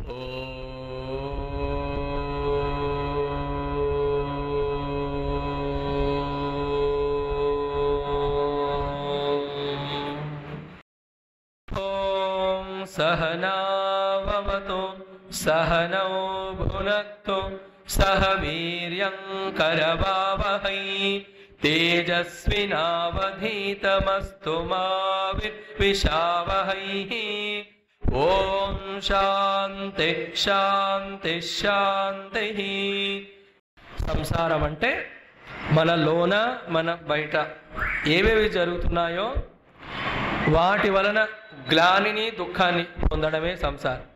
ॐ सहनाववतु सहनौ भुनक्तु सह वीर्यं करवावहै तेजस्विनावधीतमस्तु मा विद्विषावहैः ॐ శాంతి శాంతి శాంతి సంసారం అంటే మన లోన మన బయట ఏవేవి జరుగుతున్నాయో వాటి వలన గ్లానిని దుఃఖాన్ని పొందడమే సంసారం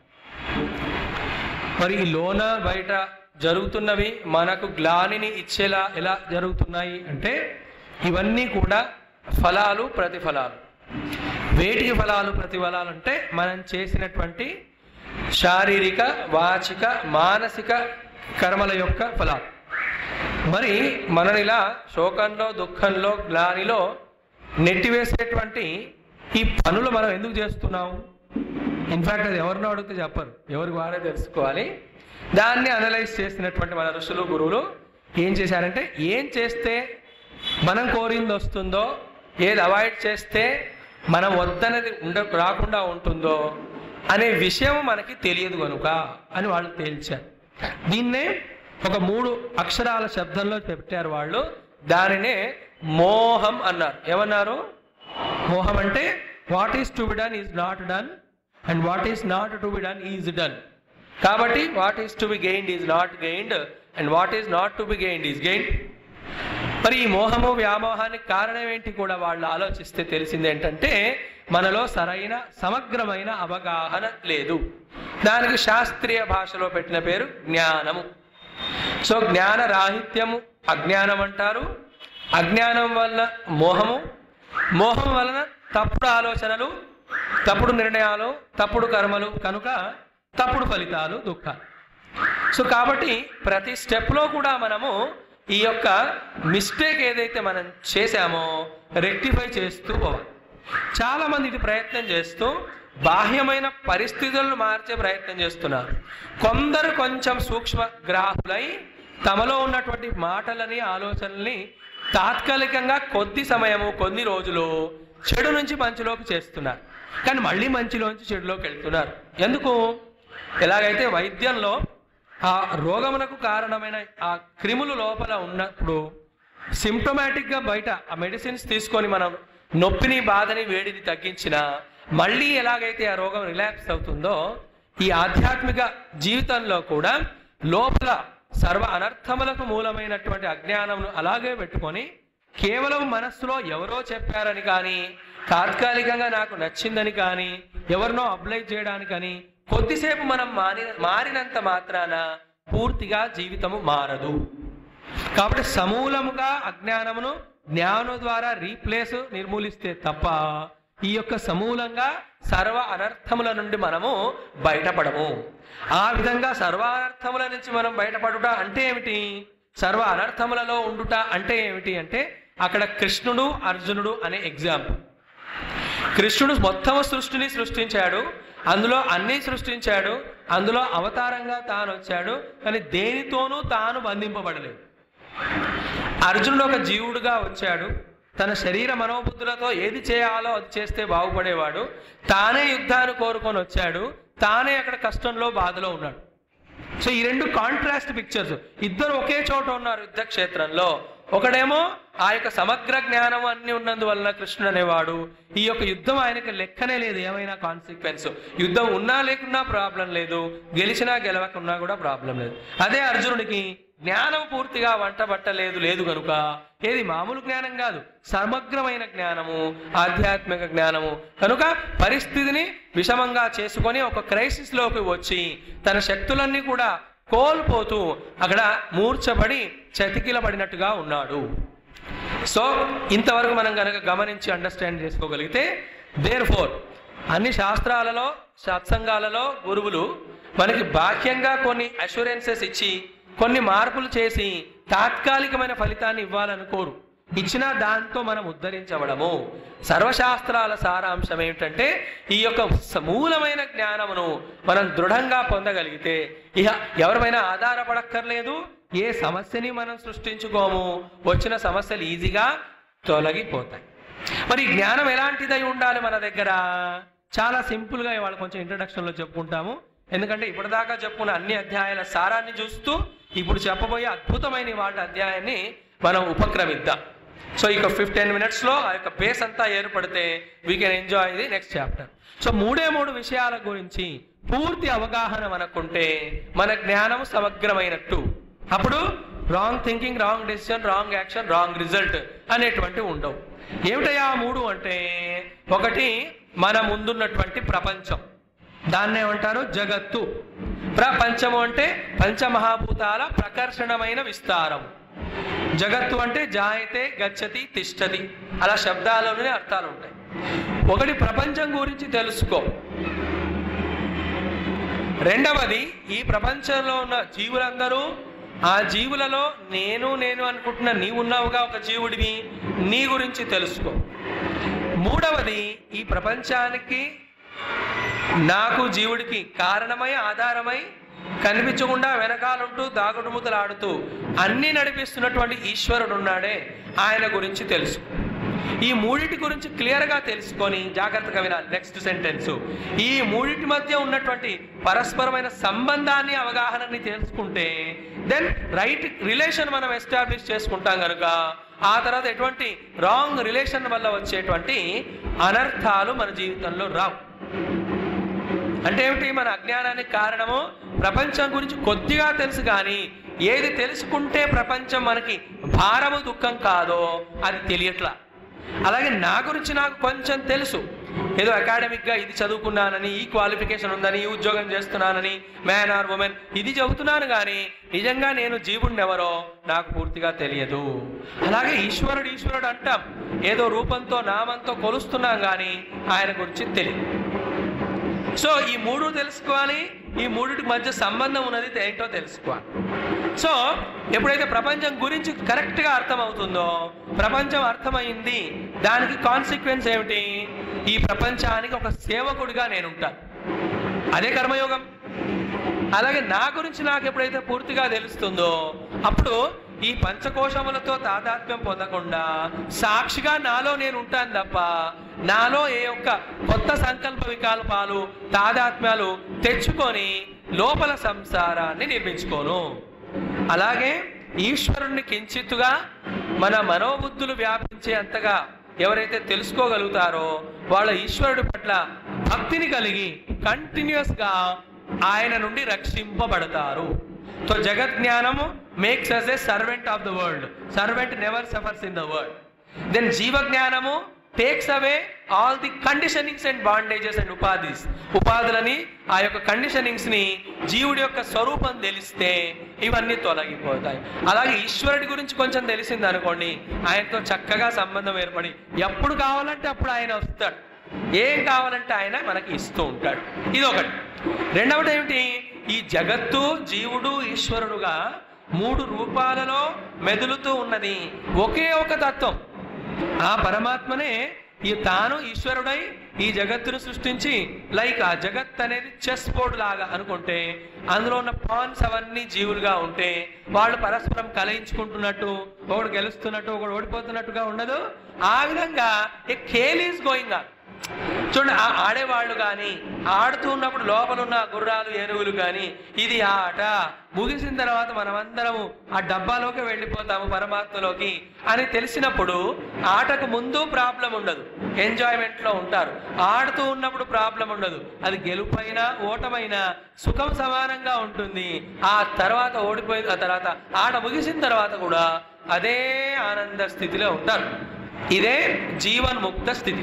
మరి ఈ లోన బయట జరుగుతున్నవి మనకు గ్లానిని ఇచ్చేలా ఎలా జరుగుతున్నాయి అంటే ఇవన్నీ కూడా ఫలాలు ప్రతిఫలాలు వేటికి ఫలాలు ప్రతిఫలాలు అంటే మనం చేసినటువంటి శారీరక వాచిక మానసిక కర్మల యొక్క ఫలాలు మరి మనని ఇలా శోకంలో దుఃఖంలో గ్లానిలో నెట్టివేసేటువంటి ఈ పనులు మనం ఎందుకు చేస్తున్నాం ఇన్ఫాక్ట్ అది ఎవరినో అడిగితే చెప్పరు ఎవరికి వారే తెలుసుకోవాలి దాన్ని అనలైజ్ చేసినటువంటి మన ఋషులు గురువులు ఏం చేశారంటే ఏం చేస్తే మనం కోరింది వస్తుందో ఏది అవాయిడ్ చేస్తే మనం వద్దనేది ఉండ రాకుండా ఉంటుందో అనే విషయం మనకి తెలియదు కనుక అని వాళ్ళు తేల్చారు దీన్నే ఒక మూడు అక్షరాల శబ్దంలో పెట్టారు వాళ్ళు దానినే మోహం అన్నారు ఏమన్నారు మోహం అంటే what is to be done is not done and what is not to be done is done కాబట్టి what is to be gained is not gained and what is not to be gained is gained మరి ఈ మోహము వ్యామోహానికి కారణం ఏంటి కూడా వాళ్ళు ఆలోచిస్తే తెలిసింది ఏంటంటే మనలో సరైన సమగ్రమైన అవగాహన లేదు దానికి శాస్త్రీయ భాషలో పెట్టిన పేరు జ్ఞానము సో జ్ఞాన రాహిత్యము అజ్ఞానం అంటారు అజ్ఞానం వల్ల మోహము మోహం వలన తప్పుడు ఆలోచనలు తప్పుడు నిర్ణయాలు తప్పుడు కర్మలు కనుక తప్పుడు ఫలితాలు దుఃఖాలు సో కాబట్టి ప్రతి స్టెప్లో కూడా మనము ఈ యొక్క మిస్టేక్ ఏదైతే మనం చేశామో రెక్టిఫై చేస్తూ పోవాలి చాలా మంది ఇది ప్రయత్నం చేస్తూ బాహ్యమైన పరిస్థితులను మార్చే ప్రయత్నం చేస్తున్నారు కొందరు కొంచెం సూక్ష్మ గ్రాహులై తమలో ఉన్నటువంటి మాటలని ఆలోచనల్ని తాత్కాలికంగా కొద్ది సమయము కొన్ని రోజులు చెడు నుంచి మంచిలోకి చేస్తున్నారు కానీ మళ్ళీ మంచిలోంచి చెడులోకి వెళ్తున్నారు ఎందుకు ఎలాగైతే వైద్యంలో ఆ రోగమునకు కారణమైన ఆ క్రిములు లోపల ఉన్నప్పుడు సిమ్టమాటిక్గా బయట ఆ మెడిసిన్స్ తీసుకొని మనం నొప్పిని బాధని వేడిని తగ్గించిన మళ్ళీ ఎలాగైతే ఆ రోగం రిలాక్స్ అవుతుందో ఈ ఆధ్యాత్మిక జీవితంలో కూడా లోపల సర్వ అనర్థములకు మూలమైనటువంటి అజ్ఞానమును అలాగే పెట్టుకొని కేవలం మనస్సులో ఎవరో చెప్పారని కానీ తాత్కాలికంగా నాకు నచ్చిందని కానీ ఎవరినో అప్లై చేయడానికి కానీ కొద్దిసేపు మనం మారి మారినంత మాత్రాన పూర్తిగా జీవితము మారదు కాబట్టి సమూలముగా అజ్ఞానమును జ్ఞానం ద్వారా రీప్లేస్ నిర్మూలిస్తే తప్ప ఈ యొక్క సమూలంగా సర్వ అనర్థముల నుండి మనము బయటపడము ఆ విధంగా సర్వ అనర్థముల నుంచి మనం బయటపడుట అంటే ఏమిటి సర్వ అనర్థములలో ఉండుట అంటే ఏమిటి అంటే అక్కడ కృష్ణుడు అర్జునుడు అనే ఎగ్జాంపుల్ కృష్ణుడు మొత్తం సృష్టిని సృష్టించాడు అందులో అన్ని సృష్టించాడు అందులో అవతారంగా తాను వచ్చాడు కానీ దేనితోనూ తాను బంధింపబడలేదు అర్జునుడు ఒక జీవుడుగా వచ్చాడు తన శరీర మనోబుద్ధులతో ఏది చేయాలో అది చేస్తే బాగుపడేవాడు తానే యుద్ధాన్ని కోరుకొని వచ్చాడు తానే అక్కడ కష్టంలో బాధలో ఉన్నాడు సో ఈ రెండు కాంట్రాస్ట్ పిక్చర్స్ ఇద్దరు ఒకే చోట ఉన్నారు యుద్ధ క్షేత్రంలో ఒకడేమో ఆ యొక్క సమగ్ర జ్ఞానం అన్ని ఉన్నందువలన కృష్ణుడు అనేవాడు ఈ యొక్క యుద్ధం ఆయనకి లెక్కనే లేదు ఏమైనా కాన్సిక్వెన్స్ యుద్ధం ఉన్నా లేకున్నా ప్రాబ్లం లేదు గెలిచినా గెలవకున్నా కూడా ప్రాబ్లం లేదు అదే అర్జునుడికి జ్ఞానం పూర్తిగా వంట పట్టలేదు లేదు కనుక ఏది మామూలు జ్ఞానం కాదు సమగ్రమైన జ్ఞానము ఆధ్యాత్మిక జ్ఞానము కనుక పరిస్థితిని విషమంగా చేసుకొని ఒక క్రైసిస్ లోకి వచ్చి తన శక్తులన్నీ కూడా కోల్పోతూ అక్కడ మూర్చబడి చతికిలబడినట్టుగా ఉన్నాడు సో ఇంతవరకు మనం కనుక గమనించి అండర్స్టాండ్ చేసుకోగలిగితే దేర్ ఫోర్ అన్ని శాస్త్రాలలో సత్సంగాలలో గురువులు మనకి బాహ్యంగా కొన్ని అష్యూరెన్సెస్ ఇచ్చి కొన్ని మార్పులు చేసి తాత్కాలికమైన ఫలితాన్ని ఇవ్వాలనుకోరు ఇచ్చిన దాంతో మనం ఉద్ధరించబడము సర్వశాస్త్రాల సారాంశం ఏమిటంటే ఈ యొక్క సమూలమైన జ్ఞానమును మనం దృఢంగా పొందగలిగితే ఇహ ఎవరిపైనా ఆధారపడక్కర్లేదు ఏ సమస్యని మనం సృష్టించుకోము వచ్చిన సమస్యలు ఈజీగా తొలగిపోతాయి మరి ఈ జ్ఞానం ఎలాంటిదై ఉండాలి మన దగ్గర చాలా సింపుల్గా ఇవాళ కొంచెం ఇంట్రడక్షన్లో చెప్పుకుంటాము ఎందుకంటే ఇప్పటిదాకా చెప్పుకున్న అన్ని అధ్యాయాల సారాన్ని చూస్తూ ఇప్పుడు చెప్పబోయే అద్భుతమైన వాళ్ళ అధ్యాయాన్ని మనం ఉపక్రమిద్దాం సో ఇక ఫిఫ్టీన్ మినిట్స్లో ఆ యొక్క బేస్ అంతా ఏర్పడితే we can enjoy the next chapter so మూడే మూడు విషయాల గురించి పూర్తి అవగాహన మనకుంటే మన జ్ఞానం సమగ్రమైనట్టు అప్పుడు wrong thinking wrong decision wrong action wrong result అనేటువంటి ఉండవు ఏమిటయ్యా ఆ మూడు అంటే ఒకటి మన ముందున్నటువంటి ప్రపంచం దాన్ని ఏమంటారు జగత్తు ప్రపంచము అంటే పంచమహాభూతాల ప్రకర్షణమైన విస్తారం జగత్తు అంటే జాయతే గచ్చతి తిష్టతి అలా శబ్దాలలోనే అర్థాలు ఉంటాయి ఒకటి ప్రపంచం గురించి తెలుసుకో రెండవది ఈ ప్రపంచంలో ఉన్న జీవులందరూ ఆ జీవులలో నేను నేను అనుకుంటున్న నీవున్నావుగా ఒక జీవుడివి నీ గురించి తెలుసుకో మూడవది ఈ ప్రపంచానికి నాకు జీవుడికి కారణమై ఆధారమై కనిపించకుండా వెనకాలంటూ దాగుడుముతలాడుతూ అన్ని నడిపిస్తున్నటువంటి ఈశ్వరుడు ఉన్నాడే ఆయన గురించి తెలుసు ఈ మూడిటి గురించి క్లియర్గా తెలుసుకొని జాగ్రత్తగా వినాలి నెక్స్ట్ సెంటెన్స్ ఈ మూడిటి మధ్య ఉన్నటువంటి పరస్పరమైన సంబంధాన్ని అవగాహనని తెలుసుకుంటే దెన్ రైట్ రిలేషన్ మనం ఎస్టాబ్లిష్ చేసుకుంటాం కనుక ఆ తర్వాత ఎటువంటి రాంగ్ రిలేషన్ వల్ల వచ్చేటువంటి అనర్థాలు మన జీవితంలో రావు అంటే ఏమిటి మన అజ్ఞానానికి కారణము ప్రపంచం గురించి కొద్దిగా తెలుసు కానీ ఏది తెలుసుకుంటే ప్రపంచం మనకి భారము దుఃఖం కాదో అది తెలియట్లా అలాగే నా గురించి నాకు కొంచెం తెలుసు ఏదో అకాడమిక్గా ఇది చదువుకున్నానని ఈ క్వాలిఫికేషన్ ఉందని ఈ ఉద్యోగం చేస్తున్నానని మ్యాన్ ఆర్ ఉమెన్ ఇది చెబుతున్నాను కానీ నిజంగా నేను జీవుడిని ఎవరో నాకు పూర్తిగా తెలియదు అలాగే ఈశ్వరుడు ఈశ్వరుడు అంటాం ఏదో రూపంతో నామంతో కొలుస్తున్నాం కానీ ఆయన గురించి తెలియదు సో ఈ మూడు తెలుసుకోవాలి ఈ మూడిటి మధ్య సంబంధం ఉన్నది ఏంటో తెలుసుకోవాలి సో ఎప్పుడైతే ప్రపంచం గురించి కరెక్ట్గా అర్థమవుతుందో ప్రపంచం అర్థమైంది దానికి కాన్సిక్వెన్స్ ఏమిటి ఈ ప్రపంచానికి ఒక సేవకుడిగా నేను ఉంటాను అదే కర్మయోగం అలాగే నా గురించి నాకు ఎప్పుడైతే పూర్తిగా తెలుస్తుందో అప్పుడు ఈ పంచకోశములతో తాదాత్మ్యం పొందకుండా సాక్షిగా నాలో నేను ఉంటాను తప్ప నాలో ఏ ఒక్క కొత్త సంకల్ప వికల్పాలు తాదాత్మ్యాలు తెచ్చుకొని లోపల సంసారాన్ని నిర్మించుకోను అలాగే ఈశ్వరుణ్ణి కించిత్తుగా మన మనోబుద్ధులు వ్యాపించే అంతగా ఎవరైతే తెలుసుకోగలుగుతారో వాళ్ళ ఈశ్వరుడి పట్ల భక్తిని కలిగి కంటిన్యూస్ గా ఆయన నుండి రక్షింపబడతారు సో జగత్ జ్ఞానము makes us a servant of the world servant never suffers in the world then జీవ జ్ఞానము takes away all the conditionings and bondages and ఉపాధిస్ ఉపాధులని ఆ యొక్క కండిషనింగ్స్ ని జీవుడి యొక్క స్వరూపం తెలిస్తే ఇవన్నీ తొలగిపోతాయి అలాగే ఈశ్వరుడి గురించి కొంచెం తెలిసింది అనుకోండి ఆయనతో చక్కగా సంబంధం ఏర్పడి ఎప్పుడు కావాలంటే అప్పుడు ఆయన వస్తాడు ఏం కావాలంటే ఆయన మనకి ఇస్తూ ఉంటాడు ఇది ఒకటి రెండవది ఏమిటి ఈ జగత్తు జీవుడు ఈశ్వరుడుగా మూడు రూపాలలో మెదులుతూ ఉన్నది ఒకే ఒక తత్వం ఆ పరమాత్మనే ఈ తాను ఈశ్వరుడై ఈ జగత్తును సృష్టించి లైక్ ఆ జగత్ అనేది చెస్ బోర్డు లాగా అనుకుంటే అందులో ఉన్న పాన్స్ అవన్నీ జీవులుగా ఉంటే వాళ్ళు పరస్పరం కలయించుకుంటున్నట్టు ఒకడు గెలుస్తున్నట్టు ఒకడు ఓడిపోతున్నట్టుగా ఉండదు ఆ విధంగా ఏ ఖేల్ ఈస్ గోయింగ్ ఆన్ చూడండి ఆ ఆడేవాళ్ళు కానీ ఆడుతూ ఉన్నప్పుడు లోపల ఉన్న గుర్రాలు ఏనుగులు కానీ ఇది ఆ ఆట ముగిసిన తర్వాత మనమందరము ఆ డబ్బాలోకి వెళ్ళిపోతాము పరమాత్మలోకి అని తెలిసినప్పుడు ఆటకు ముందు ప్రాబ్లం ఉండదు ఎంజాయ్మెంట్ లో ఉంటారు ఆడుతూ ఉన్నప్పుడు ప్రాబ్లం ఉండదు అది గెలుపైనా ఓటమైనా సుఖం సమానంగా ఉంటుంది ఆ తర్వాత ఓడిపోయిన ఆ తర్వాత ఆట ముగిసిన తర్వాత కూడా అదే ఆనంద స్థితిలో ఉంటారు ఇదే జీవన్ముక్త స్థితి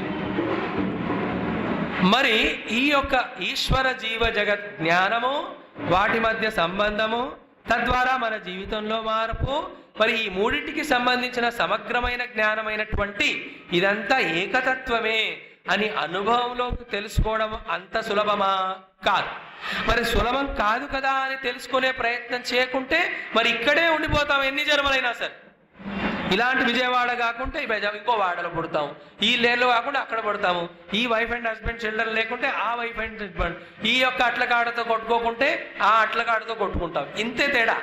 మరి ఈ యొక్క ఈశ్వర జీవ జగత్ జ్ఞానము వాటి మధ్య సంబంధము తద్వారా మన జీవితంలో మార్పు మరి ఈ మూడింటికి సంబంధించిన సమగ్రమైన జ్ఞానమైనటువంటి ఇదంతా ఏకతత్వమే అని అనుభవంలోకి తెలుసుకోవడం అంత సులభమా కాదు మరి సులభం కాదు కదా అని తెలుసుకునే ప్రయత్నం చేయకుంటే మరి ఇక్కడే ఉండిపోతాం ఎన్ని జన్మలైనా సరే ఇలాంటి విజయవాడ కాకుంటే ఈ బెజ- ఇంకో వాడలో పుడతాం ఈ లేన్లో కాకుండా అక్కడ పుడతాము ఈ వైఫ్ అండ్ హస్బెండ్ చిల్డ్రన్ లేకుంటే ఆ వైఫ్ అండ్ హస్బెండ్ ఈ యొక్క అట్ల కాడతో కొట్టుకోకుంటే ఆ అట్ల కాడతో కొట్టుకుంటాం ఇంతే తేడా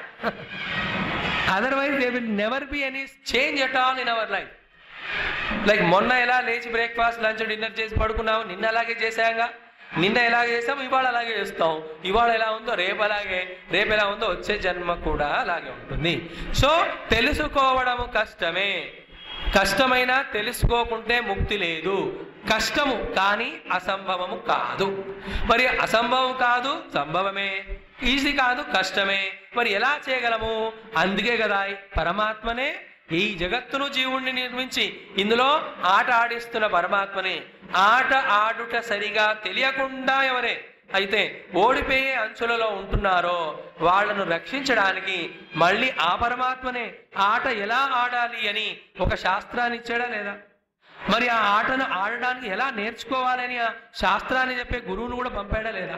otherwise they will never be any change at all in our life like మొన్న ఎలా లేచి బ్రేక్ఫాస్ట్ లంచ్ డిన్నర్ చేసి పడుకున్నాము నిన్న అలాగే చేసాంగా నిన్న ఎలాగే చేస్తాం ఇవాళ అలాగే చేస్తాం ఇవాళ ఎలా ఉందో రేపు అలాగే రేపు ఎలా ఉందో వచ్చే జన్మ కూడా అలాగే ఉంటుంది సో తెలుసుకోవడము కష్టమే కష్టమైన తెలుసుకోకుంటే ముక్తి లేదు కష్టము కానీ అసంభవము కాదు మరి అసంభవం కాదు సంభవమే ఈజీ కాదు కష్టమే మరి ఎలా చేయగలము అందుకే కదా ఈ పరమాత్మనే ఈ జగత్తును జీవుణ్ణి నిర్మించి ఇందులో ఆట ఆడిస్తున్న పరమాత్మనే ఆట ఆడుట సరిగా తెలియకుండా ఎవరే అయితే ఓడిపోయే అంచులలో ఉంటున్నారో వాళ్ళను రక్షించడానికి మళ్ళీ ఆ పరమాత్మనే ఆట ఎలా ఆడాలి అని ఒక శాస్త్రాన్ని ఇచ్చాడా లేదా మరి ఆ ఆటను ఆడడానికి ఎలా నేర్చుకోవాలని ఆ శాస్త్రాన్ని చెప్పే గురువును కూడా పంపాడా లేదా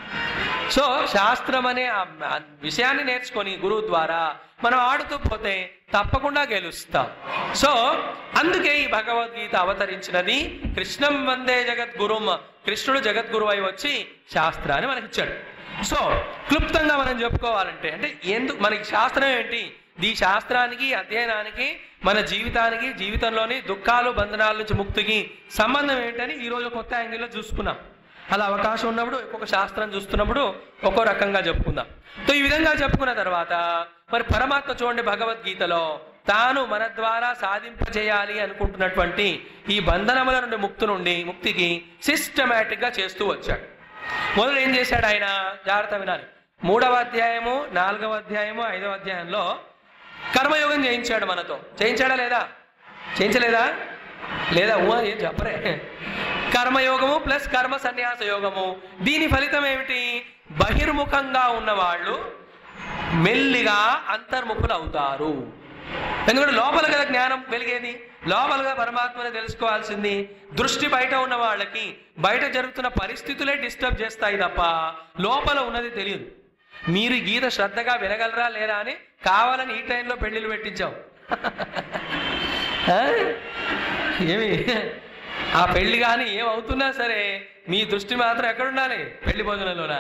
సో శాస్త్రం అనే ఆ ఆ విషయాన్ని నేర్చుకొని గురువు ద్వారా మనం ఆడుతూ పోతే తప్పకుండా గెలుస్తాం సో అందుకే ఈ భగవద్గీత అవతరించినది కృష్ణం వందే జగద్గురుం కృష్ణుడు జగద్గురు అయి వచ్చి శాస్త్రాన్ని మనకి ఇచ్చాడు సో క్లుప్తంగా మనం చెప్పుకోవాలంటే అంటే ఎందుకు మనకి శాస్త్రం ఏంటి ఈ శాస్త్రానికి అధ్యయనానికి మన జీవితానికి జీవితంలోని దుఃఖాలు బంధనాల నుంచి ముక్తికి సంబంధం ఏంటని ఈరోజు కొత్త యాంగిల్లో చూసుకున్నాం అలా అవకాశం ఉన్నప్పుడు ఒక్కొక్క శాస్త్రం చూస్తున్నప్పుడు ఒక్కో రకంగా చెప్పుకుందాం సో ఈ విధంగా చెప్పుకున్న తర్వాత మరి పరమాత్మ చూడండి భగవద్గీతలో తాను మన ద్వారా సాధింపజేయాలి అనుకుంటున్నటువంటి ఈ బంధనముల నుండి ముక్తి నుండి ముక్తికి సిస్టమేటిక్ గా చేస్తూ వచ్చాడు మొదలు ఏం చేశాడు ఆయన జాగ్రత్త వినాలి మూడవ అధ్యాయము నాలుగవ అధ్యాయము ఐదవ అధ్యాయంలో కర్మయోగం చేయించాడు మనతో చేయించాడా లేదా చేయించలేదా లేదా ఊ అని ఏం చెప్పరే కర్మయోగము ప్లస్ కర్మ సన్యాస యోగము దీని ఫలితం ఏమిటి బహిర్ముఖంగా ఉన్న వాళ్ళు మెల్లిగా అంతర్ముఖులు అవుతారు ఎందుకంటే లోపల కదా జ్ఞానం వెలిగేది లోపలగా పరమాత్మని తెలుసుకోవాల్సింది దృష్టి బయట ఉన్న వాళ్ళకి బయట జరుగుతున్న పరిస్థితులే డిస్టర్బ్ చేస్తాయి తప్ప లోపల ఉన్నది తెలియదు మీరు ఈ గీత శ్రద్ధగా వినగలరా లేరా అని కావాలని ఈ టైంలో పెళ్లిళ్ళు పెట్టించాం ఆ? ఏమి ఆ పెళ్లి కానీ ఏమవుతున్నా సరే మీ దృష్టి మాత్రం ఎక్కడ ఉండాలి పెళ్లి భోజనంలోనా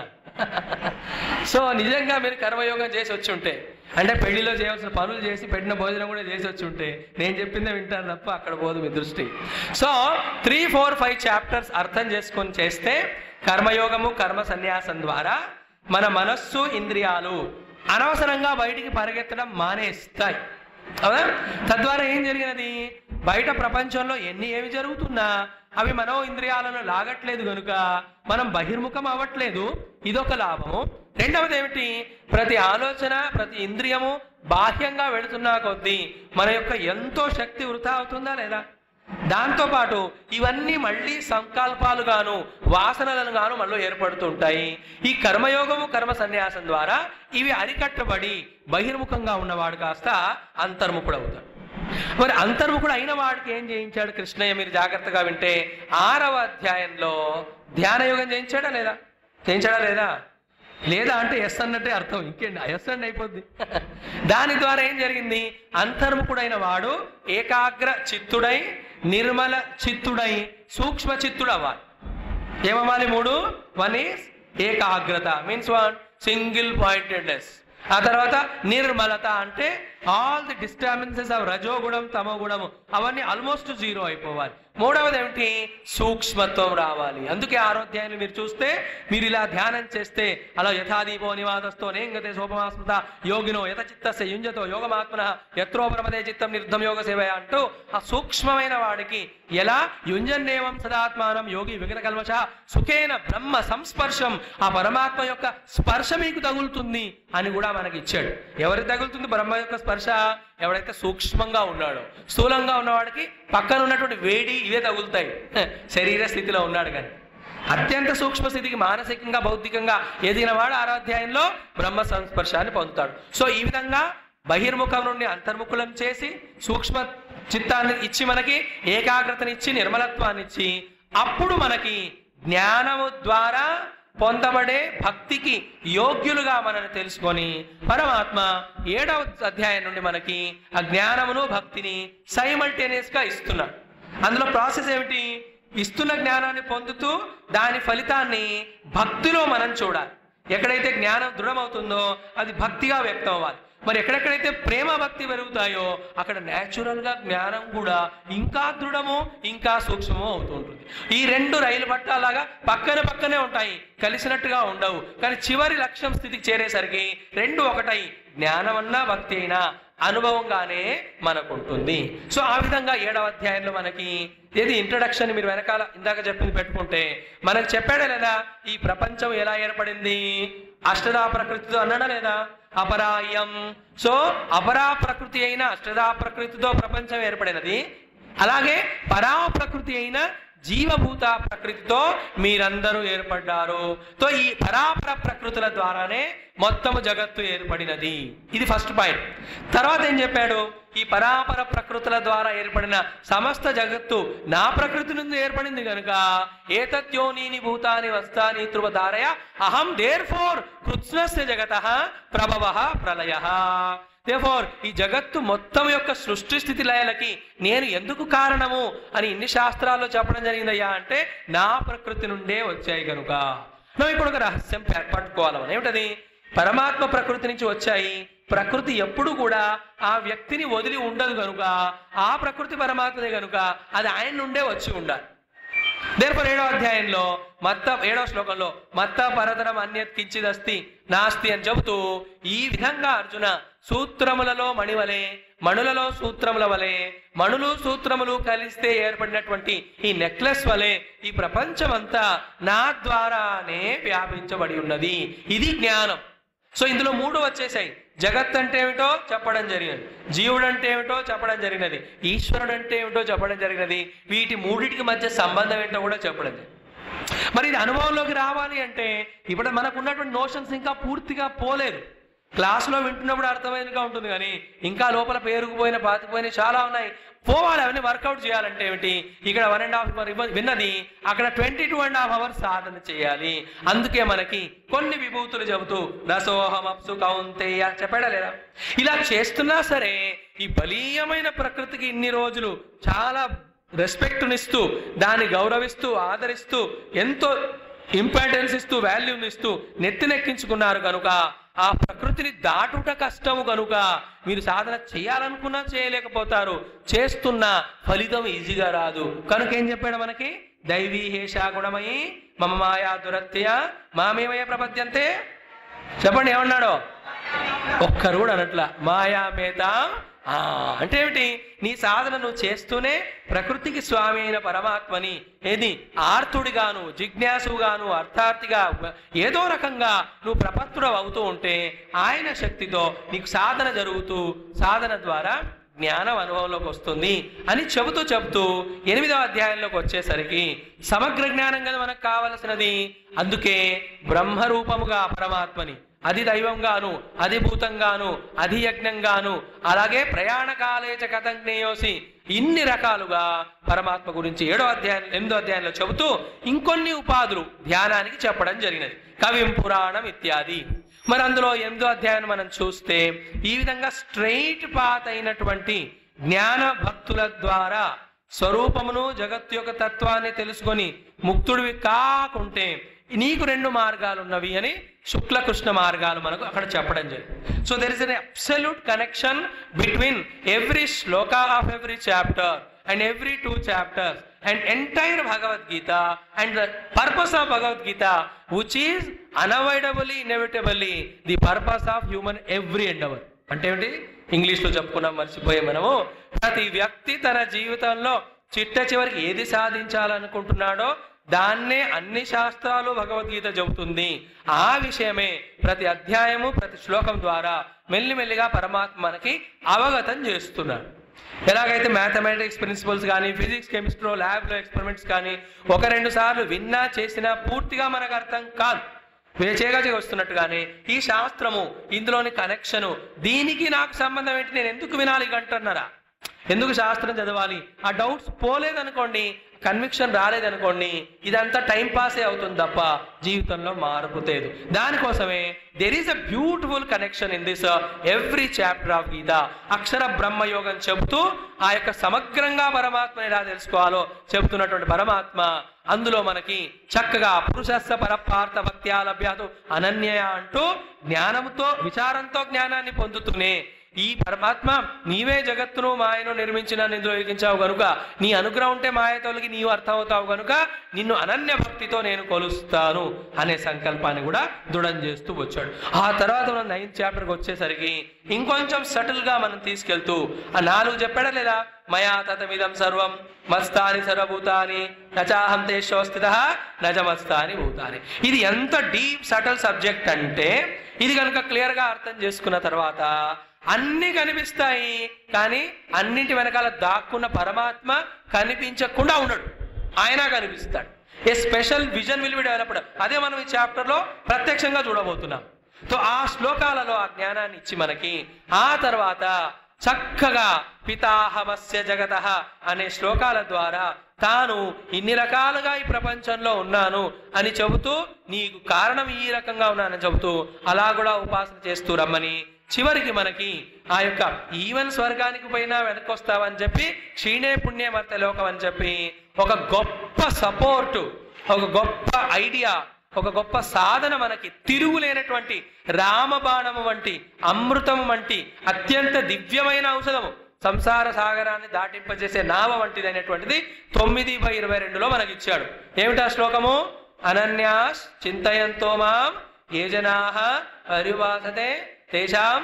సో నిజంగా మీరు కర్మయోగం చేసి వచ్చి ఉంటే అంటే పెళ్లిలో చేయవలసిన పనులు చేసి పెట్టిన భోజనం కూడా చేసి వచ్చి ఉంటే నేను చెప్పిందే వింటారు తప్ప అక్కడ పోదు మీ దృష్టి so three four five chapters అర్థం చేసుకొని చేస్తే కర్మయోగము కర్మ సన్యాసం ద్వారా మన మనస్సు ఇంద్రియాలు అనవసరంగా బయటికి పరిగెత్తడం మానేస్తాయి అవునా తద్వారా ఏం జరిగినది బయట ప్రపంచంలో ఎన్ని ఏమి జరుగుతున్నా అవి మనో ఇంద్రియాలను లాగట్లేదు కనుక మనం బహిర్ముఖం అవ్వట్లేదు ఇదొక లాభము రెండవది ఏమిటి ప్రతి ఆలోచన ప్రతి ఇంద్రియము బాహ్యంగా వెళుతున్నా కొద్దీ మన యొక్క ఎంతో శక్తి వృధా అవుతుందా లేదా దాంతోపాటు ఇవన్నీ మళ్ళీ సంకల్పాలు గాను వాసనలను గాను మనలో ఏర్పడుతుంటాయి ఈ కర్మయోగము కర్మ సన్యాసం ద్వారా ఇవి అరికట్టబడి బహిర్ముఖంగా ఉన్నవాడు కాస్త అంతర్ముఖుడు అవుతాడు మరి అంతర్ముఖుడు అయిన వాడికి ఏం చేయించాడు కృష్ణయ్య మీరు జాగ్రత్తగా వింటే ఆరవ అధ్యాయంలో ధ్యాన యోగం చేయించాడా లేదా చేయించాడా లేదా లేదా అంటే ఎస్ అన్నట్టే అర్థం ఇంకేంటి ఎస్ అండి అయిపోద్ది దాని ద్వారా ఏం జరిగింది అంతర్ముఖుడైన వాడు ఏకాగ్ర చిత్తుడై నిర్మల చిత్తుడై సూక్ష్మ చిత్తుడు అవ్వాలి ఏమవ్వాలి మూడు వన్ ఈస్ ఏకాగ్రత మీన్స్ వన్ సింగిల్ పాయింటెడ్నెస్ ఆ తర్వాత నిర్మలత అంటే ఆల్ ది డిస్టర్బెన్సెస్ ఆఫ్ రజోగుణం తమోగుణము అవన్నీ ఆల్మోస్ట్ జీరో అయిపోవాలి మూడవది ఏమిటి సూక్ష్మత్వం రావాలి అందుకే ఆరోగ్యాన్ని మీరు చూస్తే మీరు ఇలా ధ్యానం చేస్తే అలా యథాదీపో నివాదస్తో నేంగతే సోపమాస్మృత యోగినో యత చిత్తస్య యుంజతో యోగమాత్మన యత్రోపరమదే చిత్తం నిర్ధం యోగ సేవయ అంటూ ఆ సూక్ష్మమైన వాడికి ఎలా యుంజన్నేవం సదాత్మానం యోగి విగత కల్మష సుఖేన బ్రహ్మ సంస్పర్శం ఆ పరమాత్మ యొక్క స్పర్శ మీకు తగులుతుంది అని కూడా మనకి ఇచ్చాడు ఎవరికి తగులుతుంది బ్రహ్మ యొక్క స్పర్శ ఎవడైతే సూక్ష్మంగా ఉన్నాడో స్థూలంగా ఉన్నవాడికి పక్కన ఉన్నటువంటి వేడి ఇవే తగులుతాయి హ, శరీర స్థితిలో ఉన్నాడు కానీ అత్యంత సూక్ష్మ స్థితికి మానసికంగా భౌతికంగా ఎదిగిన వాడు ఆరాధ్యాయంలో బ్రహ్మ సంస్పర్శాన్ని పొందుతాడు సో ఈ విధంగా బహిర్ముఖం నుండి అంతర్ముఖులం చేసి సూక్ష్మ చిత్తాన్ని ఇచ్చి మనకి ఏకాగ్రతనిచ్చి నిర్మలత్వాన్ని ఇచ్చి అప్పుడు మనకి జ్ఞానము ద్వారా పొందబడే భక్తికి యోగ్యులుగా మనల్ని తెలుసుకొని పరమాత్మ ఏడవ అధ్యాయం నుండి మనకి ఆ జ్ఞానమును భక్తిని సైమల్టేనియస్ గా ఇస్తున్నాడు అందులో ప్రాసెస్ ఏమిటి ఇస్తున్న జ్ఞానాన్ని పొందుతూ దాని ఫలితాన్ని భక్తిలో మనం చూడాలి ఎక్కడైతే జ్ఞానం దృఢమవుతుందో అది భక్తిగా వ్యక్తం అవ్వాలి మరి ఎక్కడెక్కడైతే ప్రేమ భక్తి పెరుగుతాయో అక్కడ న్యాచురల్ గా జ్ఞానం కూడా ఇంకా దృఢము ఇంకా సూక్ష్మము అవుతుంటుంది ఈ రెండు రైలు పట్టాలాగా పక్కన పక్కనే ఉంటాయి కలిసినట్టుగా ఉండవు కానీ చివరి లక్ష్యం స్థితికి చేరేసరికి రెండు ఒకటై జ్ఞానమన్నా భక్తి అయినా అనుభవంగానే మనకు ఉంటుంది సో ఆ విధంగా ఏడవ అధ్యాయంలో మనకి ఏది ఇంట్రడక్షన్ మీరు వెనకాల ఇందాక చెప్పింది పెట్టుకుంటే మనకు చెప్పాడా లేదా ఈ ప్రపంచం ఎలా ఏర్పడింది అష్టదా ప్రకృతితో అన్నాడా లేదా అపరాయం సో అపరా ప్రకృతి అయిన అష్టదా ప్రకృతితో ప్రపంచం ఏర్పడినది అలాగే పరా ప్రకృతి అయిన జీవభూత ప్రకృతితో మీరందరూ ఏర్పడ్డారు తో ఈ పరాపర ప్రకృతుల ద్వారానే మొత్తము జగత్తు ఏర్పడినది ఇది ఫస్ట్ పాయింట్ తర్వాత ఏం చెప్పాడు ఈ పరాపర ప్రకృతుల ద్వారా ఏర్పడిన సమస్త జగత్తు నా ప్రకృతి నుండి ఏర్పడింది కనుక ఏతత్యోనీని భూతాని వస్తాని ధ్రువధారయ అహం దేర్ ఫోర్ కృత్స్నస్య జగత ప్రభవ ప్రళయ దేఫోర్ ఈ జగత్తు మొత్తం యొక్క సృష్టి స్థితి లయలకి నేను ఎందుకు కారణము అని ఇన్ని శాస్త్రాల్లో చెప్పడం జరిగిందయ్యా అంటే నా ప్రకృతి నుండే వచ్చాయి కనుక నువ్వు ఇప్పుడు ఒక రహస్యం ప- పట్టుకోవాలి మనం ఏమిటది పరమాత్మ ప్రకృతి నుంచి వచ్చాయి ప్రకృతి ఎప్పుడు కూడా ఆ వ్యక్తిని వదిలి ఉండదు కనుక ఆ ప్రకృతి పరమాత్మదే కనుక అది ఆయన నుండే వచ్చి ఉండాలి దేనిపై ఏడవ అధ్యాయంలో మత్త ఏడవ శ్లోకంలో మత్త పరతరం అన్యత్ కించిదస్తి నాస్తి అని చెబుతూ ఈ విధంగా అర్జున సూత్రములలో మణివలే మణులలో సూత్రముల వలె మణులు సూత్రములు కలిస్తే ఏర్పడినటువంటి ఈ నెక్లెస్ వలె ఈ ప్రపంచమంతా నా ద్వారానే వ్యాపించబడి ఉన్నది ఇది జ్ఞానం సో ఇందులో మూడు వచ్చేసాయి జగత్ అంటే ఏమిటో చెప్పడం జరిగినది జీవుడు అంటే ఏమిటో చెప్పడం జరిగినది ఈశ్వరుడు అంటే ఏమిటో చెప్పడం జరిగినది వీటి మూడిటికి మధ్య సంబంధం ఏంటో కూడా చెప్పడం జరిగింది. మరి ఇది అనుభవంలోకి రావాలి అంటే ఇప్పుడు మనకు ఉన్నటువంటి నోషన్స్ ఇంకా పూర్తిగా పోలేదు క్లాసులో వింటున్నప్పుడు అర్థమైనగా ఉంటుంది కానీ ఇంకా లోపల పేరుకుపోయిన పాతిపోయిన చాలా ఉన్నాయి పోవాలి అవన్నీ వర్కౌట్ చేయాలంటే ఏమిటి ఇక్కడ వన్ అండ్ హాఫ్ అవర్ విన్నది అక్కడ twenty two and half hours సాధన చేయాలి అందుకే మనకి కొన్ని విభూతులు చెబుతూ రసోహమప్సు కౌంతేయ చెప్పాడా లేదా ఇలా చేస్తున్నా సరే ఈ బలీయమైన ప్రకృతికి ఇన్ని రోజులు చాలా రెస్పెక్ట్నిస్తూ దాన్ని గౌరవిస్తూ ఆదరిస్తూ ఎంతో ఇంపార్టెన్స్ ఇస్తూ వాల్యూని ఇస్తూ నెత్తినెక్కించుకున్నారు కనుక ఆ ప్రకృతిని దాటుట కష్టము కనుక మీరు సాధన చేయాలనుకున్నా చేయలేకపోతారు చేస్తున్న ఫలితం ఈజీగా రాదు కనుక ఏం చెప్పాడు మనకి దైవీ హేషా గుణమయి మమ మాయా దురత్య మామేమయ ప్రపద్యంతే చెప్పండి ఏమన్నాడో ఒక్కరు కూడా అనట్ల మాయా మేత ఆ, అంటే ఏమిటి నీ సాధన నువ్వు చేస్తూనే ప్రకృతికి స్వామి అయిన పరమాత్మని ఏది ఆర్తుడిగాను జిజ్ఞాసుగాను అర్థార్థిగా ఏదో రకంగా నువ్వు ప్రపత్తుడు అవుతూ ఉంటే ఆయన శక్తితో నీకు సాధన జరుగుతూ సాధన ద్వారా జ్ఞానం అనుభవంలోకి వస్తుంది అని చెబుతూ చెబుతూ ఎనిమిదవ అధ్యాయంలోకి వచ్చేసరికి సమగ్ర జ్ఞానం కదా మనకు కావలసినది అందుకే బ్రహ్మరూపముగా పరమాత్మని అది దైవంగాను అది భూతంగాను అది యజ్ఞంగాను అలాగే ప్రయాణకాలేచ కథం జ్ఞేయోసి ఇన్ని రకాలుగా పరమాత్మ గురించి ఏడో అధ్యాయం ఎనిమిదో అధ్యాయంలో చెబుతూ ఇంకొన్ని ఉపాధులు ధ్యానానికి చెప్పడం జరిగినది కవిం పురాణం ఇత్యాది మరి అందులో ఎనిమిదో అధ్యాయాన్ని మనం చూస్తే ఈ విధంగా స్ట్రైట్ పాత్ అయినటువంటి జ్ఞాన భక్తుల ద్వారా స్వరూపమును జగత్తు యొక్క తత్వాన్ని తెలుసుకొని ముక్తుడివి కాకుంటే నీకు రెండు మార్గాలు ఉన్నవి అని శుక్ల కృష్ణ మార్గాలు మనకు అక్కడ చెప్పడం జరిగింది so there is an absolute connection between every shloka of every chapter and every two chapters and entire Bhagavad Gita and the purpose of Bhagavad Gita which is unavoidably inevitably the purpose of human every endeavour అంటే ఏమిటి English లో చెప్పుకున్నాం మర్చిపోయే మనము ప్రతి వ్యక్తి తన జీవితంలో చిట్ట చివరికి ఏది సాధించాలనుకుంటున్నాడో దాన్నే అన్ని శాస్త్రాలు భగవద్గీత చెబుతుంది ఆ విషయమే ప్రతి అధ్యాయము ప్రతి శ్లోకం ద్వారా మెల్లిమెల్లిగా పరమాత్మ మనకి అవగతం చేస్తున్నాడు ఎలాగైతే మ్యాథమెటిక్స్ ప్రిన్సిపల్స్ కానీ ఫిజిక్స్ కెమిస్ట్రీ ల్యాబ్లో ఎక్స్పెరిమెంట్స్ కానీ ఒక రెండు సార్లు విన్నా చేసినా పూర్తిగా మనకు అర్థం కాదు వేచేగా వస్తున్నట్టుగానే ఈ శాస్త్రము ఇందులోని కనెక్షను దీనికి నాకు సంబంధం ఏంటి నేను ఎందుకు వినాలి గంటన్నరా ఎందుకు శాస్త్రం చదవాలి ఆ డౌట్స్ పోలేదనుకోండి కన్విక్షన్ రాలేదనుకోండి ఇదంతా టైం పాసే అవుతుంది తప్ప జీవితంలో మార్పు లేదు దానికోసమే there is a beautiful connection in this every chapter of Gita అక్షర బ్రహ్మయోగం చెబుతూ ఆ యొక్క సమగ్రంగా పరమాత్మని ఎలా తెలుసుకోవాలో చెబుతున్నటువంటి పరమాత్మ అందులో మనకి చక్కగా పురుషస్స పరపార్థ భక్త్యాలభ్యాదు అనన్యయ అంటూ జ్ఞానంతో విచారంతో జ్ఞానాన్ని పొందుతూనే ఈ పరమాత్మ నీవే జగత్తును మాయను నిర్మించిన నిందులో వెలిగించావు గనుక నీ అనుగ్రహం ఉంటే మాయ తొలగి నీవు అర్థమవుతావు గనుక నిన్ను అనన్య భక్తితో నేను కొలుస్తాను అనే సంకల్పాన్ని కూడా దృఢం చేస్తూ వచ్చాడు ఆ తర్వాత మనం నైన్త్ చాప్టర్కి వచ్చేసరికి ఇంకొంచెం సటిల్ గా మనం తీసుకెళ్తూ ఆ నాలుగు చెప్పాడా లేదా మయా తతమిదం సర్వం మస్తాని సర్వభూతాని నచాహం తేషో స్థిత నజమస్తాని భూతాని ఇది ఎంత డీప్ సటల్ సబ్జెక్ట్ అంటే ఇది కనుక క్లియర్ గా అర్థం చేసుకున్న తర్వాత అన్ని కనిపిస్తాయి కానీ అన్నింటి వెనకాల దాక్కున్న పరమాత్మ కనిపించకుండా ఉండడు ఆయన కనిపిస్తాడు a special vision will be developed అదే మనం ఈ చాప్టర్ లో ప్రత్యక్షంగా చూడబోతున్నాం సో ఆ శ్లోకాలలో ఆ జ్ఞానాన్ని ఇచ్చి మనకి ఆ తర్వాత చక్కగా పితాహమస్య జగత అనే శ్లోకాల ద్వారా తాను ఇన్ని రకాలుగా ఈ ప్రపంచంలో ఉన్నాను అని చెబుతూ నీకు కారణం ఈ రకంగా ఉన్నానని చెబుతూ అలా కూడా ఉపాసన చేస్తూ రమ్మని చివరికి మనకి ఆ యొక్క ఈవెన్ స్వర్గానికి పోయినా వెనకొస్తావని చెప్పి క్షీణే పుణ్యమర్త లోకం అని చెప్పి ఒక గొప్ప సపోర్టు ఒక గొప్ప ఐడియా ఒక గొప్ప సాధన మనకి తిరుగులేనటువంటి రామబాణము వంటి అమృతము వంటి అత్యంత దివ్యమైన ఔషధము సంసార సాగరాన్ని దాటింపజేసే నావ వంటిది అనేటువంటిది తొమ్మిది బై ఇరవై రెండులో మనకి ఇచ్చాడు ఏమిటా శ్లోకము అనన్యాస్ చింతయంతో మాం ఏ జనాహ పరివాసతే తేషాం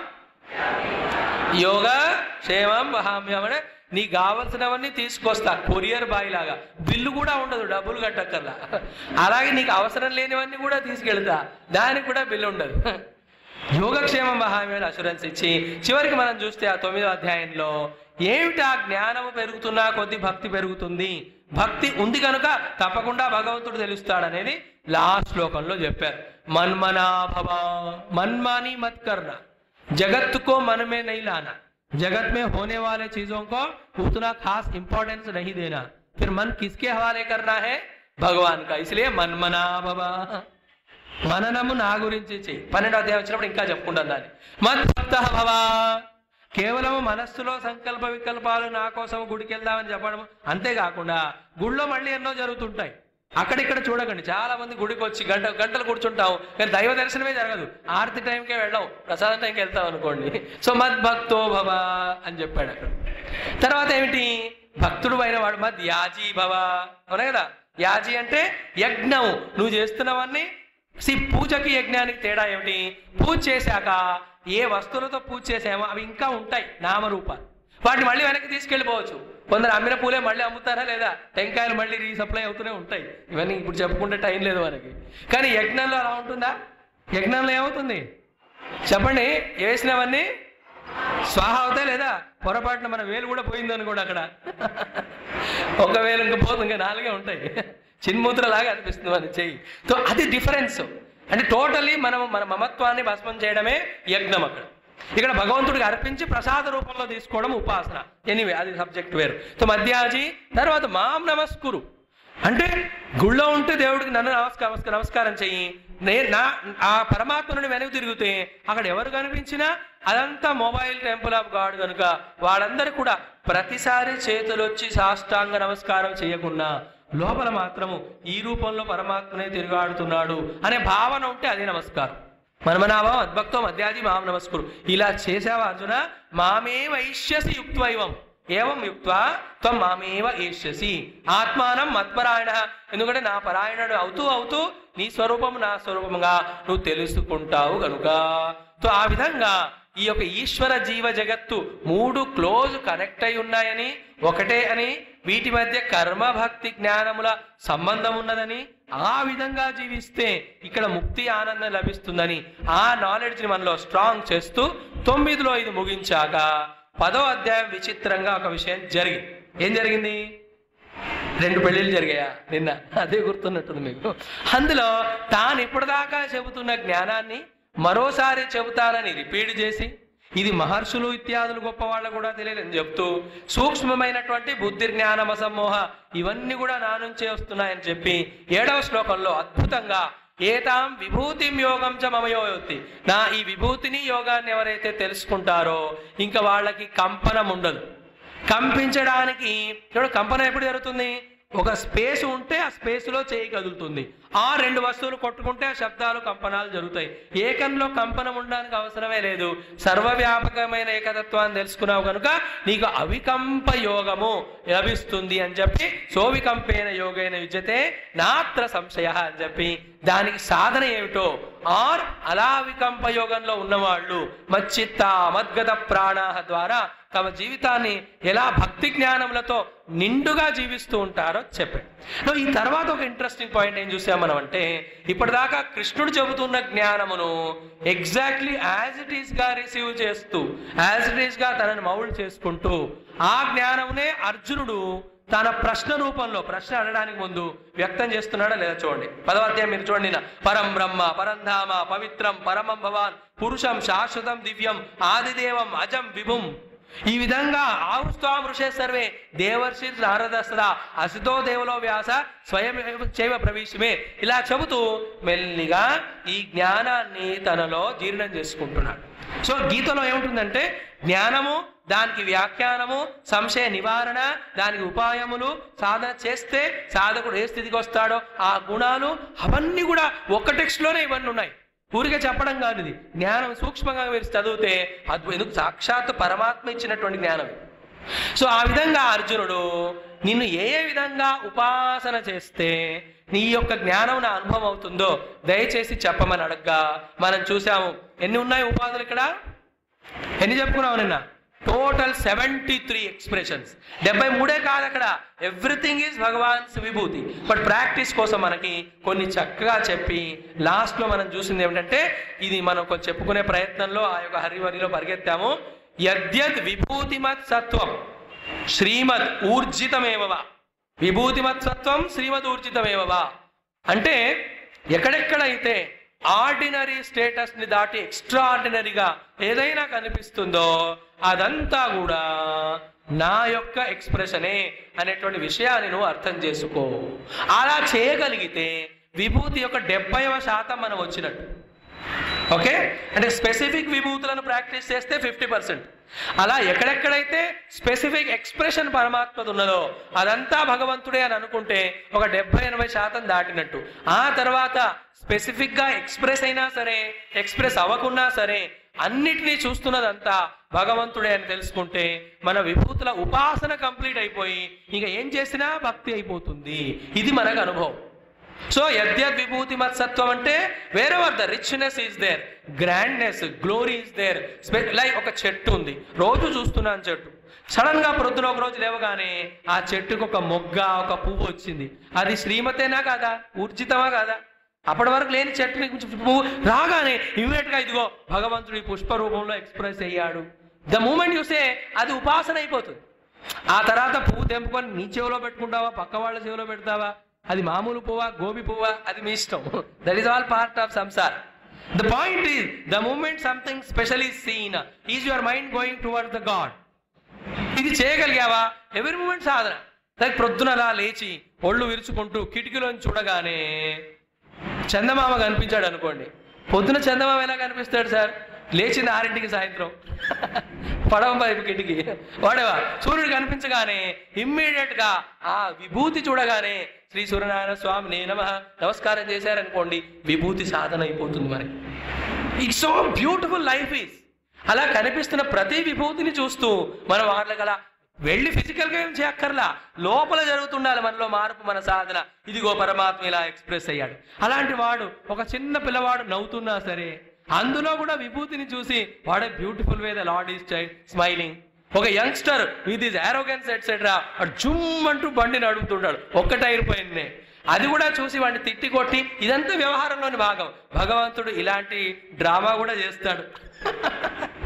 యోగ క్షేమం వహామ్యం నీకు కావలసినవన్నీ తీసుకొస్తా కొరియర్ బాయ్ లాగా బిల్లు కూడా ఉండదు డబ్బులు కట్టక్కర్లా అలాగే నీకు అవసరం లేనివన్నీ కూడా తీసుకెళ్తా దానికి కూడా బిల్లు ఉండదు యోగక్షేమం వహామ్యం అసూరెన్స్ ఇచ్చి చివరికి మనం చూస్తే ఆ తొమ్మిదో అధ్యాయంలో ఏమిటి ఆ జ్ఞానము పెరుగుతున్నా కొద్ది భక్తి పెరుగుతుంది భక్తి ఉంది కనుక తప్పకుండా భగవంతుడు తెలుస్తాడనేది లాస్ట్ శ్లోకంలో చెప్పారు మన్మనాభవ మన్మాని మత్కర్ణ जगत को मन में नहीं लाना जगत में होने वाले चीजों को उतना खास इंपॉर्टेंस नहीं देना फिर मन किसके हवाले करना है भगवान का इसलिए మన్మనా భవ మననము నా గురించి చెయ్యి పన్నెండో అధ్యాయం వచ్చినప్పుడు ఇంకా చెప్పుకుంటాను దాన్ని మద్భక్త భవ కేవలం మనస్సులో సంకల్ప వికల్పాలు నా కోసం గుడికి వెళ్దామని చెప్పడం అంతేకాకుండా గుళ్ళో మళ్ళీ ఎన్నో జరుగుతుంటాయి అక్కడిక్కడ చూడకండి చాలా మంది గుడికి వచ్చి గంట గంటలు కూర్చుంటాం కానీ దైవ దర్శనమే జరగదు ఆరతి టైంకే వెళ్ళాం ప్రసాదం టైంకి వెళ్తాం అనుకోండి సో మద్భక్తో భవ అని చెప్పాడు అక్కడ తర్వాత ఏమిటి భక్తుడు అయిన వాడు మద్ యాజీ భవ అవునా కదా యాజీ అంటే యజ్ఞం నువ్వు చేస్తున్నవన్నీ సి పూజకి యజ్ఞానికి తేడా ఏమిటి పూజ చేశాక ఏ వస్తువులతో పూజ చేసామో అవి ఇంకా ఉంటాయి నామరూపాలు వాటిని మళ్ళీ వెనక్కి తీసుకెళ్ళిపోవచ్చు కొందరు అమ్మిన పూలే మళ్ళీ అమ్ముతారా లేదా టెంకాయలు మళ్ళీ రీసప్లై అవుతూనే ఉంటాయి ఇవన్నీ ఇప్పుడు చెప్పుకుంటే టైం లేదు మనకి కానీ యజ్ఞంలో అలా ఉంటుందా యజ్ఞంలో ఏమవుతుంది చెప్పండి వేసినవన్నీ స్వాహ అవుతాయి లేదా పొరపాటున మన వేలు కూడా పోయింది అనుకోండి అక్కడ ఒక వేలు ఇంకా పోతుంది ఇంకా నాలుగే ఉంటాయి చిన్మూత్ర లాగా అనిపిస్తుంది మన చెయ్యి సో అది డిఫరెన్స్ అంటే టోటలీ మనం మన మమత్వాన్ని భస్మం చేయడమే యజ్ఞం అక్కడ ఇక్కడ భగవంతుడికి అర్పించి ప్రసాద రూపంలో తీసుకోవడం ఉపాసన ఎనీవే అది సబ్జెక్ట్ వేరు సో మధ్యాజీ తర్వాత మాం నమస్కురు అంటే గుళ్ళో ఉంటే దేవుడికి నన్ను నమస్కారం నమస్కారం నమస్కారం చెయ్యి నేను నా ఆ పరమాత్మ నుండి వెనక్కి తిరిగితే అక్కడ ఎవరు కనిపించినా అదంతా మొబైల్ టెంపుల్ ఆఫ్ గాడ్ కనుక వాళ్ళందరూ కూడా ప్రతిసారి చేతులు వచ్చి సాష్టాంగ నమస్కారం చేయకుండా లోపల మాత్రము ఈ రూపంలో పరమాత్మనే తిరుగాడుతున్నాడు అనే భావన ఉంటే అదే నమస్కారం మన్మనాభం అద్భక్తో మధ్యాది మాం నమస్కురు ఇలా చేసావా అర్జున మామే వైశ్యసి యుక్త్వైవం ఏవం యుక్త్వా త్వం మామేవ ఏష్యసి ఆత్మానం మత్పరాయణ ఎందుకంటే నా పరాయణుడు అవుతూ అవుతూ నీ స్వరూపం నా స్వరూపంగా నువ్వు తెలుసుకుంటావు కనుక సో ఆ విధంగా ఈ యొక్క ఈశ్వర జీవ జగత్తు మూడు క్లోజ్ కనెక్ట్ అయి ఉన్నాయని ఒకటే అని వీటి మధ్య కర్మ భక్తి జ్ఞానముల సంబంధం ఉన్నదని ఆ విధంగా జీవిస్తే ఇక్కడ ముక్తి ఆనందం లభిస్తుందని ఆ నాలెడ్జ్ని మనలో స్ట్రాంగ్ చేస్తూ తొమ్మిదిలో ఇది ముగించాక పదో అధ్యాయం విచిత్రంగా ఒక విషయం జరిగింది ఏం జరిగింది రెండు పెళ్ళిళ్ళు జరిగాయా నిన్న అదే గుర్తున్నట్టుంది మీకు అందులో తాను ఇప్పటిదాకా చెబుతున్న జ్ఞానాన్ని మరోసారి చెబుతానని రిపీట్ చేసి ఇది మహర్షులు ఇత్యాదులు గొప్ప వాళ్ళు కూడా తెలియదని చెప్తూ సూక్ష్మమైనటువంటి బుద్ధి జ్ఞానమ సమ్మోహ ఇవన్నీ కూడా నా నుంచే వస్తున్నాయని చెప్పి ఏడవ శ్లోకంలో అద్భుతంగా ఏతాం విభూతిం యోగం చ మమయోతి నా ఈ విభూతిని యోగాన్ని ఎవరైతే తెలుసుకుంటారో ఇంకా వాళ్ళకి కంపనం ఉండదు కంపించడానికి చూడు కంపనం ఎప్పుడు జరుగుతుంది ఒక స్పేస్ ఉంటే ఆ స్పేస్ లో చేయి కదులుతుంది ఆ రెండు వస్తువులు కొట్టుకుంటే ఆ శబ్దాలు కంపనాలు జరుగుతాయి ఏకంలో కంపనం ఉండడానికి అవసరమే లేదు సర్వవ్యాపకమైన ఏకతత్వాన్ని తెలుసుకున్నావు కనుక నీకు అవికంప యోగము లభిస్తుంది అని చెప్పి సోవికంపేన యోగైన యుజ్యతే నాత్ర సంశయ అని చెప్పి దానికి సాధన ఏమిటో ఆర్ అలా వికంప యోగంలో ఉన్నవాళ్ళు మచ్చిత్త మద్గత ప్రాణాహ ద్వారా తమ జీవితాన్ని ఎలా భక్తి జ్ఞానములతో నిండుగా జీవిస్తూ ఉంటారో చెప్పాడు సో ఈ తర్వాత ఒక ఇంట్రెస్టింగ్ పాయింట్ ఏం చూసాం మనం అంటే ఇప్పటిదాకా కృష్ణుడు చెబుతున్న జ్ఞానమును ఎగ్జాక్ట్లీ యాజ్ ఇట్ ఈస్ గా రిసీవ్ చేస్తూ యాజ్ ఇట్ ఈస్ గా తనని మౌల్డ్ చేసుకుంటూ ఆ జ్ఞానమునే అర్జునుడు తన ప్రశ్న రూపంలో ప్రశ్న అడగడానికి ముందు వ్యక్తం చేస్తున్నాడా లేదా చూడండి పదవాధ్యాయం మీరు చూడండి నా. పరం బ్రహ్మ పరంధామ పవిత్రం పరమం భవాన్ పురుషం శాశ్వతం దివ్యం ఆదిదేవం అజం విభుం ఈ విధంగా ఆవుస్వాం ఋషే సర్వే దేవర్షి నారద సదా అసితో దేవులో వ్యాస స్వయం చైవ ప్రవేశమే ఇలా చెబుతూ మెల్లిగా ఈ జ్ఞానాన్ని తనలో జీర్ణం చేసుకుంటున్నాడు సో గీతలో ఏముంటుందంటే జ్ఞానము దానికి వ్యాఖ్యానము సంశయ నివారణ దానికి ఉపాయములు సాధన చేస్తే సాధకుడు ఏ స్థితికి వస్తాడో ఆ గుణాలు అవన్నీ కూడా ఒక్క టెక్స్ట్లోనే ఇవన్నీ ఉన్నాయి ఊరికే చెప్పడం కాదు ఇది జ్ఞానం సూక్ష్మంగా మీరు చదివితే అద్భుతం ఎందుకు సాక్షాత్ పరమాత్మ ఇచ్చినటువంటి జ్ఞానం ఇది. సో ఆ విధంగా అర్జునుడు నిన్ను ఏ ఏ విధంగా ఉపాసన చేస్తే నీ యొక్క జ్ఞానం నా అనుభవం అవుతుందో దయచేసి చెప్పమని అడగ్గా మనం చూసాము ఎన్ని ఉన్నాయి ఉపాధులు ఇక్కడ ఎన్ని చెప్పుకున్నావు నిన్న టోటల్ సెవెంటీ త్రీ ఎక్స్ప్రెషన్స్ డెబ్బై మూడే కాదు అక్కడ ఎవ్రీథింగ్ ఈజ్ భగవాన్స్ విభూతి బట్ ప్రాక్టీస్ కోసం మనకి కొన్ని చక్కగా చెప్పి లాస్ట్ లో మనం చూసింది ఏమిటంటే ఇది మనం కొంచెం చెప్పుకునే ప్రయత్నంలో ఆ యొక్క హరివరిలో పరిగెత్తాము యద్యద్ విభూతిమత్ సత్వం శ్రీమద్ ఊర్జితమేవవా విభూతిమత్ సత్వం శ్రీమద్ ఊర్జితమేవవా అంటే ఎక్కడెక్కడైతే ఆర్డినరీ స్టేటస్ ని దాటి ఎక్స్ట్రాఆర్డినరీగా ఏదైనా కనిపిస్తుందో అదంతా కూడా నా యొక్క ఎక్స్ప్రెషనే అనేటువంటి విషయాన్ని నువ్వు అర్థం చేసుకో అలా చేయగలిగితే విభూతి యొక్క డెబ్బైవ శాతం మనం వచ్చినట్టు ఓకే అంటే స్పెసిఫిక్ విభూతులను ప్రాక్టీస్ చేస్తే ఫిఫ్టీ పర్సెంట్ అలా ఎక్కడెక్కడైతే స్పెసిఫిక్ ఎక్స్ప్రెషన్ పరమాత్మది ఉన్నదో అదంతా భగవంతుడే అని అనుకుంటే ఒక డెబ్బై ఎనభై శాతం దాటినట్టు ఆ తర్వాత స్పెసిఫిక్ గా ఎక్స్ప్రెస్ అయినా సరే ఎక్స్ప్రెస్ అవ్వకున్నా సరే అన్నిటినీ చూస్తున్నదంతా భగవంతుడే అని తెలుసుకుంటే మన విభూతుల ఉపాసన కంప్లీట్ అయిపోయి ఇంకా ఏం చేసినా భక్తి అయిపోతుంది ఇది మనకు అనుభవం సో యద్యద్ విభూతి మత్సత్వం అంటే వేరే where the richness is there grandness glory is there like ఒక చెట్టు ఉంది రోజు చూస్తున్నాను చెట్టు సడన్ గా ప్రొద్దున ఒక రోజు లేవగానే ఆ చెట్టుకు ఒక మొగ్గ ఒక పువ్వు వచ్చింది అది శ్రీమతేనా కాదా ఊర్జితమా కాదా అప్పటి వరకు లేని చెట్టుని పువ్వు రాగానే ఇమీడియట్ గా ఇదిగో భగవంతుడి పుష్ప రూపంలో ఎక్స్ప్రెస్ అయ్యాడు ద మూమెంట్ చూసే అది ఉపాసన అయిపోతుంది ఆ తర్వాత పువ్వు తెంపుకొని నీ చెవిలో పెట్టుకుంటావా పక్క వాళ్ళ చెవిలో పెడతావా అది మామూలు పువ్వా గోబి పువ్వా అది మీ ఇష్టం that is all part of samsara the point is the moment something special is seen is your mind going toward the God ఇది చేయగలిగావా ఎవరి మూమెంట్ సాధన లైక్ ప్రొద్దునలా లేచి ఒళ్ళు విరుచుకుంటూ కిటికీలోంచి చూడగానే చందమామ కనిపించాడు అనుకోండి పొద్దున చందమామ ఎలా కనిపిస్తాడు సార్ లేచింది ఆరింటికి సాయంత్రం పడవ వైపు కిటికీ వాడేవా సూర్యుడు కనిపించగానే ఇమ్మీడియట్ గా ఆ విభూతి చూడగానే శ్రీ సూర్యనారాయణ స్వామి నే నమ నమస్కారం చేశారనుకోండి విభూతి సాధన అయిపోతుంది మరి it's so beautiful life is అలా కనిపిస్తున్న ప్రతి విభూతిని చూస్తూ మనం వాళ్ళకి అలా వెళ్ళి ఫిజికల్ గా ఏం చేయక్కర్లా లోపల జరుగుతుండాలి మనలో మార్పు మన సాధన ఇదిగో పరమాత్మ ఇలా ఎక్స్ప్రెస్ అయ్యాడు అలాంటి వాడు ఒక చిన్న పిల్లవాడు నవ్వుతున్నా సరే అందులో కూడా విభూతిని చూసి వాడే beautiful way the lad is child smiling ఒక youngster with his arrogance etcetera zoom అంటూ బండి నడుపుతుంటాడు ఒక్క టైర్ పైనే అది కూడా చూసి వాడిని తిట్టి కొట్టి ఇదంతా వ్యవహారంలోని భాగం భగవంతుడు ఇలాంటి డ్రామా కూడా చేస్తాడు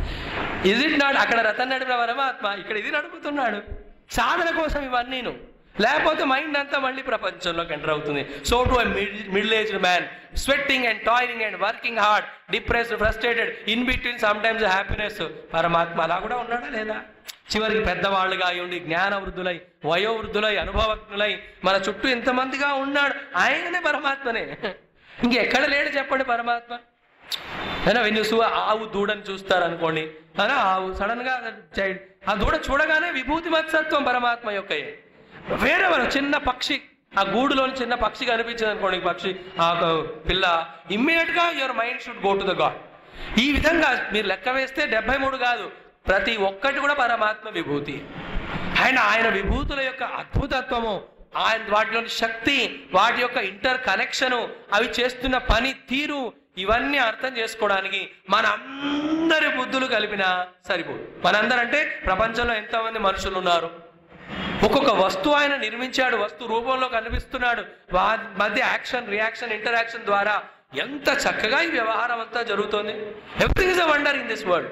ఇజ్ ఇట్ నాట్ అక్కడ రథం నడిపిన పరమాత్మ ఇక్కడ ఇది నడుపుతున్నాడు సాధన కోసం ఇవన్నీను లేకపోతే మైండ్ అంతా మళ్ళీ ప్రపంచంలోకి ఎంటర్ అవుతుంది so to middle aged man sweating and toiling and working hard depressed frustrated in between some times happiness Paramatma అలా కూడా ఉన్నాడా లేదా చివరికి పెద్దవాళ్ళుగా అయి ఉండి జ్ఞాన వృద్ధులై వయోవృద్ధులై అనుభవజ్ఞులై మన చుట్టూ ఇంతమందిగా ఉన్నాడు ఆయననే పరమాత్మనే ఇంకెక్కడ లేడు చెప్పండి పరమాత్మ అయినా వెన్ చూ ఆవు దూడని చూస్తారు అనుకోండి అలా ఆవు సడన్ గా చైల్డ్ ఆ దూడ చూడగానే విభూతి మత్సత్వం పరమాత్మ యొక్క వేరే వాళ్ళు చిన్న పక్షి ఆ గూడులోని చిన్న పక్షి కనిపించింది అనుకోండి ఈ పక్షి ఆ ఒక పిల్ల ఇమ్మీడియట్ గా your mind should go to the God ఈ విధంగా మీరు లెక్క వేస్తే డెబ్బై మూడు కాదు ప్రతి ఒక్కటి కూడా పరమాత్మ విభూతి అండ్ ఆయన విభూతుల యొక్క అద్భుతత్వము ఆయన వాటిలోని శక్తి వాటి యొక్క ఇంటర్ కనెక్షను అవి చేస్తున్న పని తీరు ఇవన్నీ అర్థం చేసుకోవడానికి మన అందరి బుద్ధులు కలిపినా సరిపోదు మనందరంటే ప్రపంచంలో ఎంతమంది మనుషులు ఉన్నారు ఒక్కొక్క వస్తువు ఆయన నిర్మించాడు వస్తు రూపంలో కనిపిస్తున్నాడు వా- మధ్య యాక్షన్ రియాక్షన్ ఇంటరాక్షన్ ద్వారా ఎంత చక్కగా ఈ వ్యవహారం అంతా జరుగుతోంది everything is a wonder in this world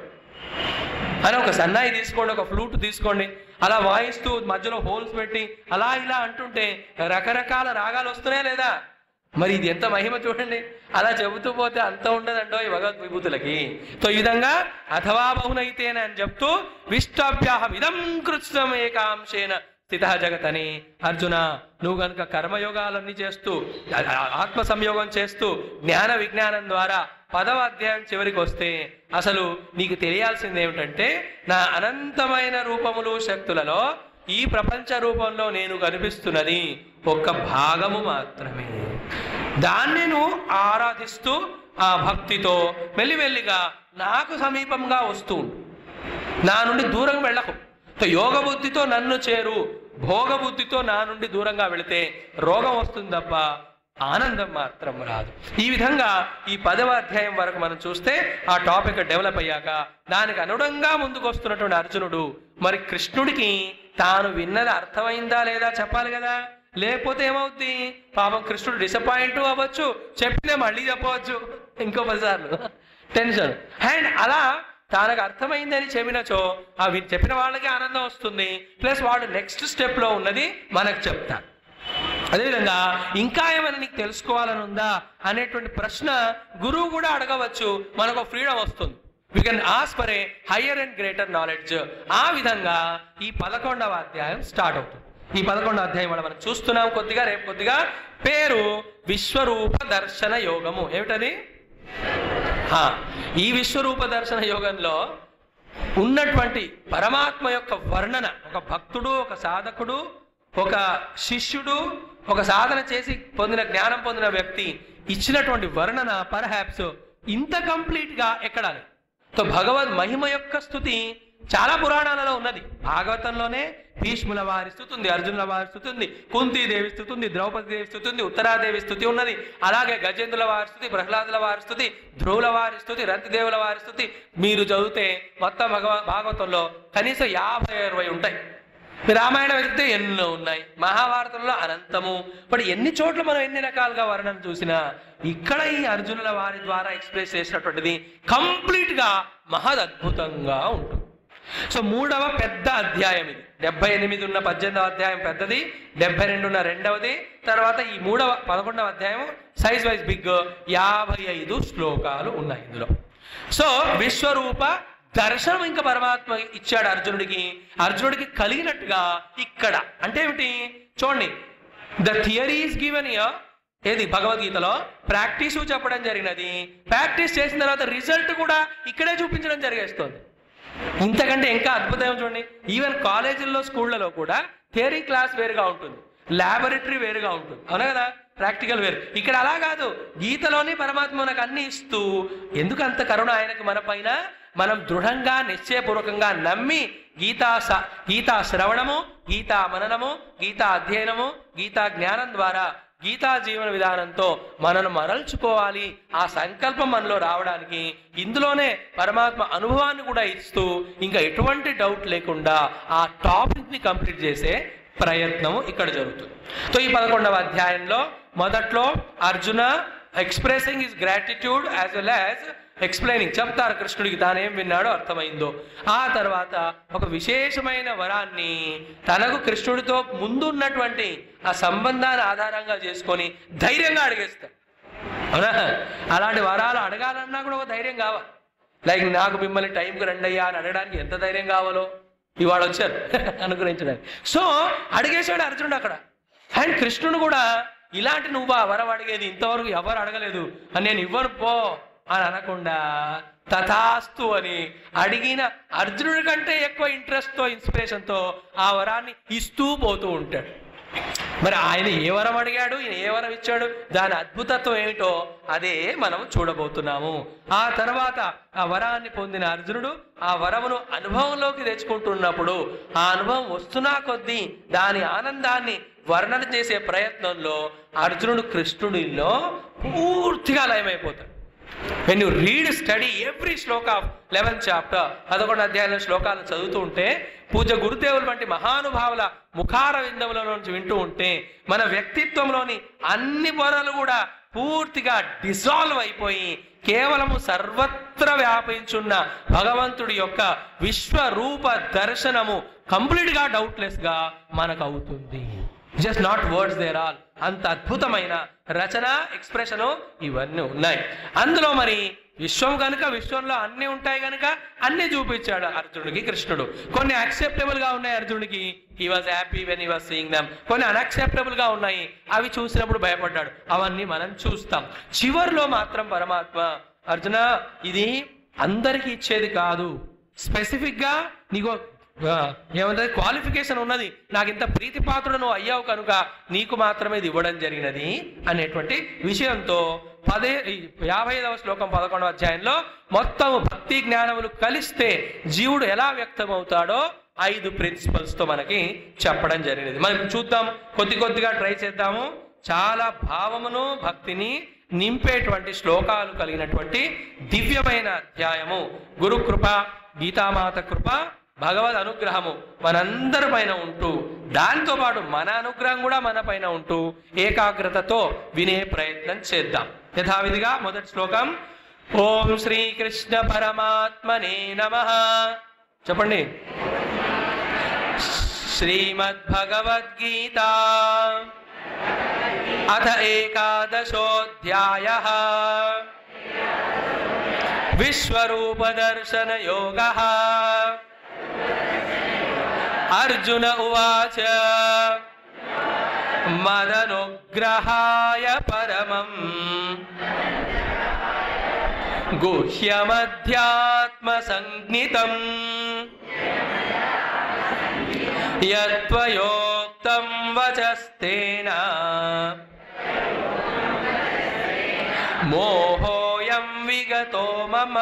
అని ఒక సన్నాయి తీసుకోండి ఒక ఫ్లూట్ తీసుకోండి అలా వాయిస్తూ మధ్యలో హోల్స్ పెట్టి అలా ఇలా అంటుంటే రకరకాల రాగాలు వస్తున్నాయా లేదా మరి ఇది ఎంత మహిమ చూడండి అలా చెబుతూ పోతే అంత ఉండదండో ఈ భగవద్ విభూతులకి సో ఈ విధంగా అథవా బహునైతేన అని చెప్తూ విష్టాభ్యాహం ఇదం కృత్స్నం ఏకాంశేన స్థిత జగతని అర్జున నువ్వు గనుక కర్మయోగాలన్నీ చేస్తూ ఆ- ఆ- ఆత్మ సంయోగం చేస్తూ జ్ఞాన విజ్ఞానం ద్వారా పదవ అధ్యాయం చివరికి వస్తే అసలు నీకు తెలియాల్సింది ఏమిటంటే నా అనంతమైన రూపములు శక్తులలో ఈ ప్రపంచ రూపంలో నేను కనిపిస్తున్నది ఒక్క భాగము మాత్రమే దాన్ని నువ్వు ఆరాధిస్తూ ఆ భక్తితో మెల్లిమెల్లిగా నాకు సమీపంగా వస్తూ ఉండు. నా నుండి దూరం వెళ్ళకు సో యోగ బుద్ధితో నన్ను చేరు భోగ బుద్ధితో నా నుండి దూరంగా వెళితే రోగం వస్తుంది తప్ప ఆనందం మాత్రం రాదు ఈ విధంగా ఈ పదవ అధ్యాయం వరకు మనం చూస్తే ఆ టాపిక్ డెవలప్ అయ్యాక దానికి అనుగుణంగా ముందుకు వస్తున్నటువంటి అర్జునుడు మరి కృష్ణుడికి తాను విన్నది అర్థమైందా లేదా చెప్పాలి కదా లేకపోతే ఏమవుద్ది పాపం కృష్ణుడు డిసప్పాయింట్ అవ్వచ్చు చెప్పినా మళ్ళీ చెప్పవచ్చు ఇంకో పదిసార్లు టెన్షన్ అండ్ అలా తనకు అర్థమైందని చెప్పినచో అవి చెప్పిన వాళ్ళకి ఆనందం వస్తుంది ప్లస్ వాడు నెక్స్ట్ స్టెప్ లో ఉన్నది మనకు చెప్తారు అదేవిధంగా ఇంకా ఏమైనా నీకు తెలుసుకోవాలని ఉందా అనేటువంటి ప్రశ్న గురువు కూడా అడగవచ్చు మనకు ఫ్రీడమ్ వస్తుంది we can ask for a higher and greater knowledge ఆ విధంగా ఈ పదకొండవ అధ్యాయం స్టార్ట్ అవుతుంది ఈ పదకొండవ అధ్యాయం మనం మనం చూస్తున్నాం కొద్దిగా రేపు కొద్దిగా పేరు విశ్వరూప దర్శన యోగము ఏమిటది ఆ, ఈ విశ్వరూప దర్శన యోగంలో ఉన్నటువంటి పరమాత్మ యొక్క వర్ణన ఒక భక్తుడు ఒక సాధకుడు ఒక శిష్యుడు ఒక సాధన చేసి పొందిన జ్ఞానం పొందిన వ్యక్తి ఇచ్చినటువంటి వర్ణన పర్హాప్స్ ఇంత కంప్లీట్ గా ఎక్కడాలి సో భగవద్ మహిమ యొక్క స్థుతి చాలా పురాణాలలో ఉన్నది భాగవతంలోనే భీష్ముల వారి స్థుతి ఉంది అర్జునుల వారి స్థుతి ఉంది కుంతీదేవి స్థుతి ఉంది ద్రౌపది దేవి స్థుతి ఉంది ఉత్తరాదేవి స్థుతి ఉన్నది అలాగే గజేంద్రుల వారి స్థుతి ప్రహ్లాదుల వారి స్థుతి ధ్రువుల వారి స్థుతి రంతిదేవుల వారి స్థుతి మీరు చదివితే మొత్తం భగవ భాగవతంలో కనీసం యాభై అరవై ఉంటాయి మీరు రామాయణం వెతికితే ఎన్నో ఉన్నాయి మహాభారతంలో అనంతము బట్ ఎన్ని చోట్ల మనం ఎన్ని రకాలుగా వర్ణన చూసినా ఇక్కడ ఈ అర్జునుల వారి ద్వారా ఎక్స్ప్రెస్ చేసినటువంటిది కంప్లీట్ గా మహదద్భుతంగా ఉంటుంది సో మూడవ పెద్ద అధ్యాయం ఇది డెబ్బై ఎనిమిది ఉన్న పద్దెనిమిదవ అధ్యాయం పెద్దది డెబ్బై రెండు ఉన్న రెండవది తర్వాత ఈ మూడవ పదకొండవ అధ్యాయం సైజ్ వైజ్ బిగ్ యాభై ఐదు శ్లోకాలు ఉన్నాయి ఇందులో సో విశ్వరూప దర్శనం ఇంకా పరమాత్మ ఇచ్చాడు అర్జునుడికి అర్జునుడికి కలిగినట్టుగా ఇక్కడ అంటే ఏమిటి చూడండి ద థియరీ ఈస్ గివెన్ ఏది భగవద్గీతలో ప్రాక్టీసు చెప్పడం జరిగినది ప్రాక్టీస్ చేసిన తర్వాత రిజల్ట్ కూడా ఇక్కడే చూపించడం జరిగేస్తుంది ఇంతకంటే ఇంకా అద్భుతం చూడండి ఈవెన్ కాలేజీల్లో స్కూళ్ళలో కూడా థియరీ క్లాస్ వేరుగా ఉంటుంది ల్యాబొరేటరీ వేరుగా ఉంటుంది అవునా కదా ప్రాక్టికల్ వేరు ఇక్కడ అలా కాదు గీతలోనే పరమాత్మ మనకు అన్ని ఇస్తూ ఎందుకు అంత కరుణ ఆయనకు మన పైన మనం దృఢంగా నిశ్చయపూర్వకంగా నమ్మి గీతా స గీతా శ్రవణము గీతా మననము గీతా అధ్యయనము గీతా జ్ఞానం ద్వారా గీతా జీవన విధానంతో మనను మరల్చుకోవాలి ఆ సంకల్పం మనలో రావడానికి ఇందులోనే పరమాత్మ అనుభవాన్ని కూడా ఇస్తూ ఇంకా ఎటువంటి డౌట్ లేకుండా ఆ టాపిక్ ని కంప్లీట్ చేసే ప్రయత్నము ఇక్కడ జరుగుతుంది సో ఈ పదకొండవ అధ్యాయంలో మొదట్లో Arjuna expressing his gratitude as well as explaining చెప్తారు కృష్ణుడికి తానేం విన్నాడో అర్థమైందో ఆ తర్వాత ఒక విశేషమైన వరాన్ని తనకు కృష్ణుడితో ముందు ఉన్నటువంటి ఆ సంబంధాన్ని ఆధారంగా చేసుకొని ధైర్యంగా అడిగేస్తాడు అవునా అలాంటి వరాలు అడగాలన్నా కూడా ఒక ధైర్యం కావాలి లైక్ నాకు మిమ్మల్ని టైంకి రండి అయ్యా అని అడగడానికి ఎంత ధైర్యం కావాలో ఇవాళ వచ్చారు అనుగ్రహించడానికి సో అడిగేశాడు అర్జునుడు అక్కడ అండ్ కృష్ణుడు కూడా ఇలాంటి నువ్వు ఆ వరం అడిగేది ఇంతవరకు ఎవరు అడగలేదు అని నేను ఇవ్వను పో అని అనకుండా తథాస్తు అని అడిగిన అర్జునుడి కంటే ఎక్కువ ఇంట్రెస్ట్తో ఇన్స్పిరేషన్తో ఆ వరాన్ని ఇస్తూ పోతూ ఉంటాడు మరి ఆయన ఏ వరం అడిగాడు ఈయన ఏ వరం ఇచ్చాడు దాని అద్భుతత్వం ఏమిటో అదే మనం చూడబోతున్నాము ఆ తర్వాత ఆ వరాన్ని పొందిన అర్జునుడు ఆ వరమును అనుభవంలోకి తెచ్చుకుంటున్నప్పుడు ఆ అనుభవం వస్తున్నా కొద్దీ దాని ఆనందాన్ని వర్ణన చేసే ప్రయత్నంలో అర్జునుడు కృష్ణుడిలో పూర్తిగా లయమైపోతాడు when you read study every shloka of eleventh chapter పదకొండు అధ్యాయంలో శ్లోకాలను చదువుతూ ఉంటే పూజ గురుదేవులు వంటి మహానుభావుల ముఖార విందముల నుంచి వింటూ ఉంటే మన వ్యక్తిత్వంలోని అన్ని పొరలు కూడా పూర్తిగా డిజాల్వ్ అయిపోయి కేవలము సర్వత్ర వ్యాపించున్న భగవంతుడి యొక్క విశ్వరూప దర్శనము కంప్లీట్ గా డౌట్లెస్ గా మనకు అవుతుంది just not words they're all అంత అద్భుతమైన రచన ఎక్స్ప్రెషన్ ఇవన్నీ ఉన్నాయి అందులో మరి విశ్వం కనుక విశ్వంలో అన్ని ఉంటాయి కనుక అన్ని చూపించాడు అర్జునుడికి కృష్ణుడు కొన్ని యాక్సెప్టబుల్ గా ఉన్నాయి అర్జునుడికి he was happy when he was seeing them కొన్ని అన్అక్సెప్టబుల్ గా ఉన్నాయి అవి చూసినప్పుడు భయపడ్డాడు అవన్నీ మనం చూస్తాం చివర్లో మాత్రం పరమాత్మ అర్జున ఇది అందరికి ఇచ్చేది కాదు స్పెసిఫిక్ గా నీకు ఆ, ఏమంటే క్వాలిఫికేషన్ ఉన్నది నాకు ఇంత ప్రీతిపాత్రుడు నువ్వు అయ్యావు కనుక నీకు మాత్రమే ఇది ఇవ్వడం జరిగినది అనేటువంటి విషయంతో పదే ఈ యాభై ఐదవ శ్లోకం పదకొండవ అధ్యాయంలో మొత్తం భక్తి జ్ఞానములు కలిస్తే జీవుడు ఎలా వ్యక్తమవుతాడో ఐదు ప్రిన్సిపల్స్ తో మనకి చెప్పడం జరిగినది మనం చూద్దాం కొద్ది కొద్దిగా ట్రై చేద్దాము చాలా భావమును భక్తిని నింపేటువంటి శ్లోకాలు కలిగినటువంటి దివ్యమైన అధ్యాయము గురు కృప గీతామాత కృప భగవద్ అనుగ్రహము మనందరి పైన ఉంటూ దాంతో పాటు మన అనుగ్రహం కూడా మన పైన ఉంటూ ఏకాగ్రతతో వినే ప్రయత్నం చేద్దాం యథావిధిగా మొదటి శ్లోకం ఓం శ్రీకృష్ణ పరమాత్మనే నమ చెప్పండి శ్రీమద్భగవద్గీత అథ ఏకాదశోऽధ్యాయ విశ్వరూపదర్శనయోగ అర్జున ఉవాచ మదనుగ్రహాయ పరమం గుహ్యమధ్యాత్మ సంజ్ఞితం యత్వయోక్తం వచస్తేన మోహోయం విగతో మమ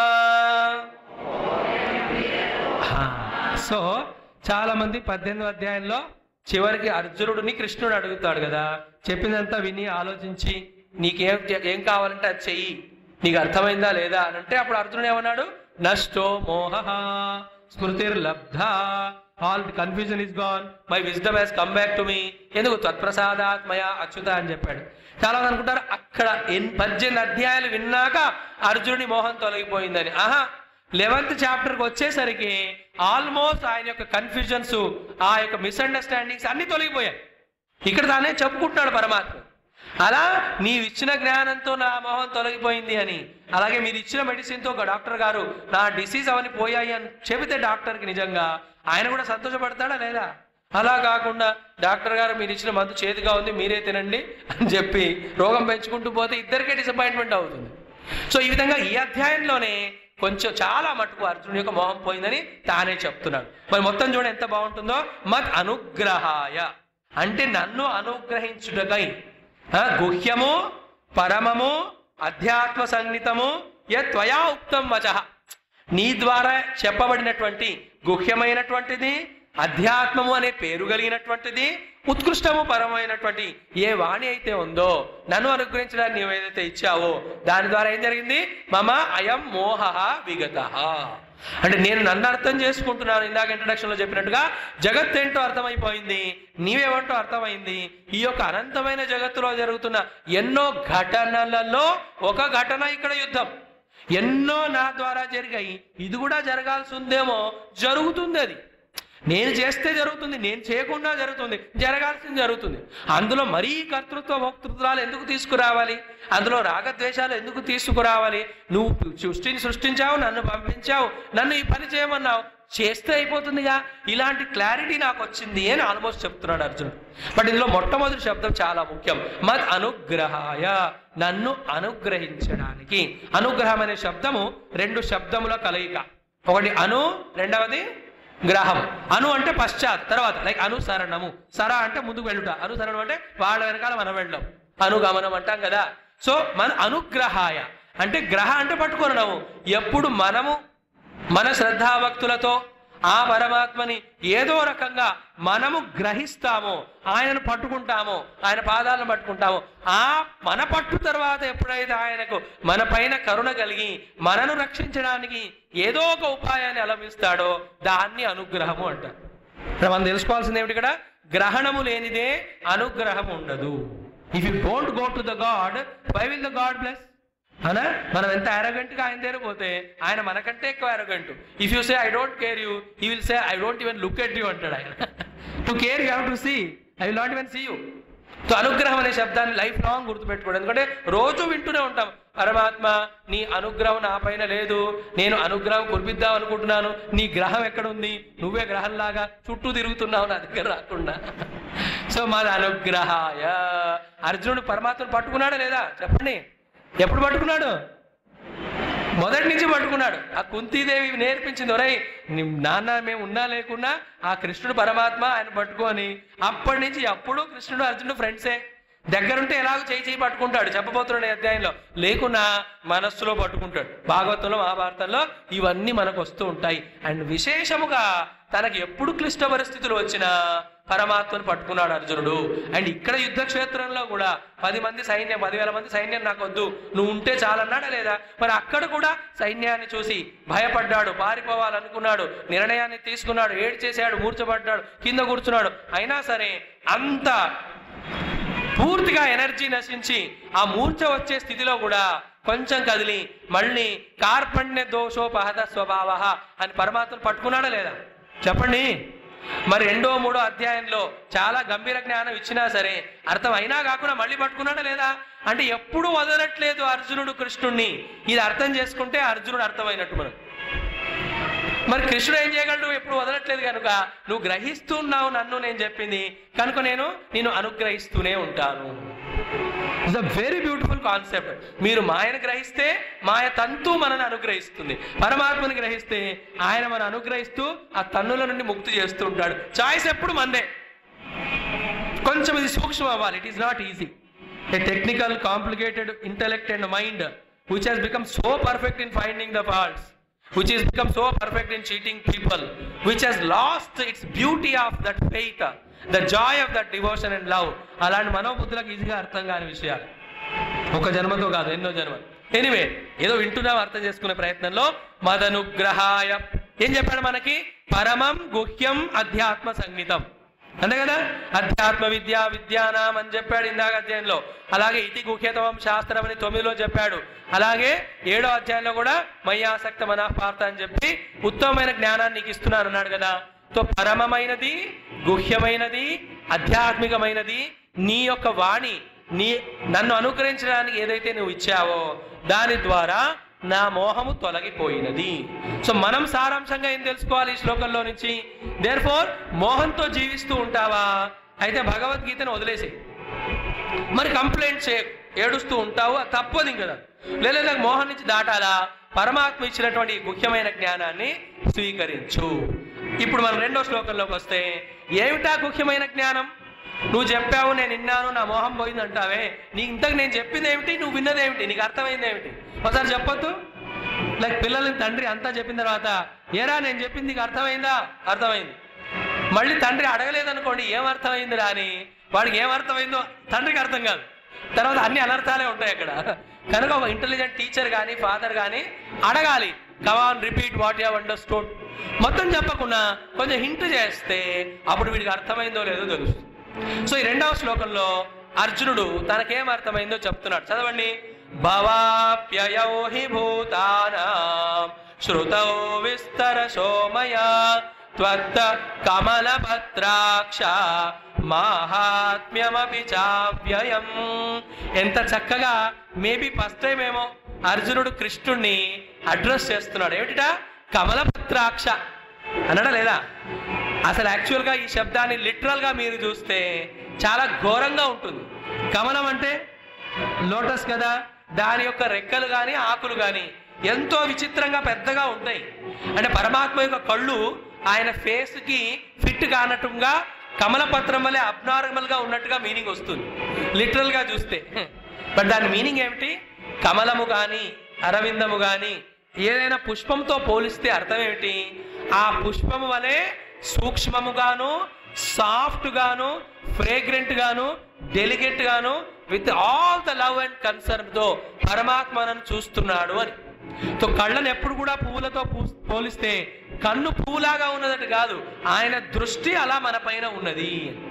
సో చాలా మంది పద్దెనిమిది అధ్యాయంలో చివరికి అర్జునుడిని కృష్ణుడు అడుగుతాడు కదా చెప్పిందంతా విని ఆలోచించి నీకేం ఏం కావాలంటే అది చెయ్యి నీకు అర్థమైందా లేదా అని అంటే అప్పుడు అర్జునుడు ఏమన్నాడు నష్టో మోహ స్మృతిర్లబ్ధ all confusion is gone my wisdom has come back to me ఎందుకు తత్ప్రసాదాత్ మయా అచ్యుత అని చెప్పాడు చాలా మంది అనుకుంటారు అక్కడ ఎన్ పద్దెనిమిది అధ్యాయాలు విన్నాక అర్జునుడి మోహం తొలగిపోయిందని ఆహా లెవెన్త్ చాప్టర్కి వచ్చేసరికి ఆల్మోస్ట్ ఆయన యొక్క కన్ఫ్యూజన్స్ ఆ యొక్క మిస్అండర్స్టాండింగ్స్ అన్ని తొలగిపోయాయి ఇక్కడ తానే చెప్పుకుంటున్నాడు పరమాత్మ అలా నీవు ఇచ్చిన జ్ఞానంతో నా మోహం తొలగిపోయింది అని అలాగే మీరు ఇచ్చిన మెడిసిన్తో ఒక డాక్టర్ గారు నా డిసీజ్ అవన్నీ పోయాయి అని చెబితే డాక్టర్కి నిజంగా ఆయన కూడా సంతోషపడతాడా లేదా అలా కాకుండా డాక్టర్ గారు మీరు ఇచ్చిన మందు చేతిగా ఉంది మీరే తినండి అని చెప్పి రోగం పెంచుకుంటూ పోతే ఇద్దరికే డిసప్పాయింట్మెంట్ అవుతుంది సో ఈ విధంగా ఈ అధ్యాయంలోనే కొంచెం చాలా మటుకు అర్జునుడి యొక్క మోహం పోయిందని తానే చెప్తున్నాడు మరి మొత్తం చూడండి ఎంత బాగుంటుందో మద్ అనుగ్రహాయ అంటే నన్ను అనుగ్రహించుటకై ఆ, గుహ్యము పరమము అధ్యాత్మ సంగీతము యత్వయా ఉక్తం వచ నీ ద్వారా చెప్పబడినటువంటి గుహ్యమైనటువంటిది అధ్యాత్మము అనే పేరు కలిగినటువంటిది ఉత్కృష్టము పరమైనటువంటి ఏ వాణి అయితే ఉందో నన్ను అనుగ్రహించడానికి నీవు ఏదైతే ఇచ్చావో దాని ద్వారా ఏం జరిగింది మమ అయం మోహ విగత అంటే నేను నన్ను అర్థం చేసుకుంటున్నాను ఇందాక ఇంట్రడక్షన్ లో చెప్పినట్టుగా జగత్ ఏంటో అర్థమైపోయింది నీవేమంటో అర్థమైంది ఈ యొక్క అనంతమైన జగత్తులో జరుగుతున్న ఎన్నో ఘటనలలో ఒక ఘటన ఇక్కడ యుద్ధం ఎన్నో నా ద్వారా జరిగాయి ఇది కూడా జరగాల్సి ఉందేమో జరుగుతుంది అది నేను చేస్తే జరుగుతుంది నేను చేయకుండా జరుగుతుంది జరగాల్సింది జరుగుతుంది అందులో మరీ కర్తృత్వ భోక్తృత్వాలు ఎందుకు తీసుకురావాలి అందులో రాగద్వేషాలు ఎందుకు తీసుకురావాలి నువ్వు సృష్టిని సృష్టించావు నన్ను పంపించావు నన్ను ఈ పని చేయమన్నావు చేస్తే అయిపోతుందిగా ఇలాంటి క్లారిటీ నాకు వచ్చింది అని ఆల్మోస్ట్ చెప్తున్నాడు అర్జునుడు బట్ ఇందులో మొట్టమొదటి శబ్దం చాలా ముఖ్యం మద్ అనుగ్రహాయ నన్ను అనుగ్రహించడానికి అనుగ్రహం అనే శబ్దము రెండు శబ్దముల కలయిక ఒకటి అను రెండవది గ్రహం అను అంటే పశ్చాత్ తర్వాత లైక్ అనుసరణము సర అంటే ముందుకు వెళ్ళుట అనుసరణం అంటే వాళ్ళ వెనకాల మనం వెళ్ళడం అనుగమనం అంటాం కదా సో మన అనుగ్రహాయ అంటే గ్రహ అంటే పట్టుకొనడము ఎప్పుడు మనము మన శ్రద్ధాభక్తులతో ఆ పరమాత్మని ఏదో రకంగా మనము గ్రహిస్తామో ఆయనను పట్టుకుంటామో ఆయన పాదాలను పట్టుకుంటామో ఆ మన పట్టు తర్వాత ఎప్పుడైతే ఆయనకు మన పైన కరుణ కలిగి మనను రక్షించడానికి ఏదో ఒక ఉపాయాన్ని అలపిస్తాడో దాన్ని అనుగ్రహము అంటారు ఇక్కడ మనం తెలుసుకోవాల్సింది ఏమిటి ఇక్కడ గ్రహణము లేనిదే అనుగ్రహం ఉండదు if you don't go to the God why will the God bless అవునా మనం ఎంత arrogant గా ఆయన దగ్గర పోతే ఆయన మనకంటే ఎక్కువ అరగంట్ if you say I don't care you he will say I don't even look at you అంటాడు ఆయన to care you have to see I will not even see you so అనుగ్రహం అనే శబ్దాన్ని లైఫ్ లాంగ్ గుర్తుపెట్టుకోవడం ఎందుకంటే రోజు వింటూనే ఉంటాం పరమాత్మ నీ అనుగ్రహం నా పైన లేదు నేను అనుగ్రహం కురిపిద్దాం అనుకుంటున్నాను నీ గ్రహం ఎక్కడ ఉంది నువ్వే గ్రహంలాగా చుట్టూ తిరుగుతున్నావు నా దగ్గర రాకుండా సో మాది అనుగ్రహాయ అర్జునుడు పరమాత్మను పట్టుకున్నాడా లేదా చెప్పండి ఎప్పుడు పట్టుకున్నాడు మొదటి నుంచి పట్టుకున్నాడు ఆ కుంతీదేవి నేర్పించింది ఒరై నీ నాన్న మేము ఉన్నా లేకున్నా ఆ కృష్ణుడు పరమాత్మ ఆయన పట్టుకొని అప్పటి నుంచి ఎప్పుడు కృష్ణుడు అర్జునుడు ఫ్రెండ్సే దగ్గరుంటే ఎలాగో చేయి చేయి పట్టుకుంటాడు చెప్పబోతున్నాడు ఈ అధ్యాయంలో లేకున్నా మనస్సులో పట్టుకుంటాడు భాగవతంలో మహాభారతంలో ఇవన్నీ మనకు వస్తూ ఉంటాయి అండ్ విశేషముగా తనకి ఎప్పుడు క్లిష్ట పరిస్థితులు వచ్చినా పరమాత్మను పట్టుకున్నాడు అర్జునుడు అండ్ ఇక్కడ యుద్ధ క్షేత్రంలో కూడా పది మంది సైన్యం పదివేల మంది సైన్యం నాకు వద్దు నువ్వు ఉంటే చాలన్నాడా లేదా మరి అక్కడ కూడా సైన్యాన్ని చూసి భయపడ్డాడు పారిపోవాలనుకున్నాడు నిర్ణయాన్ని తీసుకున్నాడు ఏడు చేశాడు మూర్చబడ్డాడు కింద కూర్చున్నాడు అయినా సరే అంత పూర్తిగా ఎనర్జీ నశించి ఆ మూర్ఛ వచ్చే స్థితిలో కూడా కొంచెం కదిలి మళ్ళీ కార్పణ్య దోషోపహత స్వభావ అని పరమాత్మను పట్టుకున్నాడా లేదా చెప్పండి మరి రెండో మూడో అధ్యాయంలో చాలా గంభీర జ్ఞానం ఇచ్చినా సరే అర్థం అయినా కాకుండా మళ్ళీ పట్టుకున్నాడా లేదా అంటే ఎప్పుడు వదలట్లేదు అర్జునుడు కృష్ణుణ్ణి ఇది అర్థం చేసుకుంటే అర్జునుడు అర్థమైనట్టు మనం మరి కృష్ణుడు ఏం చేయగలడు ఎప్పుడు వదలట్లేదు కనుక నువ్వు గ్రహిస్తున్నావు నన్ను నేను చెప్పింది కనుక నేను నేను అనుగ్రహిస్తూనే ఉంటాను it's a very beautiful concept మీరు మాయను గ్రహిస్తే మాయ తంతు మనని అనుగ్రహిస్తుంది పరమాత్మని గ్రహిస్తే ఆయన మన అనుగ్రహిస్తూ ఆ తన్నుల నుండి ముక్తి చేస్తూ ఉంటాడు చాయిస్ ఎప్పుడు మందే కొంచెం ఇది సూక్ష్మం అవ్వాలి it is not easy a technical complicated intellect and mind which has become so perfect in finding the faults which has become so perfect in cheating people which has lost its beauty of that faith the joy of that devotion and love అలాంటి మనోబుద్ధులకు ఈజీగా అర్థం కాని విషయాలు ఒక జన్మతో కాదు ఎన్నో జన్మలు anyway ఏదో వింటున్నాం అర్థం చేసుకునే ప్రయత్నంలో మదనుగ్రహాయ ఏం చెప్పాడు మనకి పరమం గుహ్యం అధ్యాత్మ సంగీతం అంతే కదా అధ్యాత్మ విద్య విద్యానాం అని చెప్పాడు ఇందాక అధ్యాయంలో అలాగే ఇతి గుహ్యతమం శాస్త్రం అని తొమ్మిదిలో చెప్పాడు అలాగే ఏడో అధ్యాయంలో కూడా మయ్యాసక్త మనఃపార్త అని చెప్పి ఉత్తమమైన జ్ఞానాన్ని నీకు ఇస్తున్నాను అన్నాడు కదా సో పరమమైనది గుహ్యమైనది ఆధ్యాత్మికమైనది నీ యొక్క వాణి నీ నన్ను అనుగ్రహించడానికి ఏదైతే నువ్వు ఇచ్చావో దాని ద్వారా నా మోహము తొలగిపోయినది సో మనం సారాంశంగా ఏం తెలుసుకోవాలి ఈ శ్లోకంలో నుంచి దేర్ ఫోర్ మోహంతో జీవిస్తూ ఉంటావా అయితే భగవద్గీతను వదిలేసి మరి కంప్లైంట్ చే ఏడుస్తూ ఉంటావు అది తప్పదు కదా లేదా నాకు మోహం నుంచి దాటాలా పరమాత్మ ఇచ్చినటువంటి ఈ ముఖ్యమైన జ్ఞానాన్ని స్వీకరించు ఇప్పుడు మనం రెండో శ్లోకంలోకి వస్తే ఏమిటా ముఖ్యమైన జ్ఞానం నువ్వు చెప్పావు నేను విన్నాను నా మోహం పోయింది అంటావే నీకు ఇంతకు నేను చెప్పింది ఏమిటి నువ్వు విన్నది ఏమిటి నీకు అర్థమైంది ఏమిటి ఒకసారి చెప్పొద్దు లైక్ పిల్లలని తండ్రి అంతా చెప్పిన తర్వాత ఏరా నేను చెప్పింది నీకు అర్థమైందా అర్థమైంది మళ్ళీ తండ్రి అడగలేదనుకోండి ఏం అర్థమైంది అని వాడికి ఏం అర్థమైందో తండ్రికి అర్థం కాదు తర్వాత అన్ని అనర్థాలే ఉంటాయి అక్కడ కనుక ఒక ఇంటెలిజెంట్ టీచర్ కానీ ఫాదర్ కానీ అడగాలి come on repeat what you understood మొత్తం చెప్పకుండా కొంచెం హింట్ చేస్తే అప్పుడు వీడికి అర్థమైందో లేదో తెలుస్తుంది సో ఈ రెండవ శ్లోకంలో అర్జునుడు తనకేం అర్థమైందో చెప్తున్నాడు చదవండి భవాప్యయౌ హి భూతానాం శ్రుతౌ విస్తరశో మయా త్వత్త కమలపత్రాక్ష మాహాత్మ్యమపి చావ్యయం ఎంత చక్కగా మేబీ ఫస్ట్ టైం ఏమో అర్జునుడు కృష్ణుణ్ణి అడ్రస్ చేస్తున్నాడు ఏమిటిట కమలపత్రాక్ష అన్నాడా లేదా అసలు యాక్చువల్గా ఈ శబ్దాన్ని లిటరల్గా మీరు చూస్తే చాలా ఘోరంగా ఉంటుంది కమలం అంటే లోటస్ కదా దాని యొక్క రెక్కలు కానీ ఆకులు కానీ ఎంతో విచిత్రంగా పెద్దగా ఉంటాయి అంటే పరమాత్మ యొక్క కళ్ళు ఆయన ఫేస్కి ఫిట్ కానట్టుగా కమలపత్రం వల్లే అబ్నార్మల్గా ఉన్నట్టుగా మీనింగ్ వస్తుంది లిటరల్గా చూస్తే బట్ దాని మీనింగ్ ఏమిటి కమలము కానీ అరవిందము కానీ ఏదైనా పుష్పంతో పోలిస్తే అర్థం ఏమిటి ఆ పుష్పము వలె సూక్ష్మముగాను సాఫ్ట్ గాను ఫ్రేగ్రెంట్ గాను డెలిగేట్ గాను with all the love and concern తో పరమాత్మను చూస్తున్నాడు అని సో కళ్ళను ఎప్పుడు కూడా పువ్వులతో పూ- పోలిస్తే కన్ను పువ్వులాగా ఉన్నదట కాదు ఆయన దృష్టి అలా మన పైన ఉన్నది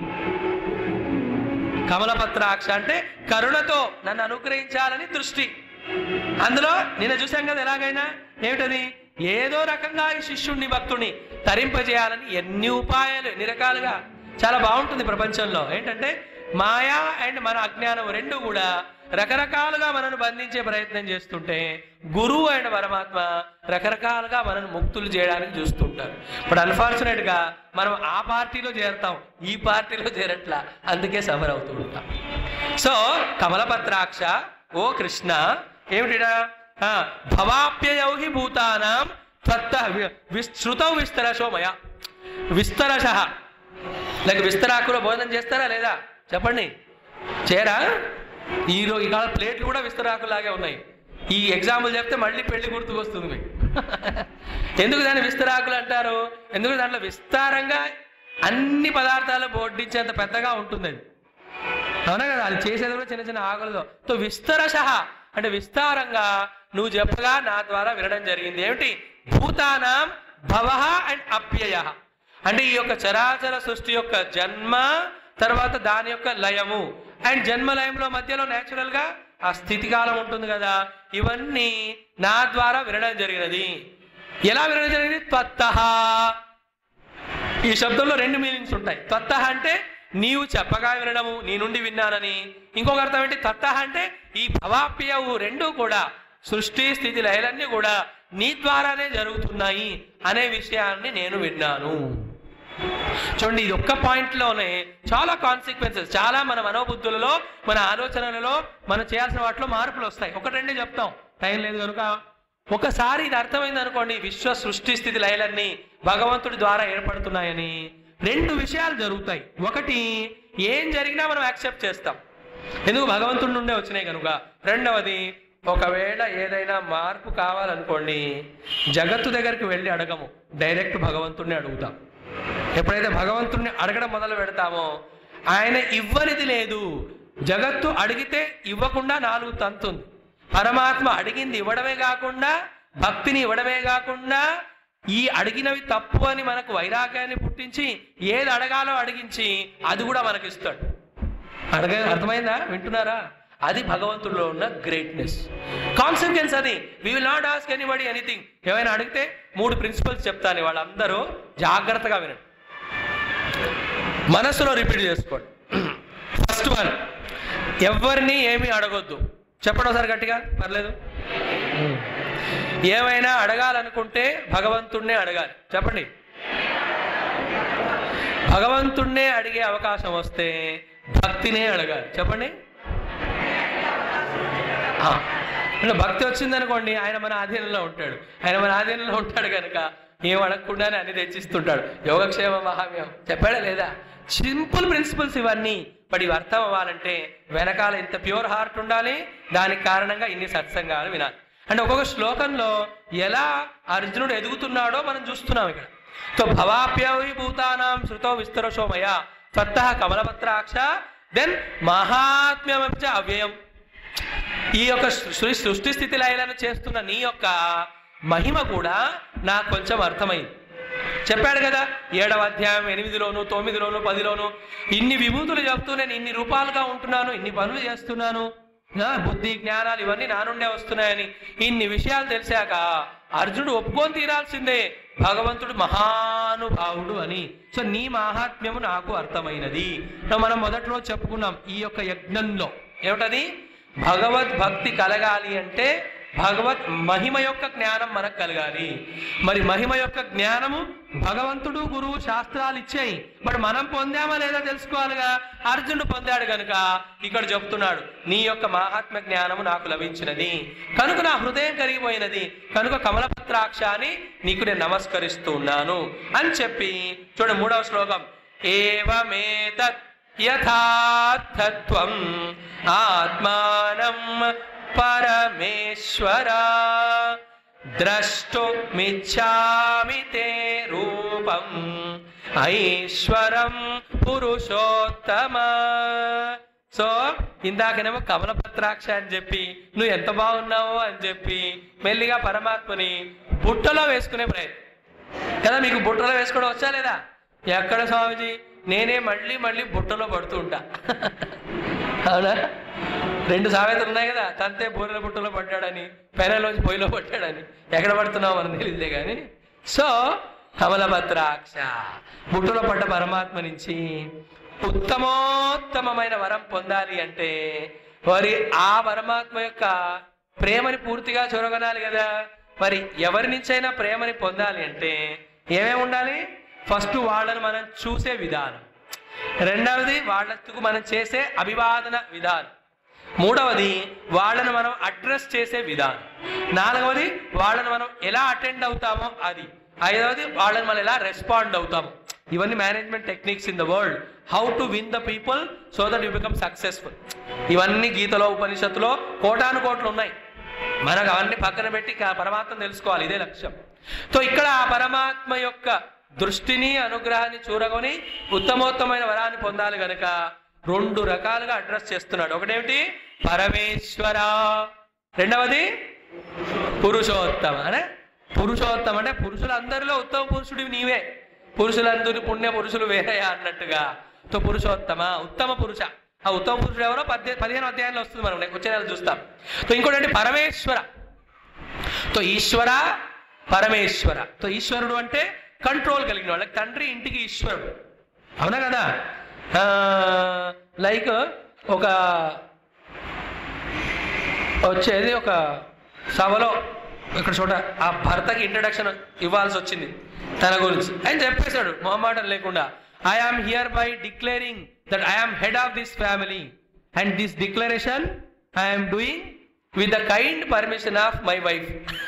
కమలపత్రాక్ష అంటే కరుణతో నన్ను అనుగ్రహించాలని దృష్టి అందులో నిన్న చూసాం కదా ఎలాగైనా ఏమిటది ఏదో రకంగా ఈ శిష్యుణ్ణి భక్తుణ్ణి తరింపజేయాలని ఎన్ని ఉపాయాలు ఎన్ని రకాలుగా చాలా బాగుంటుంది ప్రపంచంలో ఏంటంటే మాయా అండ్ మన అజ్ఞానం రెండు కూడా రకరకాలుగా మనను బంధించే ప్రయత్నం చేస్తుంటే గురువు అండ్ పరమాత్మ రకరకాలుగా మనను ముక్తులు చేయడానికి చూస్తుంటారు ఇప్పుడు అన్ఫార్చునేట్ గా మనం ఆ పార్టీలో చేరతాం ఈ పార్టీలో చేరట్లా అందుకే సఫర్ అవుతూ ఉంటాం సో కమలపత్రాక్ష ఓ కృష్ణ ఏమిటిడా ఆ, భవాప్యయౌ హి భూతానాం త్వత్త వి- విశ్రుతౌ విస్తరశో మయ విస్తరశ లేక విస్తరాకులో భోజనం చేస్తారా లేదా చెప్పండి చేయరా ఈరో ఇవాళ ప్లేట్లు కూడా విస్తరాకులాగే ఉన్నాయి ఈ ఎగ్జాంపుల్ చెప్తే మళ్ళీ పెళ్లి గుర్తుకొస్తుంది మీకు ఎందుకు దాన్ని విస్తరాకులు అంటారు ఎందుకు దాంట్లో విస్తారంగా అన్ని పదార్థాలు బోడ్డించేంత పెద్దగా ఉంటుంది అది అవునా కదా అది చేసేది కూడా చిన్న చిన్న ఆకులతో తో విస్తరశ అంటే విస్తారంగా నువ్వు చెప్పగా నా ద్వారా వినడం జరిగింది ఏమిటి భూతానాం భవ అండ్ అప్యయ అంటే ఈ యొక్క చరాచర సృష్టి యొక్క జన్మ తర్వాత దాని యొక్క లయము అండ్ జన్మ లయంలో మధ్యలో natural గా ఆ స్థితి కాలం ఉంటుంది కదా ఇవన్నీ నా ద్వారా వినడం జరిగినది ఎలా వినడం జరిగింది త్వత్తః ఈ శబ్దంలో రెండు మీనింగ్స్ ఉంటాయి తత్త అంటే నీవు చెప్పగా వినడము నీ నుండి విన్నానని ఇంకొక అర్థం ఏంటి తత్త అంటే ఈ భవాప్యవు రెండు కూడా సృష్టి స్థితి లయలన్నీ కూడా నీ ద్వారానే జరుగుతున్నాయి అనే విషయాన్ని నేను విన్నాను చూడండి ఇది ఒక్క పాయింట్ లోనే చాలా కాన్సిక్వెన్సెస్ చాలా మన మనోబుద్ధులలో మన ఆలోచనలలో మనం చేయాల్సిన వాటిలో మార్పులు వస్తాయి ఒకటి రెండే చెప్తాం టైం లేదు కనుక ఒకసారి ఇది అర్థమైంది అనుకోండి విశ్వ సృష్టి స్థితి లయలన్నీ భగవంతుడి ద్వారా ఏర్పడుతున్నాయని రెండు విషయాలు జరుగుతాయి ఒకటి ఏం జరిగినా మనం యాక్సెప్ట్ చేస్తాం ఎందుకు భగవంతుడి నుండే వచ్చినాయి కనుక రెండవది ఒకవేళ ఏదైనా మార్పు కావాలనుకోండి జగత్తు దగ్గరికి వెళ్ళి అడగము డైరెక్ట్ భగవంతుడిని అడుగుతాం ఎప్పుడైతే భగవంతుడిని అడగడం మొదలు పెడతామో ఆయన ఇవ్వనిది లేదు జగత్తు అడిగితే ఇవ్వకుండా నాలుగు తంతుంది పరమాత్మ అడిగింది ఇవ్వడమే కాకుండా భక్తిని ఇవ్వడమే కాకుండా ఈ అడిగినవి తప్పు అని మనకు వైరాగ్యాన్ని పుట్టించి ఏది అడగాలో అడిగించి అది కూడా మనకి ఇస్తాడు అడగ అర్థమైందా వింటున్నారా అది భగవంతుడిలో ఉన్న గ్రేట్నెస్ కాన్సిక్వెన్స్ అది we will not ask anybody anything ఏమైనా అడిగితే మూడు ప్రిన్సిపల్స్ చెప్తాను వాళ్ళందరూ జాగ్రత్తగా వినండి మనసులో రిపీట్ చేసుకోండి ఫస్ట్ వన్ ఎవరిని ఏమీ అడగొద్దు చెప్పండి ఒకసారి గట్టిగా పర్లేదు ఏమైనా అడగాలనుకుంటే భగవంతుణ్ణే అడగాలి చెప్పండి భగవంతుణ్ణే అడిగే అవకాశం వస్తే భక్తినే అడగాలి చెప్పండి ఆ, అంటే భక్తి వచ్చిందనుకోండి ఆయన మన ఆధీనంలో ఉంటాడు ఆయన మన ఆధీనంలో ఉంటాడు కనుక ఏం అడగకుండానే అన్ని తెచ్చిస్తుంటాడు యోగక్షేమ మహావ్యం చెప్పాడా లేదా సింపుల్ ప్రిన్సిపల్స్ ఇవన్నీ బట్ ఇవి అర్థం అవ్వాలంటే వెనకాల ఇంత ప్యూర్ హార్ట్ ఉండాలి దానికి కారణంగా ఇన్ని సత్సంగాలు వినాలి అంటే ఒక్కొక్క శ్లోకంలో ఎలా అర్జునుడు ఎదుగుతున్నాడో మనం చూస్తున్నాం ఇక్కడ సో భవాప్యవి భూతానాం శృతో విస్తరశోమయ త్వత్త కమలపత్రాక్ష దెన్ మహాత్మ్యమచ అవ్యయం ఈ యొక్క సృ- సృష్టి స్థితి లయలను చేస్తున్న నీ యొక్క మహిమ కూడా నాకు కొంచెం అర్థమైంది చెప్పాడు కదా ఏడవ అధ్యాయం ఎనిమిదిలోను తొమ్మిదిలోను పదిలోను ఇన్ని విభూతులు చెప్తూ నేను ఇన్ని రూపాలుగా ఉంటున్నాను ఇన్ని పనులు చేస్తున్నాను ఆ, బుద్ధి జ్ఞానాలు ఇవన్నీ నా నుండే వస్తున్నాయని ఇన్ని విషయాలు తెలిసాక అర్జునుడు ఒప్పుకొని తీరాల్సిందే భగవంతుడు మహానుభావుడు అని సో నీ మాహాత్మ్యము నాకు అర్థమైనది సో మనం మొదట్లో చెప్పుకున్నాం ఈ యొక్క యజ్ఞంలో ఏమిటది భగవద్ భక్తి కలగాలి అంటే భగవత్ మహిమ యొక్క జ్ఞానం మనకు కలగాలి మరి మహిమ యొక్క జ్ఞానము భగవంతుడు గురువు శాస్త్రాలు ఇచ్చాయి బట్ మనం పొందామా లేదా తెలుసుకోవాలిగా అర్జునుడు పొందాడు కనుక ఇక్కడ చెప్తున్నాడు నీ యొక్క మహాత్మ జ్ఞానము నాకు లభించినది కనుక నా హృదయం కరిగిపోయినది కనుక కమలపత్రాక్ష అని నీకు నేను నమస్కరిస్తూ ఉన్నాను అని చెప్పి చూడ మూడవ శ్లోకం ఏవమేతత్ యథార్థత్వం ఆత్మానం పరమేశ్వర ద్రష్టుమిచ్చామి తే రూపం ఐశ్వరం పురుషోత్తమ సో ఇందాకనేమో కమలపత్రాక్ష అని చెప్పి నువ్వు ఎంత బాగున్నావో అని చెప్పి మెల్లిగా పరమాత్మని బుట్టలో వేసుకునే ప్రయత్నం కదా మీకు బుట్టలో వేసుకోవడం వచ్చా లేదా ఎక్కడ స్వామిజీ నేనే మళ్ళీ మళ్ళీ బుట్టలో పడుతూ ఉంటా అవునా రెండు సామెతలు ఉన్నాయి కదా తంతే బూరెల బుట్టలో పడ్డాడని పెనలోంచి పొయ్యిలో పడ్డాడని ఎక్కడ పడుతున్నావు మనం తెలియదే కానీ సో కమలభద్రాక్ష బుట్టలో పడ్డ పరమాత్మ నుంచి ఉత్తమోత్తమమైన వరం పొందాలి అంటే మరి ఆ పరమాత్మ యొక్క ప్రేమని పూర్తిగా చూరగొనాలి కదా మరి ఎవరి నుంచైనా ప్రేమని పొందాలి అంటే ఏమేమి ఉండాలి ఫస్ట్ వాళ్ళని మనం చూసే విధానం రెండవది వాళ్ళకు మనం చేసే అభివాదన విధానం మూడవది వాళ్ళని మనం అడ్రస్ చేసే విధానం నాలుగవది వాళ్ళని మనం ఎలా అటెండ్ అవుతామో అది ఐదవది వాళ్ళని మనం ఎలా రెస్పాండ్ అవుతాము ఇవన్నీ management techniques in the world how to win the people so that you become successful ఇవన్నీ గీతలో ఉపనిషత్తులో కోటాను కోట్లు ఉన్నాయి మనకు అవన్నీ పక్కన పెట్టి కా- పరమాత్మ తెలుసుకోవాలి ఇదే లక్ష్యం సో ఇక్కడ ఆ పరమాత్మ యొక్క దృష్టిని అనుగ్రహాన్ని చూరగొని ఉత్తమోత్తమైన వరాన్ని పొందాలి గనక రెండు రకాలుగా అడ్రస్ చేస్తున్నాడు ఒకటేమిటి పరమేశ్వర రెండవది పురుషోత్తమ అనే పురుషోత్తమ అంటే పురుషులందరిలో ఉత్తమ పురుషుడివి నీవే పురుషులందరి పుణ్య పురుషులు వేరయా అన్నట్టుగా సో పురుషోత్తమ ఉత్తమ పురుష ఆ ఉత్తమ పురుషుడు ఎవరో పద్దె పదిహేను అధ్యాయంలో వస్తుంది మనం వచ్చే నెల చూస్తాం సో ఇంకోటి అంటే పరమేశ్వర తో ఈశ్వర పరమేశ్వర తో ఈశ్వరుడు అంటే కంట్రోల్ కలిగిన వాళ్ళకి తండ్రి ఇంటికి ఈశ్వరుడు అవునా కదా లైక్ ఒక వచ్చేది ఒక సభలో ఇక్కడ చూడ ఆ భర్తకి ఇంట్రడక్షన్ ఇవ్వాల్సి వచ్చింది తన గురించి ఆయన చెప్పేశాడు మొహమాటం లేకుండా I am hereby declaring that I am head of this family and this declaration I'm doing with the kind permission of my wife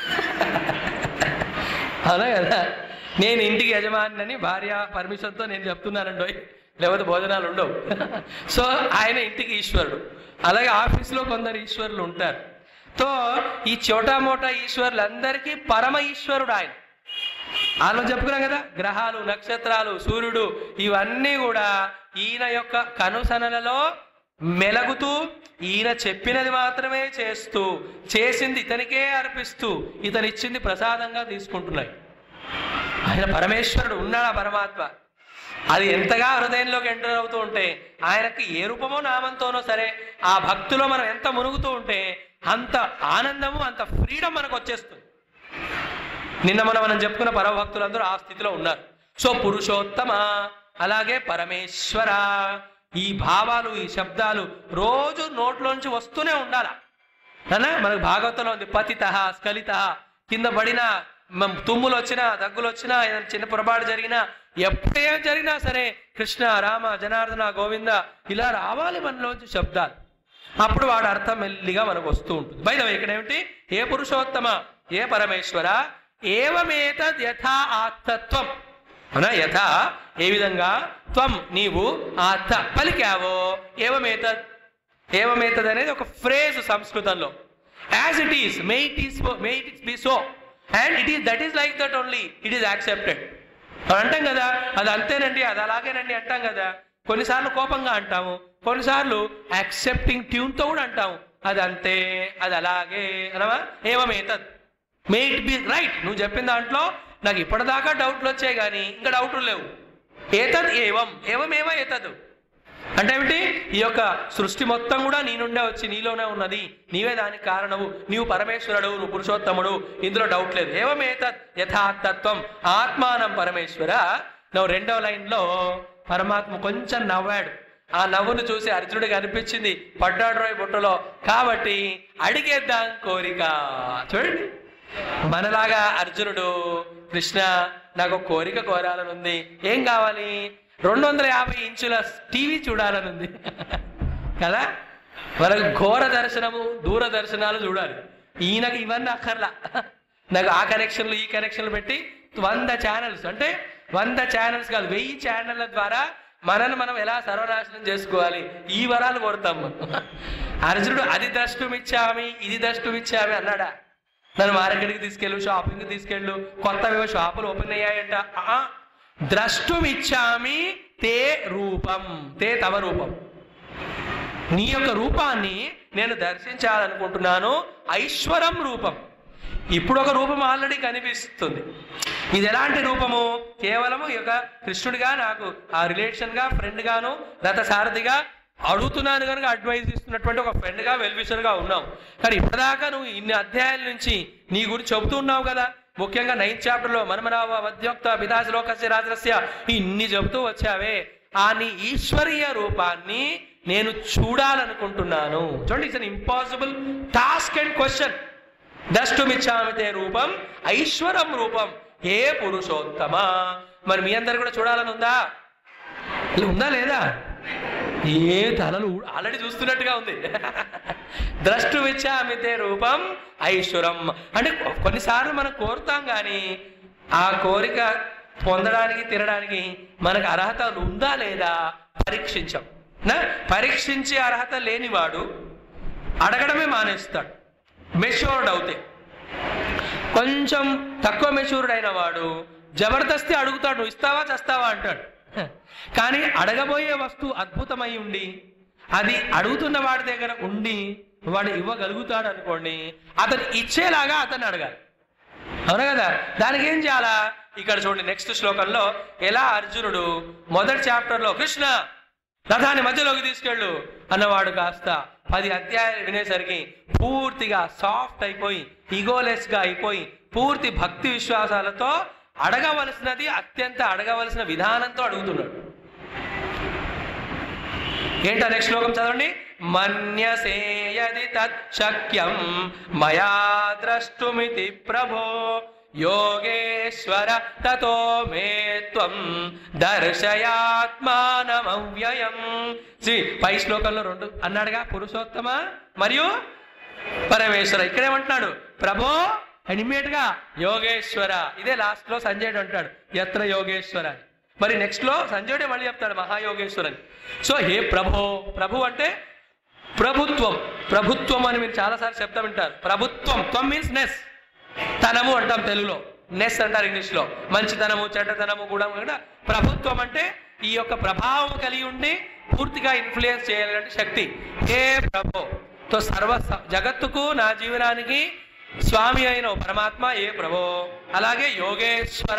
అవునా కదా నేను ఇంటికి యజమాని భార్య పర్మిషన్తో నేను చెప్తున్నానండి లేకపోతే భోజనాలు ఉండవు సో ఆయన ఇంటికి ఈశ్వరుడు అలాగే ఆఫీస్లో కొందరు ఈశ్వరులు ఉంటారు సో ఈ చోటా మోటా ఈశ్వరులందరికీ పరమ ఈశ్వరుడు ఆయన ఆలో చెప్పుకున్నాం కదా గ్రహాలు నక్షత్రాలు సూర్యుడు ఇవన్నీ కూడా ఈయన యొక్క కనుసనలలో మెలగుతూ ఈయన చెప్పినది మాత్రమే చేస్తూ చేసింది ఇతనికే అర్పిస్తూ ఇతను ఇచ్చింది ప్రసాదంగా తీసుకుంటున్నాయి ఆయన పరమేశ్వరుడు ఉన్నాడు ఆ పరమాత్మ అది ఎంతగా హృదయంలోకి ఎంటర్ అవుతూ ఉంటే ఆయనకి ఏ రూపమో నామంతోనో సరే ఆ భక్తిలో మనం ఎంత మునుగుతూ ఉంటే అంత ఆనందము అంత ఫ్రీడమ్ మనకు వచ్చేస్తుంది నిన్న మనం మనం చెప్పుకున్న పరమభక్తులందరూ ఆ స్థితిలో ఉన్నారు సో పురుషోత్తమ అలాగే పరమేశ్వర ఈ భావాలు ఈ శబ్దాలు రోజు నోట్లోంచి వస్తూనే ఉండాల అనా మనకు భాగవతంలో ఉంది పతిత స్ఖలిత కింద పడిన మ- తుమ్ములు వచ్చినా దగ్గులు వచ్చినా ఏదైనా చిన్న పొరపాటు జరిగినా ఎప్పుడేం జరిగినా సరే కృష్ణ రామ జనార్దన గోవింద ఇలా రావాలి మనలోంచి శబ్దాలు అప్పుడు వాడి అర్థం మెల్లిగా మనకు వస్తూ ఉంటుంది బయట ఇక్కడ ఏమిటి ఏ పురుషోత్తమ ఏ పరమేశ్వర ఏవమేతద్ యథా ఆత్మత్వం అవునా యథా ఏ విధంగా త్వం నీవు ఆత్మ పలికావో ఏవమేతద్ ఏవమేతద్ అనేది ఒక ఫ్రేజ్ సంస్కృతంలో as it is may it is may it is be so and it is that is like that only it is accepted అంటాం కదా అది అంతేనండి అది అలాగేనండి అంటాం కదా కొన్నిసార్లు కోపంగా అంటాము కొన్నిసార్లు యాక్సెప్టింగ్ ట్యూన్తో కూడా అంటాము అది అంతే అది అలాగే అనవా ఏమేతద్ మే ఇట్ బి రైట్ నువ్వు చెప్పిన దాంట్లో నాకు ఇప్పటిదాకా డౌట్లు వచ్చాయి కానీ ఇంకా డౌట్లు లేవు ఏతద్ ఏవం ఏవమేవ ఏతద్ అంటే ఏమిటి ఈ యొక్క సృష్టి మొత్తం కూడా నీ నుండే వచ్చి నీలోనే ఉన్నది నీవే దానికి కారణము నీవు పరమేశ్వరుడు నువ్వు పురుషోత్తముడు ఇందులో డౌట్ లేదు ఏవమేత యథాతత్వం ఆత్మానం పరమేశ్వర నువ్వు రెండవ లైన్లో పరమాత్మ కొంచెం నవ్వాడు ఆ నవ్వును చూసి అర్జునుడికి అనిపించింది పడ్డాడు రోయ్ బుట్టలో కాబట్టి అడిగేద్దాం కోరిక చూడండి మనలాగా అర్జునుడు కృష్ణ నాకు ఒక కోరిక కోరాలని ఉంది ఏం కావాలి రెండు వందల యాభై ఇంచుల టీవీ చూడాలని ఉంది కదా మనకు ఘోర దర్శనము దూర దర్శనాలు చూడాలి ఈయనకు ఇవన్నీ అక్కర్లా నాకు ఆ కనెక్షన్లు ఈ కనెక్షన్లు పెట్టి వంద ఛానల్స్ అంటే వంద ఛానల్స్ కాదు వెయ్యి ఛానళ్ళ ద్వారా మనల్ని మనం ఎలా సర్వనాశనం చేసుకోవాలి ఈ వరాలు కోరుతాం మనం. అర్జునుడు అది ద్రష్టుమిచ్చామి ఇది ద్రష్టుమిచ్చామి అన్నాడా నన్ను మార్కెట్కి తీసుకెళ్ళు షాపింగ్కి తీసుకెళ్ళు కొత్తవేవో షాపులు ఓపెన్ అయ్యాయంట ఆ, ద్రష్టుమిచ్చామి తే రూపం తే తవ రూపం నీ యొక్క రూపాన్ని నేను దర్శించాలనుకుంటున్నాను ఐశ్వరం రూపం ఇప్పుడు ఒక రూపం ఆల్రెడీ కనిపిస్తుంది ఇది ఎలాంటి రూపము కేవలము ఈ యొక్క కృష్ణుడిగా నాకు ఆ రిలేషన్ గా ఫ్రెండ్ గాను రథ సారథిగా అడుగుతున్నాను కనుక అడ్వైజ్ ఇస్తున్నటువంటి ఒక ఫ్రెండ్ గా వెల్విషర్ గా ఉన్నావు కానీ ఇప్పటిదాకా నువ్వు ఇన్ని అధ్యాయాల నుంచి నీ గురించి చెబుతూ ఉన్నావు కదా ముఖ్యంగా నైన్త్ చాప్టర్ లో మనమనావ మధ్యోక్త పితాశ లోకస్య రాజరస్య ఇన్ని చెబుతూ వచ్చావే ఆ నీ ఈశ్వరీయ రూపాన్ని నేను చూడాలనుకుంటున్నాను చూడండి it's an impossible task and question ద్రష్టుమిచ్చామితే రూపం ఐశ్వరం రూపం ఏ పురుషోత్తమ మరి మీ అందరు కూడా చూడాలని ఉందా ఇలా ఉందా లేదా ఏ తలలు ఆల్రెడీ చూస్తున్నట్టుగా ఉంది ద్రష్టుమిచ్చామితే రూపం ఐశ్వరం అంటే కొన్నిసార్లు మనం కోరుతాం కానీ ఆ కోరిక పొందడానికి తినడానికి మనకు అర్హత ఉందా లేదా పరీక్షించాం నా పరీక్షించే అర్హత లేనివాడు అడగడమే మానేస్తాడు మెచ్యూర్డ్ అవుతే కొంచెం తక్కువ మెచ్యూర్డ్ అయిన వాడు జబర్దస్తి అడుగుతాడు "నువ్వు ఇస్తావా చస్తావా అంటాడు కానీ అడగబోయే వస్తువు అద్భుతమై ఉండి అది అడుగుతున్న వాడి దగ్గర ఉండి వాడు ఇవ్వగలుగుతాడు అనుకోండి అతను ఇచ్చేలాగా అతను అడగాలి అవునా కదా దానికి ఏం చేయాలా ఇక్కడ చూడండి నెక్స్ట్ శ్లోకంలో ఎలా అర్జునుడు మొదటి చాప్టర్ లో కృష్ణ రథాన్ని మధ్యలోకి తీసుకెళ్ళు అన్నవాడు కాస్త పది అధ్యాయాలు వినేసరికి పూర్తిగా సాఫ్ట్ అయిపోయి ఈగోలెస్ గా అయిపోయి పూర్తి భక్తి విశ్వాసాలతో అడగవలసినది అత్యంత అడగవలసిన విధానంతో అడుగుతున్నాడు ఏంటో నెక్స్ట్ శ్లోకం చదవండి మన్యసేయది తచ్చక్యం మయా ద్రష్టుమితి ప్రభో యోగేశ్వర తతో మే త్వం దర్శయాత్మానమవ్యయం శ్రీ పై శ్లోకంలో రెండు అన్నాడుగా పురుషోత్తమ మరియు పరమేశ్వర ఇక్కడేమంటున్నాడు ప్రభో ఇమీడియట్ గా యోగేశ్వర ఇదే లాస్ట్ లో సంజయుడు అంటాడు ఎత్ర యోగేశ్వర అని. మరి నెక్స్ట్ లో సంజయుడే మళ్ళీ చెప్తాడు మహాయోగేశ్వర అని సో హే ప్రభో ప్రభు అంటే ప్రభుత్వం ప్రభుత్వం అని మీరు చాలాసార్లు చెప్తా వింటారు ప్రభుత్వం త్వం మీన్స్ నెస్ తనము అంటాం తెలుగులో నెస్ అంటారు ఇంగ్లీష్ లో మంచితనము చెడ్డతనము కూడా కూడా ప్రభుత్వం అంటే ఈ యొక్క ప్రభావం కలిగి ఉండి పూర్తిగా ఇన్ఫ్లుయెన్స్ చేయాలంటే శక్తి ఏ ప్రభో తో సర్వ స- జగత్తుకు నా జీవనానికి స్వామి అయిన ఓ పరమాత్మ ఏ ప్రభో అలాగే యోగేశ్వర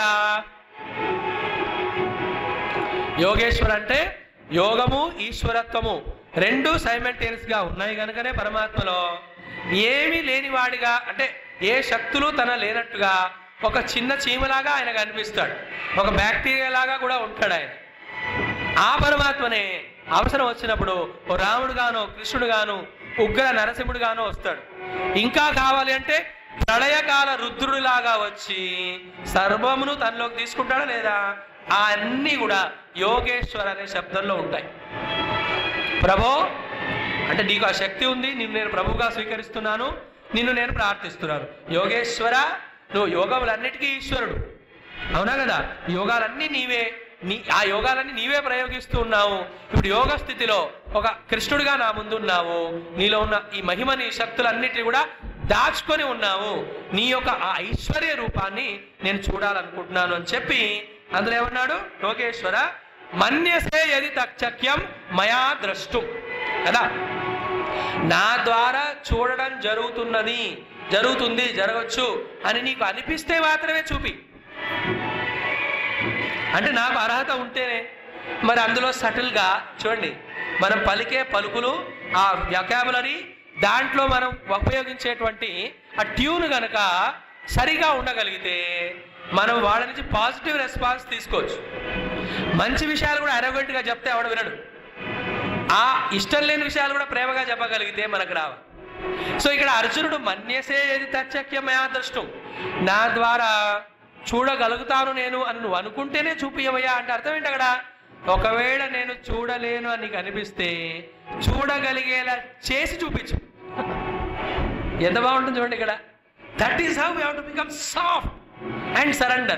యోగేశ్వర అంటే యోగము ఈశ్వరత్వము రెండు సైమల్టేనియస్ గా ఉన్నాయి కనుకనే పరమాత్మలో ఏమీ లేనివాడిగా అంటే ఏ శక్తులు తన లేనట్టుగా ఒక చిన్న చీమలాగా ఆయన కనిపిస్తాడు ఒక బ్యాక్టీరియా లాగా కూడా ఉంటాడు ఆయన ఆ పరమాత్మనే అవసరం వచ్చినప్పుడు ఓ రాముడు గాను కృష్ణుడు గాను ఉగ్ర నరసింహుడు గాను వస్తాడు ఇంకా కావాలి అంటే ప్రళయకాల రుద్రుడిలాగా వచ్చి సర్వమును తనలోకి తీసుకుంటాడా లేదా ఆ అన్ని కూడా యోగేశ్వర్ అనే శబ్దంలో ఉంటాయి ప్రభో అంటే నీకు ఆ శక్తి ఉంది నిన్ను నేను ప్రభువుగా స్వీకరిస్తున్నాను నిన్ను నేను ప్రార్థిస్తున్నాను యోగేశ్వర నువ్వు యోగములన్నిటికీ ఈశ్వరుడు అవునా కదా యోగాలన్నీ నీవే నీ ఆ యోగాలన్నీ నీవే ప్రయోగిస్తూ ఉన్నావు ఇప్పుడు యోగ స్థితిలో ఒక కృష్ణుడిగా నా ముందు ఉన్నావు నీలో ఉన్న ఈ మహిమని శక్తులన్నిటిని కూడా దాచుకొని ఉన్నావు నీ యొక్క ఆ ఐశ్వర్య రూపాన్ని నేను చూడాలనుకుంటున్నాను అని చెప్పి అందులో ఏమన్నాడు యోగేశ్వర మన్యసే యది తచ్చక్యం మయా ద్రష్టు కదా నా ద్వారా చూడడం జరుగుతున్నది జరుగుతుంది జరగచ్చు అని నీకు అనిపిస్తే మాత్రమే చూపి అంటే నాకు అర్హత ఉంటేనే మరి అందులో సటిల్గా చూడండి మనం పలికే పలుకులు ఆ వ్యకాబులరీ దాంట్లో మనం ఉపయోగించేటువంటి ఆ ట్యూన్ గనక సరిగా ఉండగలిగితే మనం వాళ్ళ నుంచి పాజిటివ్ రెస్పాన్స్ తీసుకోవచ్చు మంచి విషయాలు కూడా arrogant గా చెప్తే ఎవడు వినడు ఆ ఇష్టం లేని విషయాలు కూడా ప్రేమగా చెప్పగలిగితే మనకు రావ సో ఇక్కడ అర్జునుడు మన్యసే ఏది తచ్చక్యమయా దృష్టం నా ద్వారా చూడగలుగుతాను నేను అని నువ్వు అనుకుంటేనే చూపియవయ్యా అంటే అర్థం ఏంటి అక్కడ ఒకవేళ నేను చూడలేను అని నీకు అనిపిస్తే చూడగలిగేలా చేసి చూపించు ఎంత బాగుంటుంది చూడండి ఇక్కడ that is how you to become soft and surrender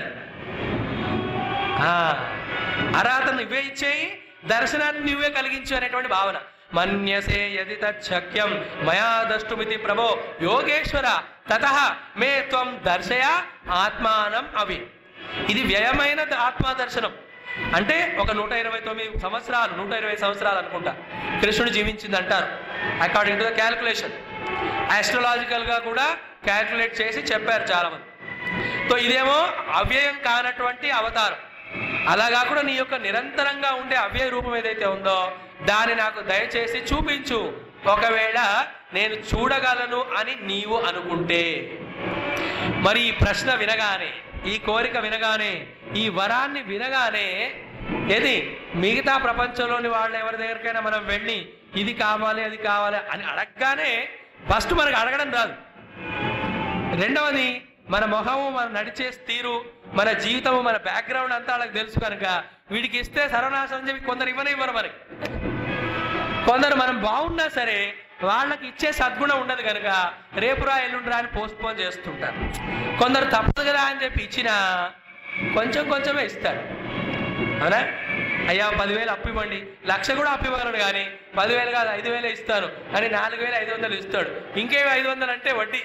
అర్హత నువ్వే ఇచ్చేయి దర్శనాన్ని నువ్వే కలిగించు అనేటువంటి భావన మన్యసే యది తచ్చక్యం మయా దష్టుమితి ప్రభో యోగేశ్వర తత మే త్వం దర్శయ ఆత్మానం అవి ఇది వ్యయమైన ఆత్మా దర్శనం అంటే ఒక నూట ఇరవై తొమ్మిది సంవత్సరాలు నూట ఇరవై సంవత్సరాలు అనుకుంటా కృష్ణుడు జీవించింది అంటారు according to the calculation astrological గా కూడా క్యాల్కులేట్ చేసి చెప్పారు చాలా మంది సో ఇదేమో అవ్యయం కానటువంటి అవతారం అలా కాకుండా నీ యొక్క నిరంతరంగా ఉండే అవ్యయ రూపం ఏదైతే ఉందో దాన్ని నాకు దయచేసి చూపించు ఒకవేళ నేను చూడగలను అని నీవు అనుకుంటే మరి ఈ ప్రశ్న వినగానే ఈ కోరిక వినగానే ఈ వరాన్ని వినగానే ఏది మిగతా ప్రపంచంలోని వాళ్ళు ఎవరి దగ్గరికైనా మనం వెళ్ళి ఇది కావాలి అది కావాలి అని అడగగానే ఫస్ట్ మనకు అడగడం రాదు రెండవది మన మొహము మన నడిచే తీరు మన జీవితము మన బ్యాక్గ్రౌండ్ అంతా వాళ్ళకి తెలుసు కనుక వీడికి ఇస్తే సర్వనాశనం చెప్పి కొందరు ఇవ్వనే ఇవ్వరు మరి కొందరు మనం బాగున్నా సరే వాళ్ళకి ఇచ్చే సద్గుణం ఉండదు కనుక రేపురా ఎల్లుండిరా అని పోస్ట్ పోన్ చేస్తుంటారు కొందరు తప్పదు కదా అని చెప్పి ఇచ్చినా కొంచెం కొంచెమే ఇస్తాడు అవునా అయ్యా పదివేలు అప్పు ఇవ్వండి లక్ష కూడా అప్పు ఇవ్వగలడు కానీ పదివేలు కాదు ఐదు వేలే ఇస్తాను అని నాలుగు వేలు ఐదు వందలు ఇస్తాడు ఇంకేమి ఐదు వందలు అంటే వడ్డీ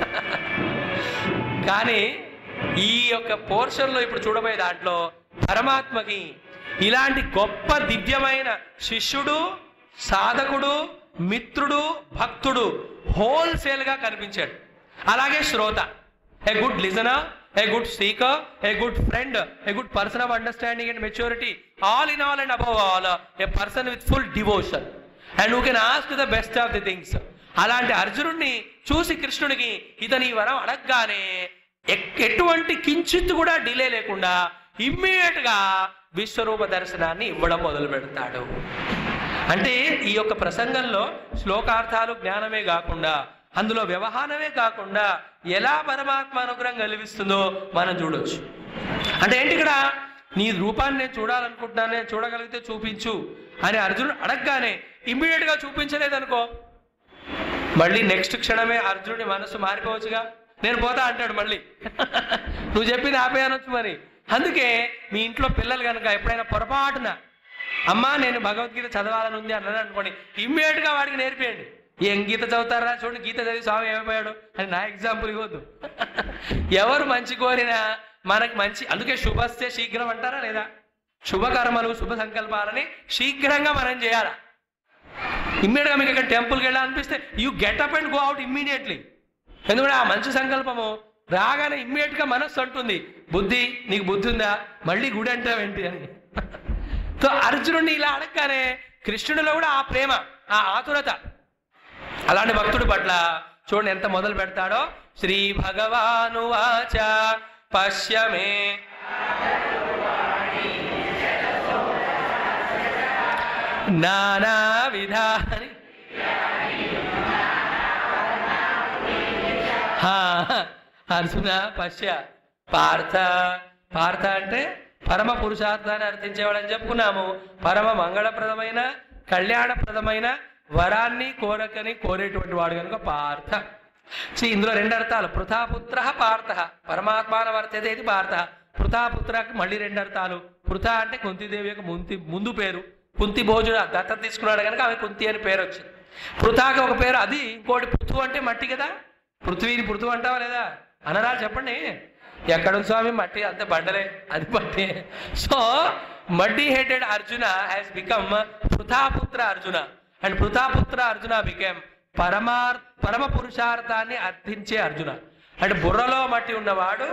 కానీ ఈ యొక్క పోర్షన్లో ఇప్పుడు చూడబోయే దాంట్లో పరమాత్మకి ఇలాంటి గొప్ప దివ్యమైన శిష్యుడు సాధకుడు మిత్రుడు భక్తుడు హోల్సేల్ గా కనిపించాడు అలాగే శ్రోత a good listener a good speaker a good friend a good person of understanding and maturity all in all and above all a person with full devotion and who can ask the best of the things అలాంటి అర్జునుడిని చూసి కృష్ణుడికి ఇతని ఈ వరం అడగగానే ఎక్- ఎటువంటి కించిత్ కూడా డిలే లేకుండా ఇమ్మీడియట్ గా విశ్వరూప దర్శనాన్ని ఇవ్వడం మొదలు పెడతాడు అంటే ఈ యొక్క ప్రసంగంలో శ్లోకార్థాలు జ్ఞానమే కాకుండా అందులో వ్యవహారమే కాకుండా ఎలా పరమాత్మ అనుగ్రహం కలిగిస్తుందో మనం చూడొచ్చు అంటే ఏంటి ఇక్కడ నీ రూపాన్ని నేను చూడాలనుకుంటున్నాను నేను చూడగలిగితే చూపించు అని అర్జునుడు అడగగానే ఇమ్మీడియట్ గా చూపించలేదనుకో మళ్ళీ నెక్స్ట్ క్షణమే అర్జునుడి మనసు మారిపోవచ్చుగా నేను పోతా అంటాడు మళ్ళీ నువ్వు చెప్పింది ఆపేయనొచ్చు మరి అందుకే మీ ఇంట్లో పిల్లలు కనుక ఎప్పుడైనా పొరపాటున అమ్మా నేను భగవద్గీత చదవాలని ఉంది అన్నాడు అనుకోండి ఇమ్మీడియట్ గా వాడికి నేర్పేయండి ఏం గీత చదువుతారా చూడండి గీత చదివి స్వామి ఏమైపోయాడు అని నా ఎగ్జాంపుల్ ఇవ్వద్దు ఎవరు మంచి కోరినా మనకు మంచి అందుకే శుభస్తే శీఘ్రం అంటారా లేదా శుభకర్మలు శుభ సంకల్పాలని శీఘ్రంగా మనం చేయాలా ఇమ్మీడియట్ గా మీకు ఇక్కడ టెంపుల్కి వెళ్ళాలనిపిస్తే you get up and go out immediately ఎందుకంటే ఆ మంచి సంకల్పము రాగానే ఇమ్మీడియట్ గా మనస్సు అంటుంది బుద్ధి నీకు బుద్ధి ఉందా మళ్ళీ గుడి అంటావేంటి అని సో అర్జునుడిని ఇలా అడగగానే కృష్ణుడిలో కూడా ఆ ప్రేమ ఆ ఆతురత అలాంటి భక్తుడి పట్ల చూడండి ఎంత మొదలు పెడతాడో శ్రీ భగవాను వాచ పశ్యమే నానా విధాని హా, అర్జున పశ్య పార్థ పార్థ అంటే పరమ పురుషార్థాన్ని అర్థించేవాడని చెప్పుకున్నాము పరమ మంగళప్రదమైన కళ్యాణప్రదమైన వరాన్ని కోరకని కోరేటువంటి వాడు కనుక పార్థ See, ఇందులో రెండు అర్థాలు పృథాపుత్ర పార్థ పరమాత్మాన వర్తతే ఇది పార్థ పృథాపుత్రకి మళ్ళీ రెండు అర్థాలు పృథ అంటే కుంతిదేవి యొక్క ముంతి ముందు పేరు కుంతి భోజుడు దత్త తీసుకున్నాడు కనుక ఆమె కుంతి అని పేరు వచ్చింది పృథాకి ఒక పేరు అది ఇంకోటి పృథు అంటే మట్టి కదా పృథ్వీని పృథు అంటావా లేదా అనరా చెప్పండి ఎక్కడ ఉంది స్వామి మట్టి అంతే బండలే అది మట్టి so muddy headed Arjuna has become Prithaputra Arjuna and Prithaputra Arjuna became పరమార్ పరమ పురుషార్థాన్ని అర్థించే అర్జున అంటే బుర్రలో మట్టి ఉన్నవాడు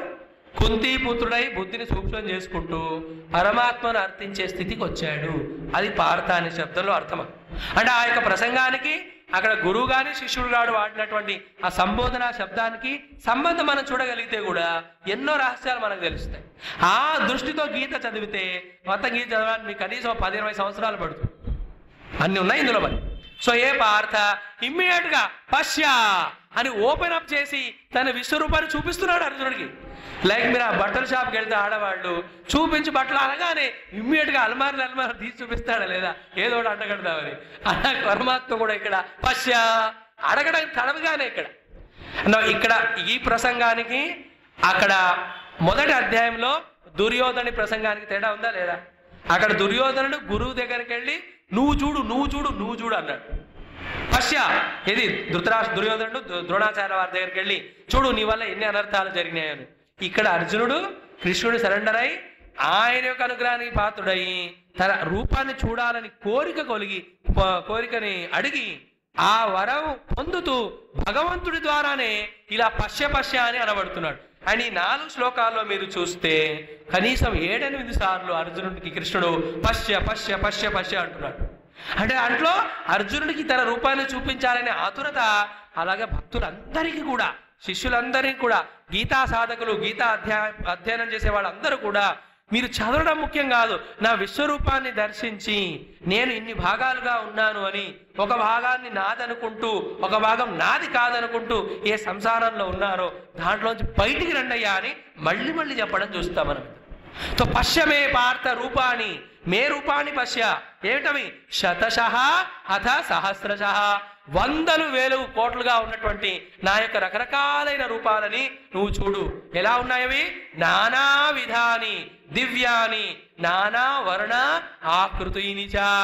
కుంతీపుత్రుడై బుద్ధిని సూక్ష్మం చేసుకుంటూ పరమాత్మను అర్థించే స్థితికి వచ్చాడు అది పార్థ అనే శబ్దంలో అర్థం అంటే ఆ యొక్క ప్రసంగానికి అక్కడ గురువు గాని శిష్యుడు గాడు వాడినటువంటి ఆ సంబోధన శబ్దానికి సంబంధం మనం చూడగలిగితే కూడా ఎన్నో రహస్యాలు మనకు తెలుస్తాయి ఆ దృష్టితో గీత చదివితే మొత్తం గీత చదవడానికి మీకు కనీసం పది ఇరవై సంవత్సరాలు పడుతుంది అన్ని ఉన్నాయి ఇందులో మరి సో ఏ పార్థ ఇమ్మీడియట్ గా పశ్య అని ఓపెన్ అప్ చేసి తన విశ్వరూపాన్ని చూపిస్తున్నాడు అర్జునుడికి లైక్ మీరు ఆ బట్టల షాప్కి వెళ్తే ఆడవాళ్ళు చూపించి బట్టలు అనగానే ఇమ్మీడియట్ గా అల్మార్లు అల్మార్ తీసి చూపిస్తాడా లేదా ఏదో ఒకటి అంటగడదామని అలా పరమాత్మ కూడా ఇక్కడ పశ్య అడగడం తడవగానే ఇక్కడ No, ఇక్కడ ఈ ప్రసంగానికి అక్కడ మొదటి అధ్యాయంలో దుర్యోధని ప్రసంగానికి తేడా ఉందా లేదా అక్కడ దుర్యోధనుడు గురువు దగ్గరికి వెళ్ళి నువ్వు చూడు నువ్వు చూడు నువ్వు చూడు అన్నాడు పశ్య ఇది ధృతరాష్ట్ర దుర్యోధనుడు దు- ద్రోణాచార్య వారి దగ్గరికి వెళ్ళి చూడు నీ వల్ల ఎన్ని అనర్థాలు జరిగినాయని ఇక్కడ అర్జునుడు కృష్ణుడు సరెండర్ అయి ఆయన యొక్క అనుగ్రహానికి పాత్రుడై తన రూపాన్ని చూడాలని కోరిక కొలిగి ప- కోరికని అడిగి ఆ వరం పొందుతూ భగవంతుడి ద్వారానే ఇలా పశ్య పశ్య అని అనబడుతున్నాడు అండ్ ఈ నాలుగు శ్లోకాల్లో మీరు చూస్తే కనీసం ఏడెనిమిది సార్లు అర్జునుడికి కృష్ణుడు పశ్య పశ్య పశ్య పశ్య అంటున్నాడు అంటే దాంట్లో అర్జునుడికి తన రూపాన్ని చూపించాలనే ఆతురత అలాగే భక్తులందరికీ కూడా శిష్యులందరికీ కూడా గీతా సాధకులు గీతా అధ్యా అధ్యయనం చేసే వాళ్ళందరూ కూడా మీరు చదవడం ముఖ్యం కాదు నా విశ్వరూపాన్ని దర్శించి నేను ఇన్ని భాగాలుగా ఉన్నాను అని ఒక భాగాన్ని నాదనుకుంటూ ఒక భాగం నాది కాదనుకుంటూ ఏ సంసారంలో ఉన్నారో దాంట్లోంచి బయటికి రండయ్యా అని మళ్ళీ మళ్ళీ చెప్పడం చూస్తాం మనం తో పశ్యమే పార్థ రూపాణి మే రూపాణి పశ్య ఏమిటవి శతశ అథ సహస్రశ వందలు వేలు కోట్లుగా ఉన్నటువంటి నా యొక్క రకరకాలైన రూపాలని నువ్వు చూడు ఎలా ఉన్నాయవి నానా విధాని దివ్యాని నానా వర్ణ ఆకృతిని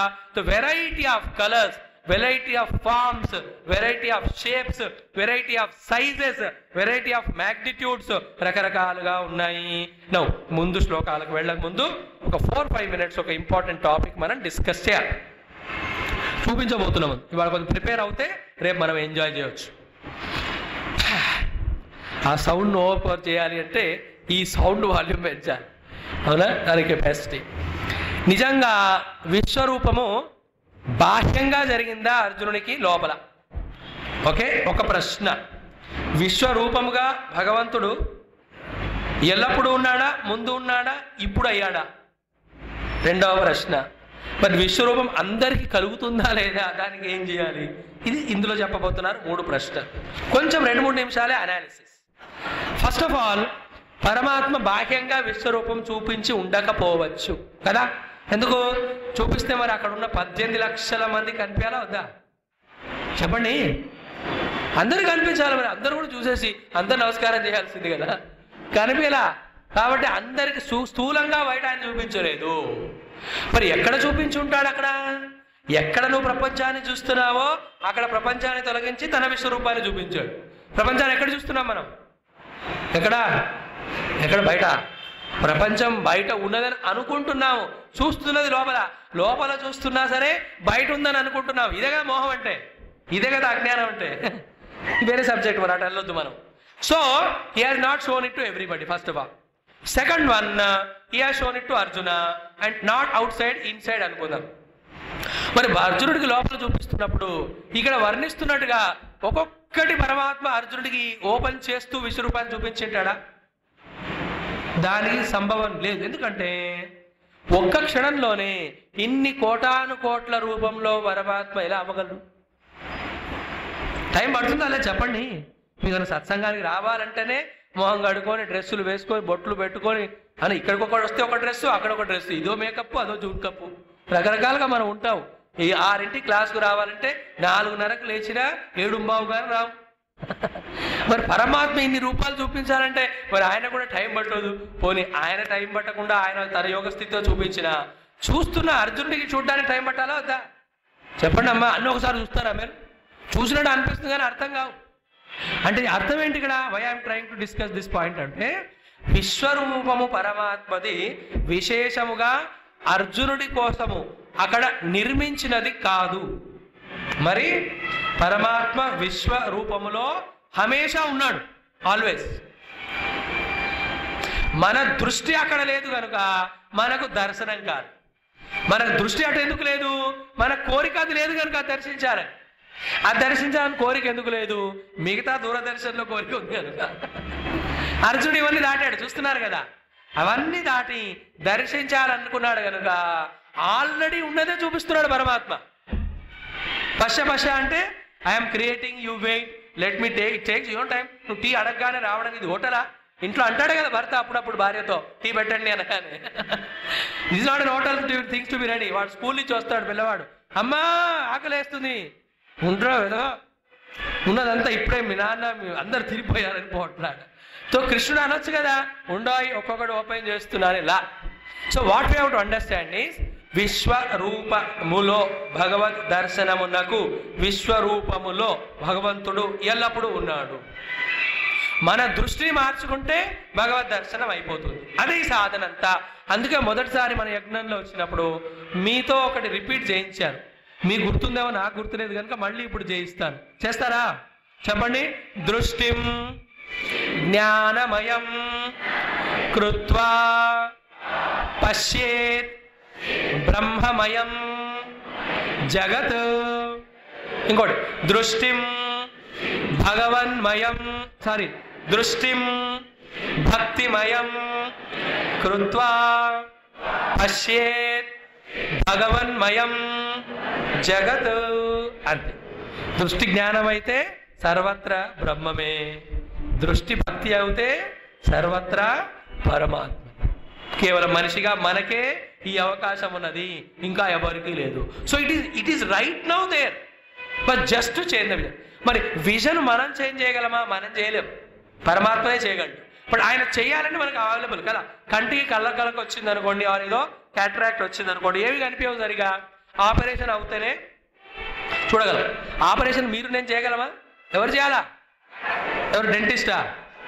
variety of colours variety of forms variety of shapes variety of sizes variety of magnitudes రకరకాలుగా ఉన్నాయి నౌ ముందు శ్లోకాలకు వెళ్ళక ముందు ఒక ఫోర్ ఫైవ్ మినిట్స్ ఒక ఇంపార్టెంట్ టాపిక్ మనం డిస్కస్ చేయాలి చూపించబోతున్నాం ఇవాళ కొంచెం ప్రిపేర్ అవుతే రేపు మనం ఎంజాయ్ చేయొచ్చు ఆ సౌండ్ ఓవర్ చేయాలి అంటే ఈ సౌండ్ వాల్యూమ్ పెంచాలి అవునా దాని కెపాసిటీ నిజంగా విశ్వరూపము బాహ్యంగా జరిగిందా అర్జునునికి లోపల ఓకే ఒక ప్రశ్న విశ్వరూపముగా భగవంతుడు ఎల్లప్పుడూ ఉన్నాడా ముందు ఉన్నాడా ఇప్పుడు అయ్యాడా రెండవ ప్రశ్న మరి విశ్వరూపం అందరికీ కలుగుతుందా లేదా దానికి ఏం చేయాలి ఇది ఇందులో చెప్పబోతున్నారు మూడు ప్రశ్నలు కొంచెం రెండు మూడు నిమిషాలే అనాలిసిస్ ఫస్ట్ ఆఫ్ ఆల్ పరమాత్మ బాహ్యంగా విశ్వరూపం చూపించి ఉండకపోవచ్చు కదా ఎందుకు చూపిస్తే మరి అక్కడ ఉన్న పద్దెనిమిది లక్షల మంది కనిపించాలా వద్దా చెప్పండి అందరు కనిపించాలి మరి అందరూ కూడా చూసేసి అందరు నమస్కారం చేయాల్సింది కదా కనిపించలా కాబట్టి అందరికి స్థూ- స్థూలంగా బయట ఆయన చూపించలేదు మరి ఎక్కడ చూపించి ఉంటాడు అక్కడ ఎక్కడ నువ్వు ప్రపంచాన్ని చూస్తున్నావో అక్కడ ప్రపంచాన్ని తొలగించి తన విశ్వరూపాన్ని చూపించాడు ప్రపంచాన్ని ఎక్కడ చూస్తున్నాం మనం ఎక్కడ ఎక్కడ బయట ప్రపంచం బయట ఉన్నదని అనుకుంటున్నాము చూస్తున్నది లోపల లోపల చూస్తున్నా సరే బయట ఉందని అనుకుంటున్నాం ఇదే కదా మోహం అంటే ఇదే కదా అజ్ఞానం అంటే వేరే సబ్జెక్ట్ మరి అటు వెళ్ళొద్దు మనం so he has not shown it to everybody first of all second one he has shown it to Arjuna and not outside inside అనుకుందాం మరి అర్జునుడికి లోపల చూపిస్తున్నప్పుడు ఇక్కడ వర్ణిస్తున్నట్టుగా ఒక్కొక్కటి పరమాత్మ అర్జునుడికి ఓపెన్ చేస్తూ విశ్వరూపాన్ని చూపించేటాడా దానికి సంభవం లేదు ఎందుకంటే ఒక్క క్షణంలోనే ఇన్ని కోటాను కోట్ల రూపంలో పరమాత్మ ఎలా అవ్వగలరు టైం పడుతుందా లేదా చెప్పండి మీకు సత్సంగానికి రావాలంటేనే మొహం కడుకొని డ్రెస్సులు వేసుకొని బొట్లు పెట్టుకొని అని ఇక్కడికి ఒకటి వస్తే ఒక డ్రెస్ అక్కడ ఒక డ్రెస్ ఇదో మేకప్ అదో జూన్ కప్పు రకరకాలుగా మనం ఉంటాం ఈ ఆరింటి క్లాస్కు రావాలంటే నాలుగున్నరకు లేచినా ఏడు బావు గారు రావు మరి పరమాత్మ ఇన్ని రూపాయలు చూపించాలంటే మరి ఆయన కూడా టైం పట్టదు పోనీ ఆయన టైం పట్టకుండా ఆయన తన యోగ స్థితిలో చూపించిన చూస్తున్న అర్జునుడికి చూడడానికి టైం పట్టాలా వద్దా చెప్పండి అమ్మా అన్నీ ఒకసారి చూస్తారా మీరు చూసినట్టు అనిపిస్తుంది కానీ అర్థం కావు అంటే అర్థం ఏంటి ఇక్కడ why I'm trying to discuss this point అంటే విశ్వరూపము పరమాత్మది విశేషముగా అర్జునుడి కోసము అక్కడ నిర్మించినది కాదు మరి పరమాత్మ విశ్వ రూపములో హమేషా ఉన్నాడు ఆల్వేస్ మన దృష్టి అక్కడ లేదు కనుక మనకు దర్శనం కాదు మన దృష్టి అటు ఎందుకు లేదు మన కోరిక అది లేదు కనుక అది దర్శించాలని అది దర్శించాలని కోరిక ఎందుకు లేదు మిగతా దూరదర్శన్లో కోరిక ఉంది కనుక అర్జునుడు ఇవన్నీ దాటాడు చూస్తున్నారు కదా అవన్నీ దాటి దర్శించాలనుకున్నాడు కనుక ఆల్రెడీ ఉన్నదే చూపిస్తున్నాడు పరమాత్మ పశ్య పశ్య అంటే I'm creating you wait let me take takes your time నువ్వు టీ అడగగానే రావడం ఇది హోటలా ఇంట్లో అంటాడు కదా భర్త అప్పుడప్పుడు భార్యతో టీ పెట్టండి అనగానే is not an hotel things to be ready వాడు స్కూల్ నుంచి వస్తాడు పిల్లవాడు అమ్మా ఆకలేస్తుంది ఉండరా ఏదో ఉన్నదంతా ఇప్పుడే మీ నాన్న మీ అందరు తిరిగిపోయారని పోతున్నాడు సో కృష్ణుడు అనొచ్చు కదా ఉండాయి ఒక్కొక్కటి ఓపెన్ చేస్తున్నాను ఇలా so what we have to understand is విశ్వరూపములో భగవద్ దర్శనమునకు విశ్వరూపములో భగవంతుడు ఎల్లప్పుడూ ఉన్నాడు మన దృష్టిని మార్చుకుంటే భగవద్ దర్శనం అయిపోతుంది అదే ఈ సాధన అంతా అందుకే మొదటిసారి మన యజ్ఞంలో వచ్చినప్పుడు మీతో ఒకటి రిపీట్ చేయించాను మీకు గుర్తుందేమో నాకు గుర్తులేదు కనుక మళ్ళీ ఇప్పుడు చేయిస్తాను చేస్తారా చెప్పండి దృష్టిం జ్ఞానమయం కృత్వా పశ్యేత్ బ్రహ్మమయం జగత్ ఇంకోటి దృష్టిం భగవన్మయం సారీ దృష్టిం భక్తిమయం కృత్వా పశ్యేత్ భగవన్మయం జగత్ అంతే దృష్టి జ్ఞానం అయితే సర్వత్రా బ్రహ్మమే దృష్టి భక్తి అవుతే సర్వత్రా పరమాత్మ కేవలం మనిషిగా మనకే ఈ అవకాశం ఉన్నది ఇంకా ఎవరికీ లేదు so it is it is right now there but just change the vision మరి విజన్ మనం చేంజ్ చేయగలమా మనం చేయలేం పరమాత్మనే చేయగలడు బట్ ఆయన చేయాలని మనకు అవైలబుల్ కదా కంటికి కళ్ళ కళ్ళకు వచ్చింది అనుకోండి ఆర్ ఏదో క్యాటరాక్ట్ వచ్చింది అనుకోండి ఏవి కనిపించవు సరిగా ఆపరేషన్ అవుతేనే చూడగలం ఆపరేషన్ మీరు నేను చేయగలమా ఎవరు చేయాలా ఎవరు డెంటిస్టా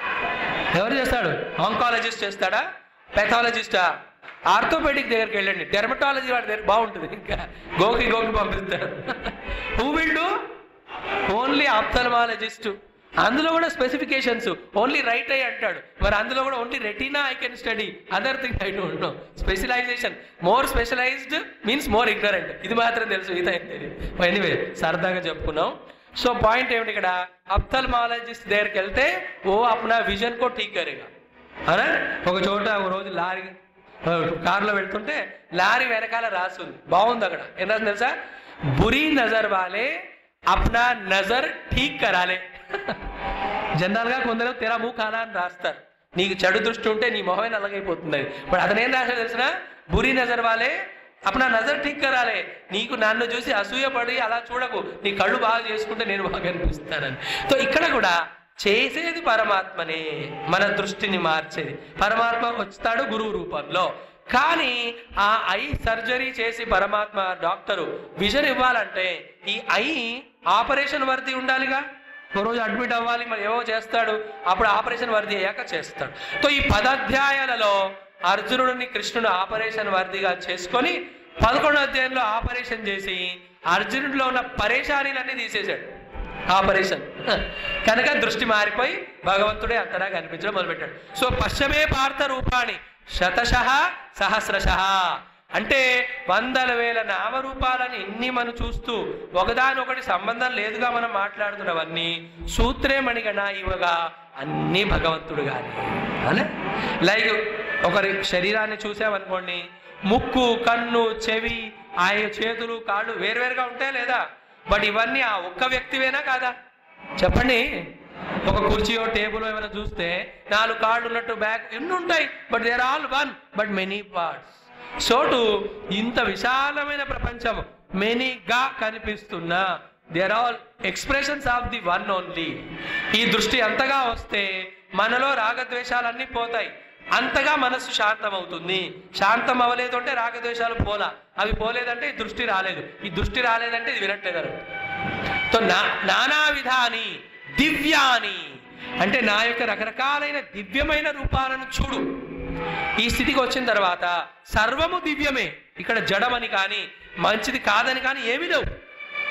ఎవరు చేస్తాడు ఆంకాలజిస్ట్ చేస్తాడా పెథాలజిస్టా ఆర్థోపెడిక్ దగ్గరికి వెళ్ళండి డెర్మటాలజీ వాడి దగ్గర బాగుంటుంది ఇంకా గోకి గోకి పంపిస్తారు who will do only ophthalmologist అందులో కూడా స్పెసిఫికేషన్స్ ఓన్లీ రైట్ ఐ అంటాడు మరి అందులో కూడా only retina I can study other thing I don't know specialization more specialized means more ignorant ఇది మాత్రం తెలుసు ఇది అయితే తెలియదు ఎనీవే సరదాగా చెప్పుకున్నాం సో పాయింట్ ఏమిటి ఇక్కడ అప్థల్మాలజిస్ట్ దగ్గరికి వెళ్తే ఓ అప్నా విజన్ కో ఠీక్ కరేగా అనా ఒక చోట ఒక రోజు లారీ ఆ, కారులో వెళ్తుంటే లారీ వెనకాల రాస్తుంది బాగుంది అక్కడ ఏం రాసింది తెలుసా బురీ నజర్ వాలే అప్నా నజర్ ఠీక్ కరాలే జనరల్ గా కొందరు తెర మూ కానా అని రాస్తారు నీకు చెడు దృష్టి ఉంటే నీ మొహమే నల్లగైపోతుంది అది బట్ అతను ఏం రాశాడు తెలిసిన బురీ నజర్ వాలే అప్పుడు నా నజర్ ఠీక్ కరాలే నీకు నన్ను చూసి అసూయపడి అలా చూడకు నీ కళ్ళు బాగా చేసుకుంటే నేను బాగా కనిపిస్తానని సో ఇక్కడ కూడా చేసేది పరమాత్మనే మన దృష్టిని మార్చేది పరమాత్మ వస్తాడు గురువు రూపంలో కానీ ఆ ఐ సర్జరీ చేసి పరమాత్మ డాక్టరు విజన్ ఇవ్వాలంటే ఈ ఐ ఆపరేషన్ వర్ది ఉండాలిగా ఒక రోజు అడ్మిట్ అవ్వాలి మరి ఏవో చేస్తాడు అప్పుడు ఆపరేషన్ వర్ది అయ్యాక చేస్తాడు సో ఈ పదాధ్యాయాలలో అర్జునుడిని కృష్ణుడు ఆపరేషన్ వర్దిగా చేసుకొని పదకొండో అధ్యాయంలో ఆపరేషన్ చేసి అర్జునుడిలో ఉన్న పరేషానీలన్నీ తీసేశాడు ఆపరేషన్ కనుక దృష్టి మారిపోయి భగవంతుడే అంతటా కనిపించడం మొదలుపెట్టాడు సో పశ్చమే పార్థ రూపాణి శతశ సహస్రశ అంటే వందల వేల నామరూపాలని ఎన్ని మనం చూస్తూ ఒకదానొకటి సంబంధం లేదుగా మనం మాట్లాడుతున్నవన్నీ సూత్రే మణిగణ ఇవగా అన్నీ భగవంతుడు గాని అనే లైక్ ఒకరి శరీరాన్ని చూసామనుకోండి ముక్కు కన్ను చెవి ఆయన చేతులు కాళ్ళు వేరువేరుగా ఉంటాయా లేదా బట్ ఇవన్నీ ఆ ఒక్క వ్యక్తివేనా కాదా చెప్పండి ఒక కుర్చీయో టేబుల్ ఏమైనా చూస్తే నాలుగు కాళ్ళు ఉన్నట్టు బ్యాక్ ఎన్ని ఉంటాయి but they're all one but many parts so to ఇంత విశాలమైన ప్రపంచం మెనీగా కనిపిస్తున్నా they're all expressions of the one only ఈ దృష్టి అంతగా వస్తే మనలో రాగద్వేషాలన్నీ పోతాయి అంతగా మనస్సు శాంతం అవుతుంది శాంతం అవ్వలేదు అంటే రాగద్వేషాలు పోలా అవి పోలేదంటే ఈ దృష్టి రాలేదు ఈ దృష్టి రాలేదంటే ఇది వినట్లేదు అన్నట్టు. సో నా నానా విధాని దివ్యాని అంటే నా యొక్క రకరకాలైన దివ్యమైన రూపాలను చూడు ఈ స్థితికి వచ్చిన తర్వాత సర్వము దివ్యమే ఇక్కడ జడమని కానీ మంచిది కాదని కానీ ఏమీ లేవు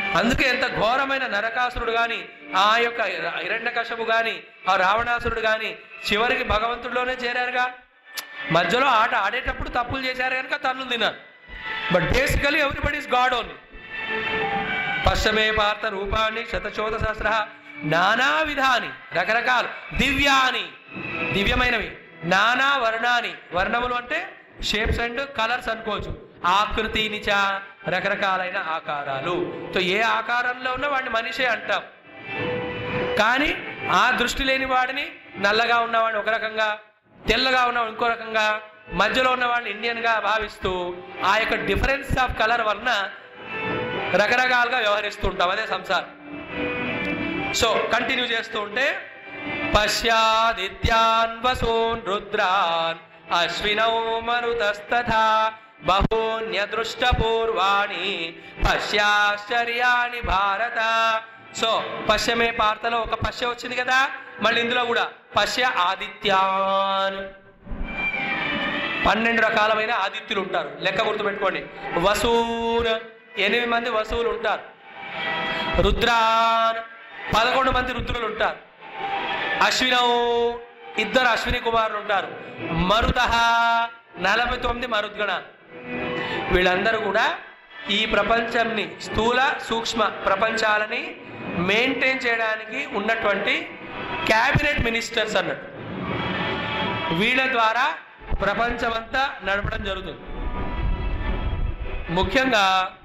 అందుకే ఎంత ఘోరమైన నరకాసురుడు గాని ఆ యొక్క హిరణ్యకశపు గాని ఆ రావణాసురుడు గాని చివరికి భగవంతుడిలోనే చేరారుగా మధ్యలో ఆట ఆడేటప్పుడు తప్పులు చేశారు కనుక తన్నులు తిన్నారు but basically everybody is God only పశ్చమే పార్థ రూపాన్ని శతచోద సహస్ర నానా విధాని రకరకాలు దివ్యాని దివ్యమైనవి నానా వర్ణాని వర్ణములు అంటే షేప్స్ అండ్ కలర్స్ అనుకోవచ్చు ఆకృతి నిచ రకరకాలైన ఆకారాలు సో ఏ ఆకారంలో ఉన్న వాడిని మనిషే అంటాం కానీ ఆ దృష్టి లేని వాడిని నల్లగా ఉన్నవాడిని ఒక రకంగా తెల్లగా ఉన్నవాడు ఇంకో రకంగా మధ్యలో ఉన్నవాడిని ఇండియన్గా భావిస్తూ ఆ యొక్క డిఫరెన్స్ ఆఫ్ కలర్ వలన రకరకాలుగా వ్యవహరిస్తూ ఉంటాం అదే సంసారం సో కంటిన్యూ చేస్తూ ఉంటే పశ్యాదిత్యాన్ వసూన్ రుద్రాన్ అశ్వినౌ మరుతస్తథా బహూన్యదృష్ట పూర్వాణి పశ్యాశ్చర్యాని భారత సో పశ్యమే పార్తలో ఒక పశ్య వచ్చింది కదా మళ్ళీ ఇందులో కూడా పశ్య ఆదిత్యాన్ పన్నెండు రకాలమైన ఆదిత్యులు ఉంటారు లెక్క గుర్తుపెట్టుకోండి వసూన్ ఎనిమిది మంది వసువులు ఉంటారు రుద్రాన్ పదకొండు మంది రుద్రులు ఉంటారు అశ్వినౌ ఇద్దరు అశ్విని కుమారులు ఉంటారు మరుత నలభై తొమ్మిది మరుద్గణ వీళ్ళందరూ కూడా ఈ ప్రపంచాన్ని స్థూల సూక్ష్మ ప్రపంచాలని మెయింటైన్ చేయడానికి ఉన్నటువంటి క్యాబినెట్ మినిస్టర్స్ అన్నట్టు వీళ్ళ ద్వారా ప్రపంచమంతా నడపడం జరుగుతుంది ముఖ్యంగా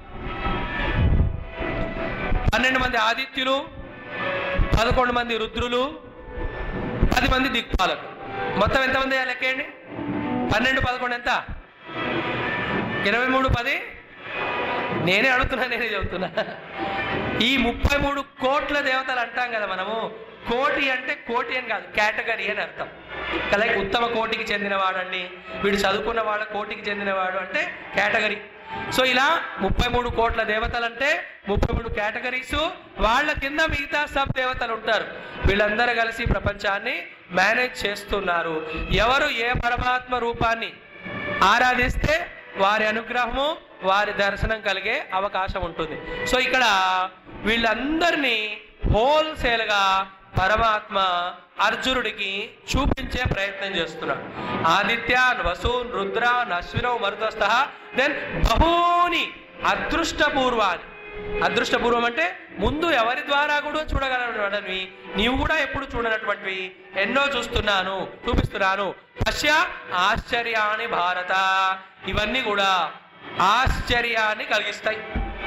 పన్నెండు మంది ఆదిత్యులు పదకొండు మంది రుద్రులు పది మంది దిక్పాలకు మొత్తం ఎంతమంది లెక్కేయండి పన్నెండు పదకొండు ఎంత ఇరవై మూడు పది నేనే అడుగుతున్నా నేనే చెబుతున్నా ఈ ముప్పై మూడు కోట్ల దేవతలు అంటాం కదా మనము కోటి అంటే కోటి అని కాదు కేటగిరీ అని అర్థం లైక్ ఉత్తమ కోటికి చెందినవాడండి వీడు చదువుకున్న వాళ్ళ కోటికి చెందినవాడు అంటే కేటగిరీ సో ఇలా ముప్పై మూడు కోట్ల దేవతలు అంటే ముప్పై మూడు కేటగిరీస్ వాళ్ళ కింద మిగతా సబ్ దేవతలు ఉంటారు వీళ్ళందరూ కలిసి ప్రపంచాన్ని మేనేజ్ చేస్తున్నారు ఎవరు ఏ పరమాత్మ రూపాన్ని ఆరాధిస్తే వారి అనుగ్రహము వారి దర్శనం కలిగే అవకాశం ఉంటుంది సో ఇక్కడ వీళ్ళందరినీ హోల్సేల్గా పరమాత్మ అర్జునుడికి చూపించే ప్రయత్నం చేస్తున్నాడు ఆదిత్యాన్ వసూన్ రుద్రాన్ అశ్వినవ్ మరుతస్థ దెన్ బహూని అదృష్టపూర్వాన్ని అదృష్టపూర్వం అంటే ముందు ఎవరి ద్వారా కూడా చూడగలనవి నీవు కూడా ఎప్పుడు చూడనటువంటివి ఎన్నో చూస్తున్నాను చూపిస్తున్నాను పశ్య ఆశ్చర్యాన్ని భారత ఇవన్నీ కూడా ఆశ్చర్యాన్ని కలిగిస్తాయి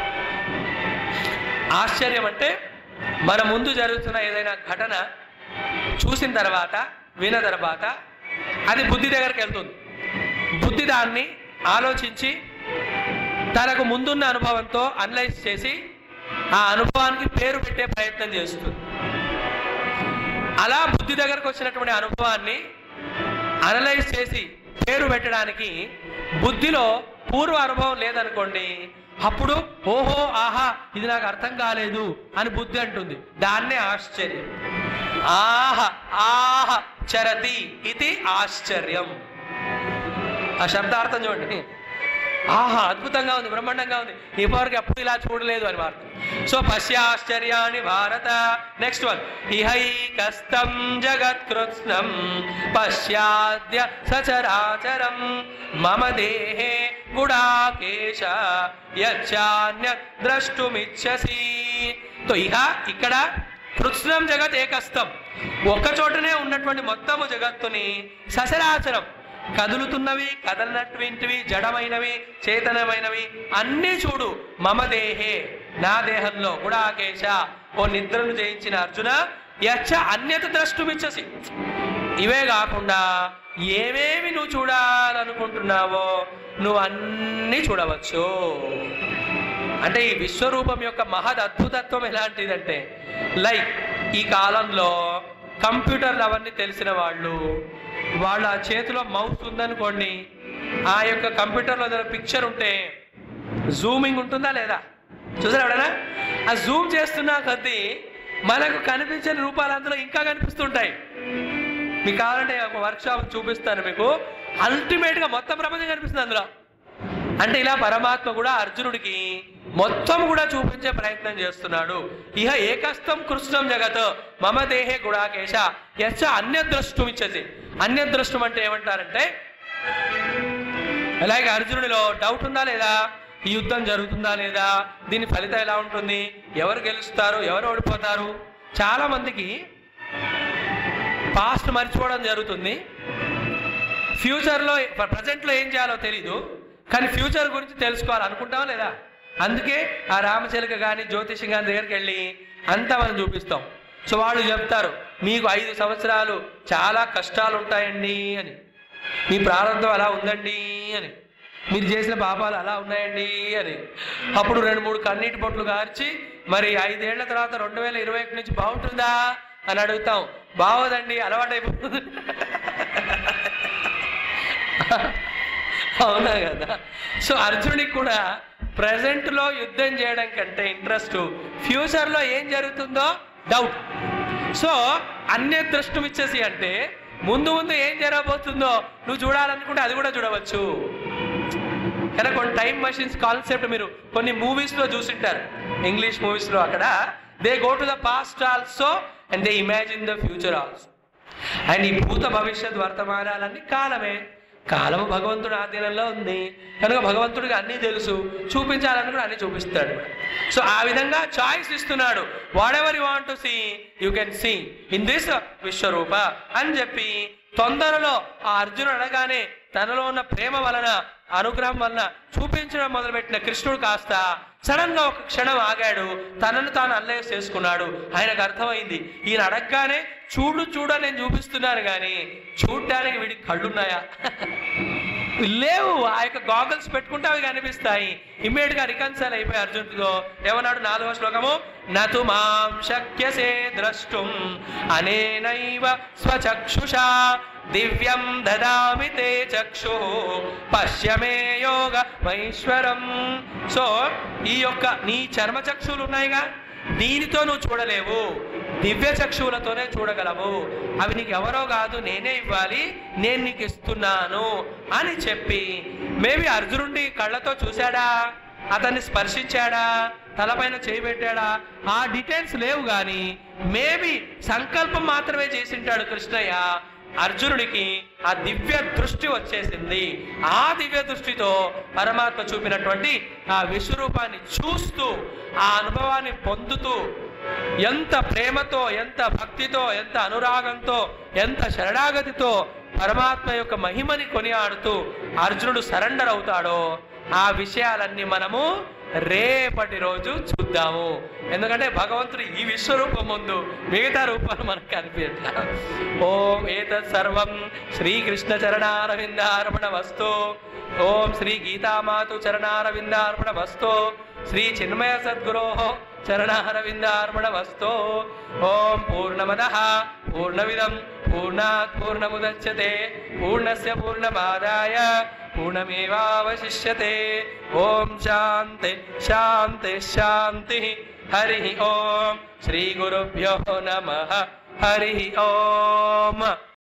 ఆశ్చర్యం అంటే మన ముందు జరుగుతున్న ఏదైనా ఘటన చూసిన తర్వాత విన తర్వాత అది బుద్ధి దగ్గరికి వెళ్తుంది బుద్ధి దాన్ని ఆలోచించి తనకు ముందున్న అనుభవంతో అనలైజ్ చేసి ఆ అనుభవానికి పేరు పెట్టే ప్రయత్నం చేస్తుంది అలా బుద్ధి దగ్గరకు వచ్చినటువంటి అనుభవాన్ని అనలైజ్ చేసి పేరు పెట్టడానికి బుద్ధిలో పూర్వ అనుభవం లేదనుకోండి అప్పుడు ఓహో ఆహా ఇది నాకు అర్థం కాలేదు అని బుద్ధి అంటుంది దాన్నే ఆశ్చర్యం ఆహ ఆహ చరతి ఇది ఆశ్చర్యం ఆ శబ్దార్థం చూడండి ఆహా అద్భుతంగా ఉంది బ్రహ్మాండంగా ఉంది ఇప్పటివరకు ఎప్పుడు ఇలా చూడలేదు అని అర్థం సో పశ్యాశ్చర్యాన్ని భారత నెక్స్ట్ వన్ ఇహైకస్తం జగత్కృత్స్నం పశ్చాద్య సచరాచరం మమ దేహే గుడాకేశ యచ్చాన్య ద్రష్టుమిచ్చసి తో ఇహ ఇక్కడ కృత్స్నం జగత్ ఏకస్తం ఒక్క చోటనే ఉన్నటువంటి మొత్తము జగత్తుని సచరాచరం కదులుతున్నవి కదలనటువంటివి జడమైనవి చేతనమైనవి అన్నీ చూడు మమ దేహే నా దేహంలో గుడాకేశ ఓ నిద్రను జయించిన అర్జున యచ్చ అన్యత ద్రష్టుమిచ్చసి ఇవే కాకుండా ఏమేమి నువ్వు చూడాలనుకుంటున్నావో నువ్వు అన్నీ చూడవచ్చు అంటే ఈ విశ్వరూపం యొక్క మహద్ అద్భుతత్వం ఎలాంటిదంటే లైక్ ఈ కాలంలో కంప్యూటర్లు అవన్నీ తెలిసిన వాళ్ళు వాళ్ళ చేతిలో మౌస్ ఉందనుకోండి ఆ యొక్క కంప్యూటర్లో ఏదైనా పిక్చర్ ఉంటే జూమింగ్ ఉంటుందా లేదా చూసారా ఎవడైనా ఆ జూమ్ చేస్తున్న కొద్దీ మనకు కనిపించని రూపాలు అందులో ఇంకా కనిపిస్తుంటాయి మీకు కావాలంటే ఒక వర్క్ షాప్ చూపిస్తాను మీకు అల్టిమేట్ గా మొత్తం ప్రపంచం కనిపిస్తుంది అందులో అంటే ఇలా పరమాత్మ కూడా అర్జునుడికి మొత్తం కూడా చూపించే ప్రయత్నం చేస్తున్నాడు ఇహ ఏకస్థం కృష్ణం జగత్ మమ దేహే గుడాకేశ యచ్చ అన్యద్రష్టం ఇచ్చేసి అన్యద్రష్టం అంటే ఏమంటారంటే అలాగే అర్జునుడిలో డౌట్ ఉందా లేదా ఈ యుద్ధం జరుగుతుందా లేదా దీని ఫలితం ఎలా ఉంటుంది ఎవరు గెలుస్తారు ఎవరు ఓడిపోతారు చాలా మందికి పాస్ట్ మర్చిపోవడం జరుగుతుంది ఫ్యూచర్లో ప్రజెంట్లో ఏం చేయాలో తెలీదు కానీ ఫ్యూచర్ గురించి తెలుసుకోవాలి అనుకుంటాం లేదా అందుకే ఆ రామచిలక కానీ జ్యోతిషం గారి దగ్గరికి వెళ్ళి అంతా మనం చూపిస్తాం సో వాళ్ళు చెప్తారు మీకు ఐదు సంవత్సరాలు చాలా కష్టాలు ఉంటాయండి అని మీ ప్రారంభం అలా ఉందండి అని మీరు చేసిన పాపాలు అలా ఉన్నాయండి అని అప్పుడు రెండు మూడు కన్నీటి పొట్లు కార్చి మరి ఐదేళ్ల తర్వాత రెండు వేల ఇరవై ఒకటి నుంచి బాగుంటుందా అని అడుగుతాం బాగోదండి అలవాటైపోతుంది అవునా కదా సో అర్జునుడికి కూడా present లో యుద్ధం చేయడం కంటే ఇంట్రెస్ట్ ఫ్యూచర్లో ఏం జరుగుతుందో డౌట్ సో అన్య దృష్టం ఇచ్చేసి అంటే ముందు ముందు ఏం జరగబోతుందో నువ్వు చూడాలనుకుంటే అది కూడా చూడవచ్చు కానీ కొన్ని టైం మషిన్స్ కాన్సెప్ట్ మీరు కొన్ని మూవీస్లో చూసింటారు ఇంగ్లీష్ మూవీస్లో అక్కడ they go to the past also and they imagine the future also and ఈ భూత భవిష్యత్ వర్తమానాలన్నీ కాలమే కాలము భగవంతుడి ఆధీనంలో ఉంది కనుక భగవంతుడికి అన్నీ తెలుసు చూపించాలని కూడా అన్ని చూపిస్తాడు సో ఆ విధంగా చాయిస్ ఇస్తున్నాడు whatever you want to see you can see in this విశ్వరూప అని చెప్పి తొందరలో ఆ అర్జునుడు అనగానే తనలో ఉన్న ప్రేమ వలన అనుగ్రహం వలన చూపించడం మొదలుపెట్టిన కృష్ణుడు కాస్త సడన్ గా ఒక క్షణం ఆగాడు తనను తాను అల్లయ్య చేసుకున్నాడు ఆయనకు అర్థమైంది ఈయన అడగగానే చూడు చూడ నేను చూపిస్తున్నాను కానీ చూడడానికి వీడికి కళ్ళున్నాయా లేవు ఆ యొక్క గాగల్స్ పెట్టుకుంటే అవి కనిపిస్తాయి ఇమ్మీడియట్ గా రికన్సల్ అయిపోయి అర్జునుడితో ఏమన్నాడు నాలుగవ శ్లోకము నతు మాం శక్యసే ద్రష్టుం అనేనైవ స్వచక్షుషా దివ్యం దదామి తే చక్షు పశ్యమే యోగ మహేశ్వరం సో ఈ యొక్క నీ చర్మ చక్షువులు ఉన్నాయిగా దీనితో నువ్వు చూడలేవు దివ్య చక్షువులతోనే చూడగలవు అవి నీకు ఎవరో కాదు నేనే ఇవ్వాలి నేను నీకు ఇస్తున్నాను అని చెప్పి మేబీ అర్జునుడి కళ్ళతో చూశాడా అతన్ని స్పర్శించాడా తలపైన చేయి పెట్టాడా ఆ డీటెయిల్స్ లేవు కానీ మేబీ సంకల్పం మాత్రమే చేసింటాడు కృష్ణయ్య అర్జునుడికి ఆ దివ్య దృష్టి వచ్చేసింది ఆ దివ్య దృష్టితో పరమాత్మ చూపినటువంటి ఆ విశ్వరూపాన్ని చూస్తూ ఆ అనుభవాన్ని పొందుతూ ఎంత ప్రేమతో ఎంత భక్తితో ఎంత అనురాగంతో ఎంత శరణాగతితో పరమాత్మ యొక్క మహిమని కొనియాడుతూ అర్జునుడు సరెండర్ అవుతాడో ఆ విషయాలన్నీ మనము రేపటి రోజు చూద్దాము ఎందుకంటే భగవంతుడు ఈ విశ్వరూపం ముందు మిగతా రూపాలు మనకు కనిపించట్లా ఓం ఏతత్ సర్వం శ్రీకృష్ణ చరణారవిందార్పణ వస్తు ఓం శ్రీ గీతామాతు చరణారవిందార్పణ వస్తు శ్రీ చిన్మయ సద్గురో చరణారవిందార్పణ వస్తు ఓం పూర్ణమద పూర్ణమిదం పూర్ణాత్ పూర్ణముదచ్యతే పూర్ణస్య పూర్ణమాదాయ పూర్ణమేవాवशिष्यते ఓం శాంతి శాంతి శాంతి హరి ఓం శ్రీ గురుభ్యో నమ హరి ఓం